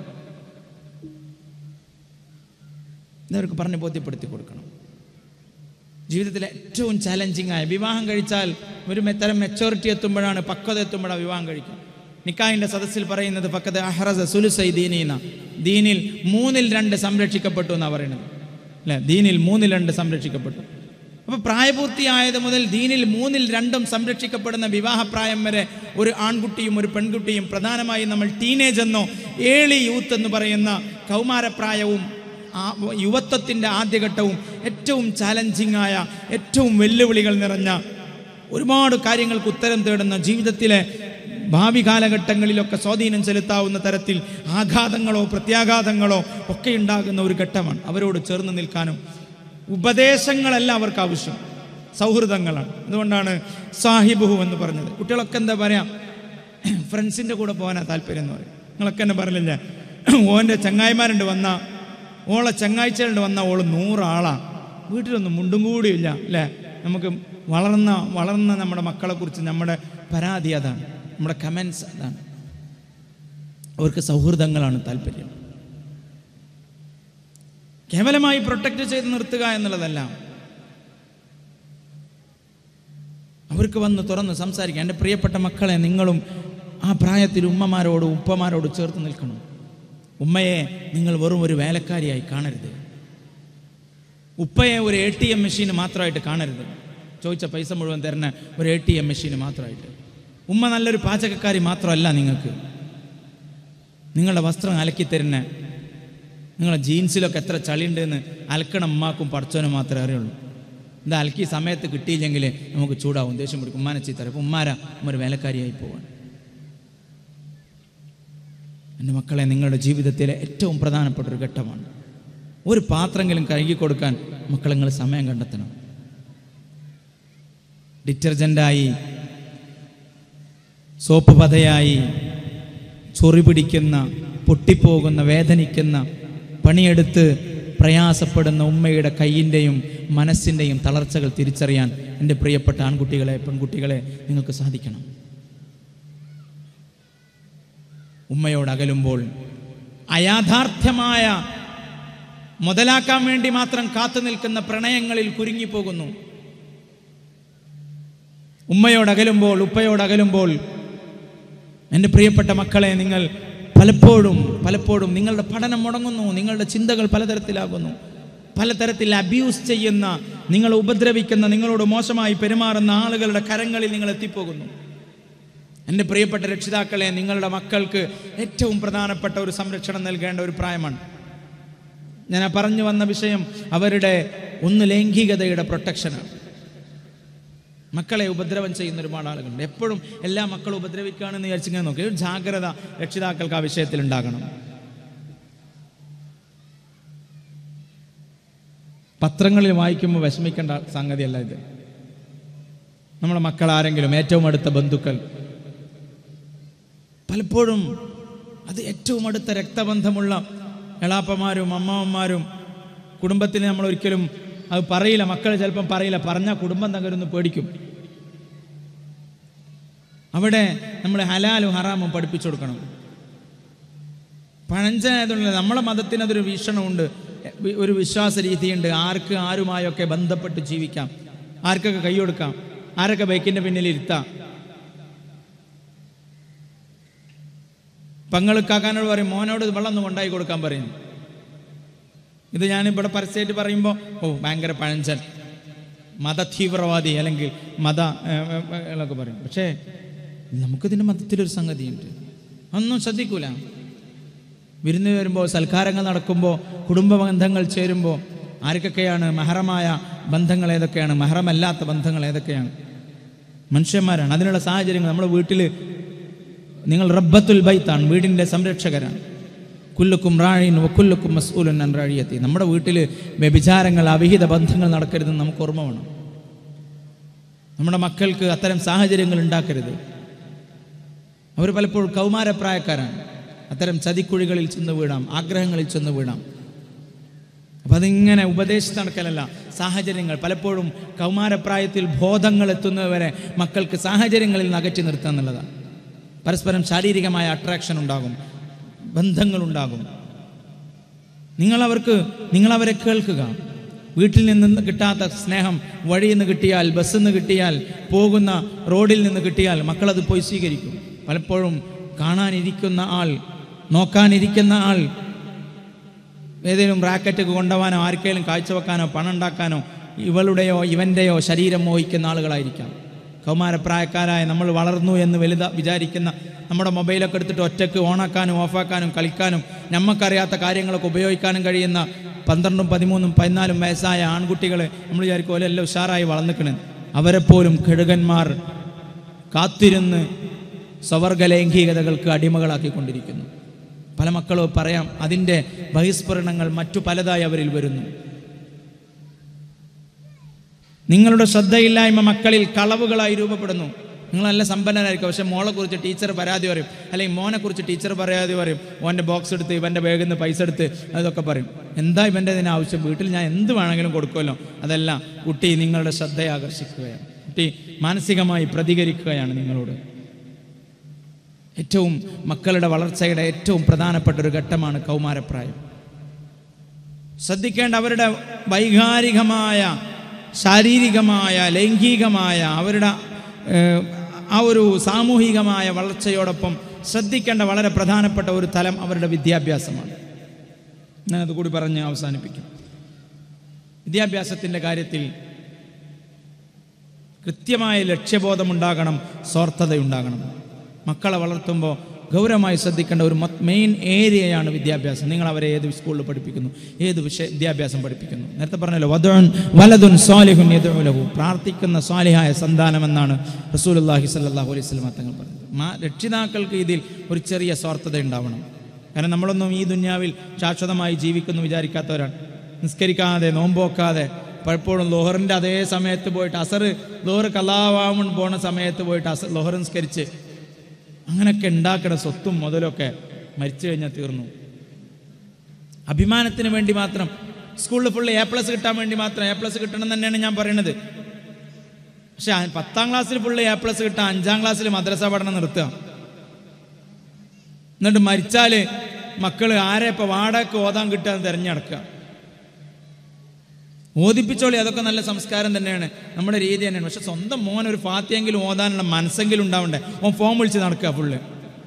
ഇതവർക്ക് പറഞ്ഞ് ബോധ്യപ്പെടുത്തി കൊടുക്കണം ജീവിതത്തിലെ ഏറ്റവും ചാലഞ്ചിങ് ആയ വിവാഹം കഴിച്ചാൽ ഒരു തരം മെച്ചോറിറ്റി എത്തുമ്പോഴാണ് പക്വത എത്തുമ്പോഴാണ് വിവാഹം കഴിക്കുക നിക്കാഹിൻ്റെ സദസ്സിൽ പറയുന്നത് പക്കത്ത് അഹ്റസ സുലുസൈ ദീനീന ദീനിൽ മൂന്നിൽ രണ്ട് സംരക്ഷിക്കപ്പെട്ടു എന്നാണ് പറയുന്നത് അല്ലേ ദീനിൽ മൂന്നിൽ രണ്ട് സംരക്ഷിക്കപ്പെട്ടു അപ്പോൾ പ്രായപൂർത്തിയായത് മുതൽ ദീനിൽ മൂന്നിൽ രണ്ടും സംരക്ഷിക്കപ്പെടുന്ന വിവാഹപ്രായം വരെ ഒരു ആൺകുട്ടിയും ഒരു പെൺകുട്ടിയും പ്രധാനമായും നമ്മൾ ടീനേജ് എന്നോ ഏളി യൂത്ത് എന്ന് പറയുന്ന കൗമാരപ്രായവും ആ യുവത്വത്തിൻ്റെ ആദ്യഘട്ടവും ഏറ്റവും ചാലഞ്ചിങ് ആയ ഏറ്റവും വെല്ലുവിളികൾ നിറഞ്ഞ ഒരുപാട് കാര്യങ്ങൾക്ക് ഉത്തരം തേടുന്ന ജീവിതത്തിലെ ഭാവി കാലഘട്ടങ്ങളിലൊക്കെ സ്വാധീനം ചെലുത്താവുന്ന തരത്തിൽ ആഘാതങ്ങളോ പ്രത്യാഘാതങ്ങളോ ഒക്കെ ഉണ്ടാകുന്ന ഒരു ഘട്ടമാണ് അവരോട് ചേർന്ന് നിൽക്കാനും ഉപദേശങ്ങളല്ല അവർക്ക് ആവശ്യം സൗഹൃദങ്ങളാണ് അതുകൊണ്ടാണ് സാഹിബുഹു എന്ന് പറഞ്ഞത് കുട്ടികളൊക്കെ എന്താ പറയാ ഫ്രണ്ട്സിൻ്റെ കൂടെ പോകാനാ താല്പര്യം എന്ന് പറയും നിങ്ങളൊക്കെ എന്നെ പറഞ്ഞില്ലേ ഓൻ്റെ ചങ്ങായിമാരുണ്ട് വന്ന ഓളെ ചങ്ങാഴ്ചകളുണ്ട് വന്ന ഓള് നൂറാളാണ് വീട്ടിലൊന്നും മുണ്ടും കൂടിയില്ല അല്ലേ നമുക്ക് വളർന്ന വളർന്ന നമ്മുടെ മക്കളെക്കുറിച്ച് നമ്മുടെ പരാതി അതാണ് നമ്മുടെ കമൻസ് അതാണ് അവർക്ക് സൗഹൃദങ്ങളാണ് താല്പര്യം കേവലമായി പ്രൊട്ടക്റ്റ് ചെയ്ത് നിർത്തുക എന്നുള്ളതല്ല അവർക്ക് വന്ന് തുറന്ന് സംസാരിക്കാം എൻ്റെ പ്രിയപ്പെട്ട മക്കളെ നിങ്ങളും ആ പ്രായത്തിൽ ഉമ്മമാരോട് ഉപ്പമാരോട് ചേർത്ത് നിൽക്കണം ഉമ്മയെ നിങ്ങൾ വെറും ഒരു വേലക്കാരിയായി കാണരുത് ഉപ്പയെ ഒരു എ ടി എം മെഷീൻ മാത്രമായിട്ട് കാണരുത് ചോദിച്ച പൈസ മുഴുവൻ തരുന്ന ഒരു എ ടി എം മെഷീൻ മാത്രമായിട്ട് ഉമ്മ നല്ലൊരു പാചകക്കാരി മാത്രമല്ല നിങ്ങൾക്ക് നിങ്ങളുടെ വസ്ത്രം അലക്കി തരുന്ന നിങ്ങളുടെ ജീൻസിലൊക്കെ എത്ര ചളിയുണ്ടെന്ന് അലക്കണം ഉമ്മാക്കും പഠിച്ചവനും മാത്രമേ അറിയുള്ളൂ ഇത് അലക്കി സമയത്ത് കിട്ടിയില്ലെങ്കിൽ നമുക്ക് ചൂടാവും ദേഷ്യം പിടിക്കും ഉമ്മാനെ ചീത്തറ അപ്പം ഉമ്മാര ഉമ്മ ഒരു വേലക്കാരിയായി പോവാണ് എൻ്റെ മക്കളെ നിങ്ങളുടെ ജീവിതത്തിലെ ഏറ്റവും പ്രധാനപ്പെട്ട ഒരു ഘട്ടമാണ് ഒരു പാത്രമെങ്കിലും കഴുകി കൊടുക്കാൻ മക്കളെ നിങ്ങൾ സമയം കണ്ടെത്തണം ഡിറ്റർജൻ്റായി സോപ്പ് പതയായി ചൊറി പിടിക്കുന്ന പൊട്ടിപ്പോകുന്ന വേദനിക്കുന്ന പണിയെടുത്ത് പ്രയാസപ്പെടുന്ന ഉമ്മയുടെ കയ്യിൻ്റെയും മനസ്സിൻ്റെയും തളർച്ചകൾ തിരിച്ചറിയാൻ എൻ്റെ പ്രിയപ്പെട്ട ആൺകുട്ടികളെ പെൺകുട്ടികളെ നിങ്ങൾക്ക് സാധിക്കണം ഉമ്മയോട് അകലുമ്പോൾ അയാഥാർത്ഥ്യമായ മുതലാക്കാൻ വേണ്ടി മാത്രം കാത്തു നിൽക്കുന്ന പ്രണയങ്ങളിൽ കുരുങ്ങിപ്പോകുന്നു ഉമ്മയോട് അകലുമ്പോൾ ഉപ്പയോട് അകലുമ്പോൾ എൻ്റെ പ്രിയപ്പെട്ട മക്കളെ നിങ്ങൾ പലപ്പോഴും പലപ്പോഴും നിങ്ങളുടെ പഠനം മുടങ്ങുന്നു നിങ്ങളുടെ ചിന്തകൾ പലതരത്തിലാകുന്നു പലതരത്തിൽ അബ്യൂസ് ചെയ്യുന്ന നിങ്ങളെ ഉപദ്രവിക്കുന്ന നിങ്ങളോട് മോശമായി പെരുമാറുന്ന ആളുകളുടെ കരങ്ങളിൽ നിങ്ങൾ എത്തിപ്പോകുന്നു എൻ്റെ പ്രിയപ്പെട്ട രക്ഷിതാക്കളെ നിങ്ങളുടെ മക്കൾക്ക് ഏറ്റവും പ്രധാനപ്പെട്ട ഒരു സംരക്ഷണം നൽകേണ്ട ഒരു പ്രായമാണ് ഞാൻ ആ പറഞ്ഞു വന്ന വിഷയം അവരുടെ ഒന്ന് ലൈംഗികതയുടെ പ്രൊട്ടക്ഷനാണ് മക്കളെ ഉപദ്രവം ചെയ്യുന്ന ഒരുപാട് ആളുകളുണ്ട് എപ്പോഴും എല്ലാ മക്കളും ഉപദ്രവിക്കുകയാണെന്ന് വിചാരിച്ചിങ്ങനെ നോക്കി ഒരു ജാഗ്രത രക്ഷിതാക്കൾക്ക് ആ വിഷയത്തിൽ ഉണ്ടാകണം പത്രങ്ങളിൽ വായിക്കുമ്പോൾ വിഷമിക്കേണ്ട സംഗതിയല്ല ഇത് നമ്മുടെ മക്കൾ ആരെങ്കിലും ഏറ്റവും അടുത്ത ബന്ധുക്കൾ പലപ്പോഴും അത് ഏറ്റവും അടുത്ത രക്തബന്ധമുള്ള എളാപ്പമാരും അമ്മാവന്മാരും കുടുംബത്തിന് നമ്മൾ ഒരിക്കലും അത് പറയില്ല മക്കൾ ചിലപ്പം പറയില്ല പറഞ്ഞാൽ കുടുംബം തകരുന്ന് പേടിക്കും അവിടെ നമ്മൾ ഹലാലും ഹറാമും പഠിപ്പിച്ചു കൊടുക്കണം പഴഞ്ചനായതുകൊണ്ട് നമ്മളെ മതത്തിന് അതൊരു വീക്ഷണമുണ്ട് വി- ഒരു വിശ്വാസ രീതിയുണ്ട് ആർക്ക് ആരുമായൊക്കെ ബന്ധപ്പെട്ട് ജീവിക്കാം ആർക്കൊക്കെ കൈ കൊടുക്കാം ആരൊക്കെ ബൈക്കിൻ്റെ പിന്നിൽ ഇരുത്താം പങ്കളക്കാക്കാനോട് പറയും മോനോട് വെള്ളം ഒന്ന് കൊണ്ടായി കൊടുക്കാൻ പറയും ഇത് ഞാനിവിടെ പരസ്യമായിട്ട് പറയുമ്പോൾ ഓ ഭയങ്കര പഴഞ്ചൻ മത തീവ്രവാദി അല്ലെങ്കിൽ മത ഒക്കെ പറയും പക്ഷേ നമുക്കിതിൻ്റെ മതത്തിലൊരു സംഗതിയുണ്ട് ഒന്നും ശ്രദ്ധിക്കൂല വിരുന്ന് വരുമ്പോൾ സൽക്കാരങ്ങൾ നടക്കുമ്പോൾ കുടുംബ ബന്ധങ്ങൾ ചേരുമ്പോൾ ആർക്കൊക്കെയാണ് മഹറമായ ബന്ധങ്ങൾ ഏതൊക്കെയാണ് മഹറമല്ലാത്ത ബന്ധങ്ങൾ ഏതൊക്കെയാണ് മനുഷ്യന്മാരാണ് അതിനുള്ള സാഹചര്യങ്ങൾ നമ്മുടെ വീട്ടിൽ നിങ്ങൾ റബ്ബത്തുൽ ബൈത്താണ് വീടിൻ്റെ സംരക്ഷകരാണ് കുല്ലുക്കും റാഴീൻ കുല്ലുക്കും മസ്ഊലുൻ അൻ റാഴിയത്തി നമ്മുടെ വീട്ടിൽ വ്യഭിചാരങ്ങൾ അവിഹിത ബന്ധങ്ങൾ നടക്കരുതെന്ന് നമുക്ക് ഓർമ്മ വേണം നമ്മുടെ മക്കൾക്ക് അത്തരം സാഹചര്യങ്ങൾ ഉണ്ടാക്കരുത് അവർ പലപ്പോഴും കൗമാരപ്രായക്കാരാണ് അത്തരം ചതിക്കുഴികളിൽ ചെന്ന് വീഴാം ആഗ്രഹങ്ങളിൽ ചെന്ന് വീഴാം അപ്പം അതിങ്ങനെ ഉപദേശിച്ച് നടക്കലല്ല സാഹചര്യങ്ങൾ പലപ്പോഴും കൗമാരപ്രായത്തിൽ ബോധങ്ങൾ എത്തുന്നതുവരെ മക്കൾക്ക് സാഹചര്യങ്ങളിൽ നിന്ന് അകറ്റി നിർത്തുക എന്നുള്ളതാണ് പരസ്പരം ശാരീരികമായ അട്രാക്ഷൻ ഉണ്ടാകും ബന്ധങ്ങളുണ്ടാകും നിങ്ങളവർക്ക് നിങ്ങളവരെ കേൾക്കുക വീട്ടിൽ നിന്ന് കിട്ടാത്ത സ്നേഹം വഴിയിൽ നിന്ന് കിട്ടിയാൽ ബസ്സിൽ നിന്ന് കിട്ടിയാൽ പോകുന്ന റോഡിൽ നിന്ന് കിട്ടിയാൽ മക്കളത് പോയി സ്വീകരിക്കും പലപ്പോഴും കാണാനിരിക്കുന്ന ആൾ നോക്കാനിരിക്കുന്ന ആൾ ഏതെങ്കിലും റാക്കറ്റ് കൊണ്ടുപോകാനോ ആർക്കെങ്കിലും കാഴ്ചവെക്കാനോ പണം ഉണ്ടാക്കാനോ ഇവളുടെയോ ഇവൻ്റെയോ ശരീരം മോഹിക്കുന്ന ആളുകളായിരിക്കാം കൗമാരപ്രായക്കാരായ നമ്മൾ വളർന്നു എന്ന് വലുത വിചാരിക്കുന്ന നമ്മുടെ മൊബൈലൊക്കെ എടുത്തിട്ട് ഒറ്റയ്ക്ക് ഓണാക്കാനും ഓഫാക്കാനും കളിക്കാനും നമുക്കറിയാത്ത കാര്യങ്ങളൊക്കെ ഉപയോഗിക്കാനും കഴിയുന്ന പന്ത്രണ്ടും പതിമൂന്നും പതിനാലും വയസ്സായ ആൺകുട്ടികൾ നമ്മൾ വിചാരിക്കും പോലെ എല്ലാം ഉഷാറായി വളർന്നിക്കണ് അവരെപ്പോലും കെടുകന്മാർ കാത്തിരുന്ന് സ്വവർഗ ലൈംഗികതകൾക്ക് അടിമകളാക്കിക്കൊണ്ടിരിക്കുന്നു പല മക്കളും പറയാം അതിൻ്റെ ബഹിസ്ഫുരണങ്ങൾ മറ്റു പലതായി അവരിൽ വരുന്നു നിങ്ങളുടെ ശ്രദ്ധയില്ലായ്മ മക്കളിൽ കളവുകളായി രൂപപ്പെടുന്നു നിങ്ങൾ നല്ല സമ്പന്നനായിരിക്കും പക്ഷെ മോളെ കുറിച്ച് ടീച്ചർ പരാതി പറയും അല്ലെങ്കിൽ മോനെ കുറിച്ച് ടീച്ചർ പരാതി പറയും ഓൻ്റെ ബോക്സ് എടുത്ത് ഇവൻ്റെ ബാഗിൽ നിന്ന് പൈസ എടുത്ത് അതൊക്കെ പറയും എന്താ ഇവൻ്റെ ഇതിന് ആവശ്യം വീട്ടിൽ ഞാൻ എന്ത് വേണമെങ്കിലും കൊടുക്കുമല്ലോ അതല്ല കുട്ടി നിങ്ങളുടെ ശ്രദ്ധയെ ആകർഷിക്കുകയാണ് കുട്ടി മാനസികമായി പ്രതികരിക്കുകയാണ് നിങ്ങളോട് ഏറ്റവും മക്കളുടെ വളർച്ചയുടെ ഏറ്റവും പ്രധാനപ്പെട്ട ഒരു ഘട്ടമാണ് കൗമാരപ്രായം ശ്രദ്ധിക്കേണ്ട അവരുടെ വൈകാരികമായ ശാരീരികമായ ലൈംഗികമായ അവരുടെ ഏഹ്, ആ ഒരു സാമൂഹികമായ വളർച്ചയോടൊപ്പം ശ്രദ്ധിക്കേണ്ട വളരെ പ്രധാനപ്പെട്ട ഒരു തലം അവരുടെ വിദ്യാഭ്യാസമാണ് ഞാനത് കൂടി പറഞ്ഞ് അവസാനിപ്പിക്കും വിദ്യാഭ്യാസത്തിൻ്റെ കാര്യത്തിൽ കൃത്യമായ ലക്ഷ്യബോധമുണ്ടാകണം സ്വാർത്ഥതയുണ്ടാകണം മക്കളെ വളർത്തുമ്പോൾ ഗൗരവമായി ശ്രദ്ധിക്കേണ്ട ഒരു മെയിൻ ഏരിയയാണ് വിദ്യാഭ്യാസം നിങ്ങൾ അവരെ ഏത് സ്കൂളിൽ പഠിപ്പിക്കുന്നു ഏത് വിഷയ വിദ്യാഭ്യാസം പഠിപ്പിക്കുന്നു നേരത്തെ പറഞ്ഞല്ലോ വധുൻ വലതുൻ സ്വാലിഹുൻ യദുലഹു പ്രാർത്ഥിക്കുന്ന സ്വാലിഹായ സന്താനം എന്നാണ് റസൂലുള്ളാഹി സ്വല്ലല്ലാഹു അലൈഹി വസല്ലം തങ്ങൾ പറഞ്ഞത് മാ രക്ഷിതാക്കൾക്ക് ഇതിൽ ഒരു ചെറിയ സ്വാർത്ഥത ഉണ്ടാവണം കാരണം നമ്മളൊന്നും ഈ ദുന്യാവിൽ ശാശ്വതമായി ജീവിക്കുന്നു വിചാരിക്കാത്തവരാണ് നിസ്കരിക്കാതെ നോമ്പോക്കാതെ പലപ്പോഴും ലോഹറിൻ്റെ അതേ സമയത്ത് പോയിട്ട് അസർ ലോഹർ കലാവാമൺ പോണ സമയത്ത് പോയിട്ട് അസർ ലോഹർ നിസ്കരിച്ച് അങ്ങനെയൊക്കെ ഉണ്ടാക്കണ സ്വത്തും മുതലൊക്കെ മരിച്ചു കഴിഞ്ഞാൽ തീർന്നു അഭിമാനത്തിന് വേണ്ടി മാത്രം സ്കൂളിൽ ഫുള്ള് എ പ്ലസ് കിട്ടാൻ വേണ്ടി മാത്രം എ പ്ലസ് കിട്ടണം എന്ന് തന്നെയാണ് ഞാൻ പറയുന്നത് പക്ഷെ ആ പത്താം ക്ലാസ്സിൽ ഫുള്ള് എ പ്ലസ് കിട്ടാൻ അഞ്ചാം ക്ലാസ്സിൽ മദ്രസ പഠനം നിർത്തുക എന്നിട്ട് മരിച്ചാൽ മക്കൾ ആരെ ഇപ്പോൾ വാടക ഓതാൻ കിട്ടുക എന്ന് തിരഞ്ഞെടുക്കുക ഓദിപ്പിച്ചോളി അതൊക്കെ നല്ല സംസ്കാരം തന്നെയാണ് നമ്മുടെ രീതി തന്നെയാണ് പക്ഷെ സ്വന്തം മോൻ ഒരു ഫാത്തിയെങ്കിലും ഓതാനുള്ള മനസ്സെങ്കിലും ഉണ്ടാവണ്ടേ ഓൻ ഫോം വിളിച്ച് നടക്കുക ഫുള്ള്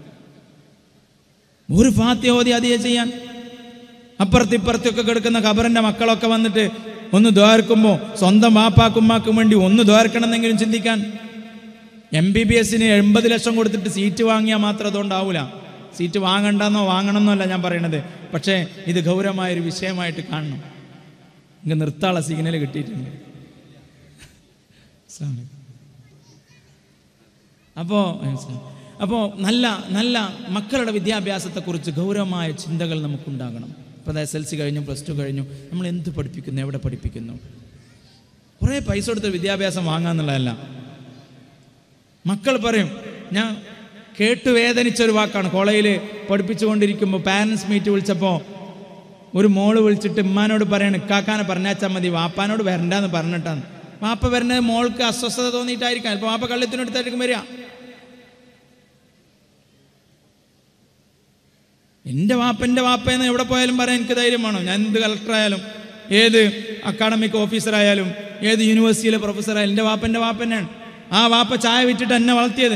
ഒരു ഫാത്തി ഓതി അതിയെ ചെയ്യാൻ അപ്പുറത്ത് ഇപ്പുറത്തൊക്കെ കിടക്കുന്ന ഖബറിന്റെ മക്കളൊക്കെ വന്നിട്ട് ഒന്ന് ദ്വാർക്കുമ്പോൾ സ്വന്തം വാപ്പാക്കുമ്മാക്കും വേണ്ടി ഒന്ന് ദ്വാർക്കണമെന്നെങ്കിലും ചിന്തിക്കാൻ എം ബി ബി എസിന് എൺപത് ലക്ഷം കൊടുത്തിട്ട് സീറ്റ് വാങ്ങിയാൽ മാത്രം അതുകൊണ്ടാവൂല സീറ്റ് വാങ്ങണ്ടെന്നോ വാങ്ങണമെന്നോ അല്ല ഞാൻ പറയണത് പക്ഷേ ഇത് ഗൗരവമായൊരു വിഷയമായിട്ട് കാണണം ഇങ്ങ് നിർത്താനുള്ള സിഗ്നൽ കിട്ടിയിട്ടുണ്ട് അപ്പോൾ അപ്പോൾ നല്ല നല്ല മക്കളുടെ വിദ്യാഭ്യാസത്തെക്കുറിച്ച് ഗൗരവമായ ചിന്തകൾ നമുക്കുണ്ടാകണം ഇപ്പോൾ എസ് എൽ സി കഴിഞ്ഞു പ്ലസ് ടു കഴിഞ്ഞു നമ്മൾ എന്ത് പഠിപ്പിക്കുന്നു എവിടെ പഠിപ്പിക്കുന്നു കുറേ പൈസ കൊടുത്ത് വിദ്യാഭ്യാസം വാങ്ങാന്നുള്ളതല്ല മക്കൾ പറയും ഞാൻ കേട്ട് വേദനിച്ച ഒരു വാക്കാണ് കോളേജിൽ പഠിപ്പിച്ചുകൊണ്ടിരിക്കുമ്പോൾ പാരൻസ് മീറ്റ് വിളിച്ചപ്പോൾ ഒരു മോള് വിളിച്ചിട്ട് ഉമ്മാനോട് പറയാണ് ഇക്കാക്കാനെ പറഞ്ഞാച്ചാൽ മതി വാപ്പാനോട് വരണ്ടെന്ന് പറഞ്ഞിട്ടാണ് വാപ്പ വരുന്നത് മോൾക്ക് അസ്വസ്ഥത തോന്നിയിട്ടായിരിക്കാം ഇപ്പോൾ വാപ്പ കള്ളത്തിനടുത്തായിരിക്കും വരിക എൻ്റെ വാപ്പ എൻ്റെ വാപ്പയെന്ന് എവിടെ പോയാലും പറയാൻ എനിക്ക് ധൈര്യം വേണം ഞാൻ എന്ത് കളക്ടറായാലും ഏത് അക്കാഡമിക് ഓഫീസറായാലും ഏത് യൂണിവേഴ്സിറ്റിയിലെ പ്രൊഫസറായാലും എൻ്റെ വാപ്പ എൻ്റെ വാപ്പ തന്നെയാണ് ആ വാപ്പ ചായ വിറ്റിട്ട് എന്നെ വളർത്തിയത്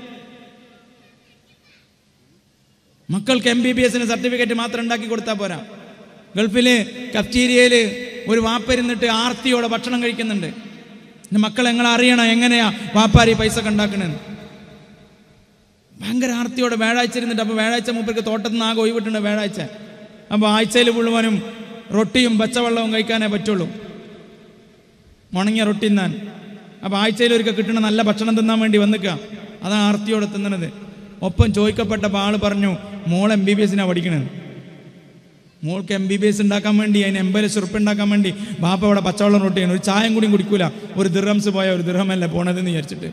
മക്കൾക്ക് എം ബി ബി എസിന് സർട്ടിഫിക്കറ്റ് മാത്രം ഉണ്ടാക്കി കൊടുത്താൽ പോരാ ഗൾഫിൽ കഫ്റ്റീരിയയിൽ ഒരു വാപ്പ ഇരുന്നിട്ട് ആർത്തിയോടെ ഭക്ഷണം കഴിക്കുന്നുണ്ട് എൻ്റെ മക്കൾ എങ്ങനെ അറിയണം എങ്ങനെയാ വാപ്പാരി പൈസ ഒക്കെ ഉണ്ടാക്കണെന്ന് ഭയങ്കര ആർത്തിയോടെ വ്യാഴാഴ്ച ഇരുന്നിട്ട് അപ്പോൾ വ്യാഴാഴ്ച മൂപ്പർക്ക് തോട്ടത്തിൽ നിന്ന് ആകെ ഒഴിവിട്ടുണ്ട് വ്യാഴാഴ്ച അപ്പോൾ ആഴ്ചയിൽ മുഴുവനും റൊട്ടിയും പച്ചവെള്ളവും കഴിക്കാനേ പറ്റുള്ളൂ മുണങ്ങിയ റൊട്ടി തിന്നാൻ അപ്പോൾ ആഴ്ചയിൽ ഒരിക്കൽ കിട്ടുന്ന നല്ല ഭക്ഷണം തിന്നാൻ വേണ്ടി വന്നിക്കുക അതാണ് ആർത്തിയോടെ തിന്നണത് ഒപ്പം ചോദിക്കപ്പെട്ടപ്പോൾ ആൾ പറഞ്ഞു മോൾ എം ബി ബി എസിനാണ് പഠിക്കണത് മോൾക്ക് എം ബി ബി എസ് ഉണ്ടാക്കാൻ വേണ്ടി അതിന് എൺപത് ലക്ഷം ഉറുപ്പ് ഉണ്ടാക്കാൻ വേണ്ടി ബാപ്പ അവിടെ പച്ചവെള്ളം റൊട്ടിയാണ് ഒരു ചായം കൂടിയും കുടിക്കൂല ഒരു ദിർഹംസ് പോയ ഒരു ദിർഹമല്ല പോണതെന്ന് വിചാരിച്ചിട്ട്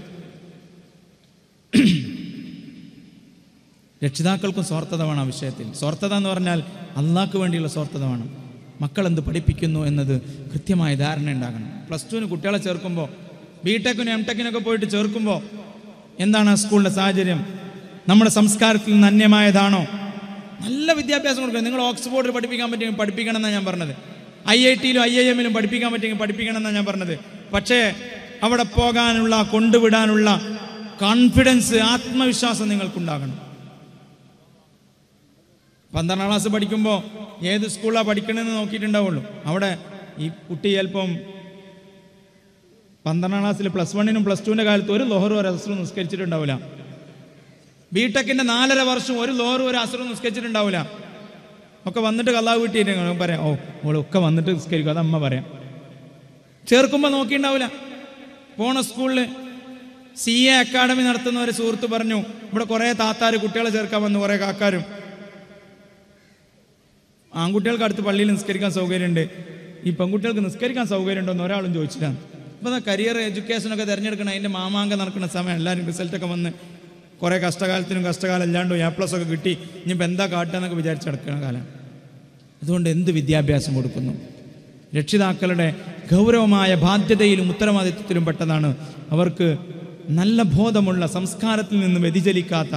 രക്ഷിതാക്കൾക്കും സ്വാർത്ഥത വേണം ആ വിഷയത്തിൽ സ്വാർത്ഥത എന്ന് പറഞ്ഞാൽ അള്ളാഹ്ക്ക് വേണ്ടിയുള്ള സ്വാർത്ഥത വേണം മക്കളെന്ത് പഠിപ്പിക്കുന്നു എന്നത് കൃത്യമായ ധാരണ ഉണ്ടാകണം പ്ലസ് ടുവിന് കുട്ടികളെ ചേർക്കുമ്പോൾ ബി ടെക്കിനും എം ടെക്കിനൊക്കെ പോയിട്ട് ചേർക്കുമ്പോൾ എന്താണ് ആ സ്കൂളിൻ്റെ സാഹചര്യം നമ്മുടെ സംസ്കാരത്തിൽ നിന്ന് അന്യമായതാണോ നല്ല വിദ്യാഭ്യാസം കൊടുക്കണം നിങ്ങൾ ഓക്സ്ഫോർഡിൽ പഠിപ്പിക്കാൻ പറ്റുമെങ്കിൽ പഠിപ്പിക്കണം എന്നാണ് ഞാൻ പറഞ്ഞത് ഐ ഐ ടിയിലും ഐ ഐ എമ്മിലും പഠിപ്പിക്കാൻ പറ്റുമെങ്കിൽ പഠിപ്പിക്കണം എന്നാണ് ഞാൻ പറഞ്ഞത് പക്ഷേ അവിടെ പോകാനുള്ള കൊണ്ടുവിടാനുള്ള കോൺഫിഡൻസ് ആത്മവിശ്വാസം നിങ്ങൾക്കുണ്ടാകണം പന്ത്രണ്ടാം ക്ലാസ് പഠിക്കുമ്പോൾ ഏത് സ്കൂളിലാണ് പഠിക്കണമെന്ന് നോക്കിയിട്ടുണ്ടാവുള്ളൂ അവിടെ ഈ കുട്ടി ചിലപ്പം പന്ത്രണ്ടാം ക്ലാസ്സിൽ പ്ലസ് വണ്ണിനും പ്ലസ് ടുവിൻ്റെ കാലത്ത് ഒരു ലോഹറും ഒരു അസറും നിസ്കരിച്ചിട്ടുണ്ടാവില്ല ബി ടെക്കിൻ്റെ നാലര വർഷം ഒരു ലോഹറും ഒരു അസറും നിസ്കരിച്ചിട്ടുണ്ടാവില്ല ഒക്കെ വന്നിട്ട് കള്ളാവ് വീട്ടിയിട്ട് പറയാം ഓ ഓളൊക്കെ വന്നിട്ട് നിസ്കരിക്കും അത് അമ്മ പറയാം ചേർക്കുമ്പോൾ നോക്കിയിട്ടുണ്ടാവില്ല പോണ സ്കൂളിൽ സി എ അക്കാഡമി നടത്തുന്ന ഒരു സുഹൃത്ത് പറഞ്ഞു ഇവിടെ കുറേ താത്താർ കുട്ടികളെ ചേർക്കാൻ വന്നു കുറേ കാക്കാരും ആൺകുട്ടികൾക്ക് അടുത്ത് പള്ളിയിൽ നിസ്കരിക്കാൻ സൗകര്യമുണ്ട് ഈ പെൺകുട്ടികൾക്ക് നിസ്കരിക്കാൻ സൗകര്യമുണ്ടോ എന്ന് ഒരാളും ചോദിച്ചില്ല ഇപ്പോൾ കരിയർ എഡ്യൂക്കേഷനൊക്കെ തിരഞ്ഞെടുക്കണം അതിൻ്റെ മാമാങ്കം നടക്കുന്ന സമയം എല്ലാവരും റിസൾട്ടൊക്കെ വന്ന് കുറേ കഷ്ടകാലത്തിനും കഷ്ടകാലം അല്ലാണ്ടും എ പ്ലസ് ഒക്കെ കിട്ടി ഇനിയിപ്പോൾ എന്താ കാട്ടുക എന്നൊക്കെ വിചാരിച്ച് നടക്കുന്ന കാലം അതുകൊണ്ട് എന്ത് വിദ്യാഭ്യാസം കൊടുക്കുന്നു രക്ഷിതാക്കളുടെ ഗൗരവമായ ബാധ്യതയിലും ഉത്തരവാദിത്വത്തിലും പെട്ടതാണ് അവർക്ക് നല്ല ബോധമുള്ള സംസ്കാരത്തിൽ നിന്ന് വ്യതിചലിക്കാത്ത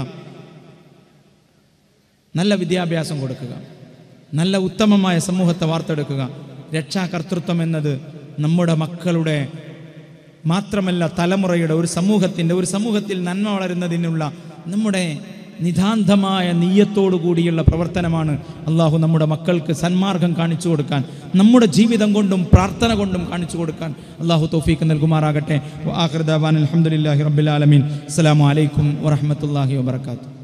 നല്ല വിദ്യാഭ്യാസം കൊടുക്കുക നല്ല ഉത്തമമായ സമൂഹത്തെ വാർത്തെടുക്കുക രക്ഷാകർത്തൃത്വം എന്നത് നമ്മുടെ മക്കളുടെ മാത്രമല്ല തലമുറയുടെ ഒരു സമൂഹത്തിൻ്റെ ഒരു സമൂഹത്തിൽ നന്മ വളരുന്നതിനുള്ള നമ്മുടെ നിതാന്തമായ നീയത്തോടു കൂടിയുള്ള പ്രവർത്തനമാണ് അള്ളാഹു നമ്മുടെ മക്കൾക്ക് സന്മാർഗം കാണിച്ചു കൊടുക്കാൻ നമ്മുടെ ജീവിതം കൊണ്ടും പ്രാർത്ഥന കൊണ്ടും കാണിച്ചു കൊടുക്കാൻ അള്ളാഹു തൗഫീഖ് നൽകുമാറാകട്ടെ ആഹൃദാൻ അലഹമുല്ലാഹി റബ്ബുലാലമീൻ അസ്സാം വലൈക്കും വറഹമത്തല്ലാഹി വാബർക്കാത്തു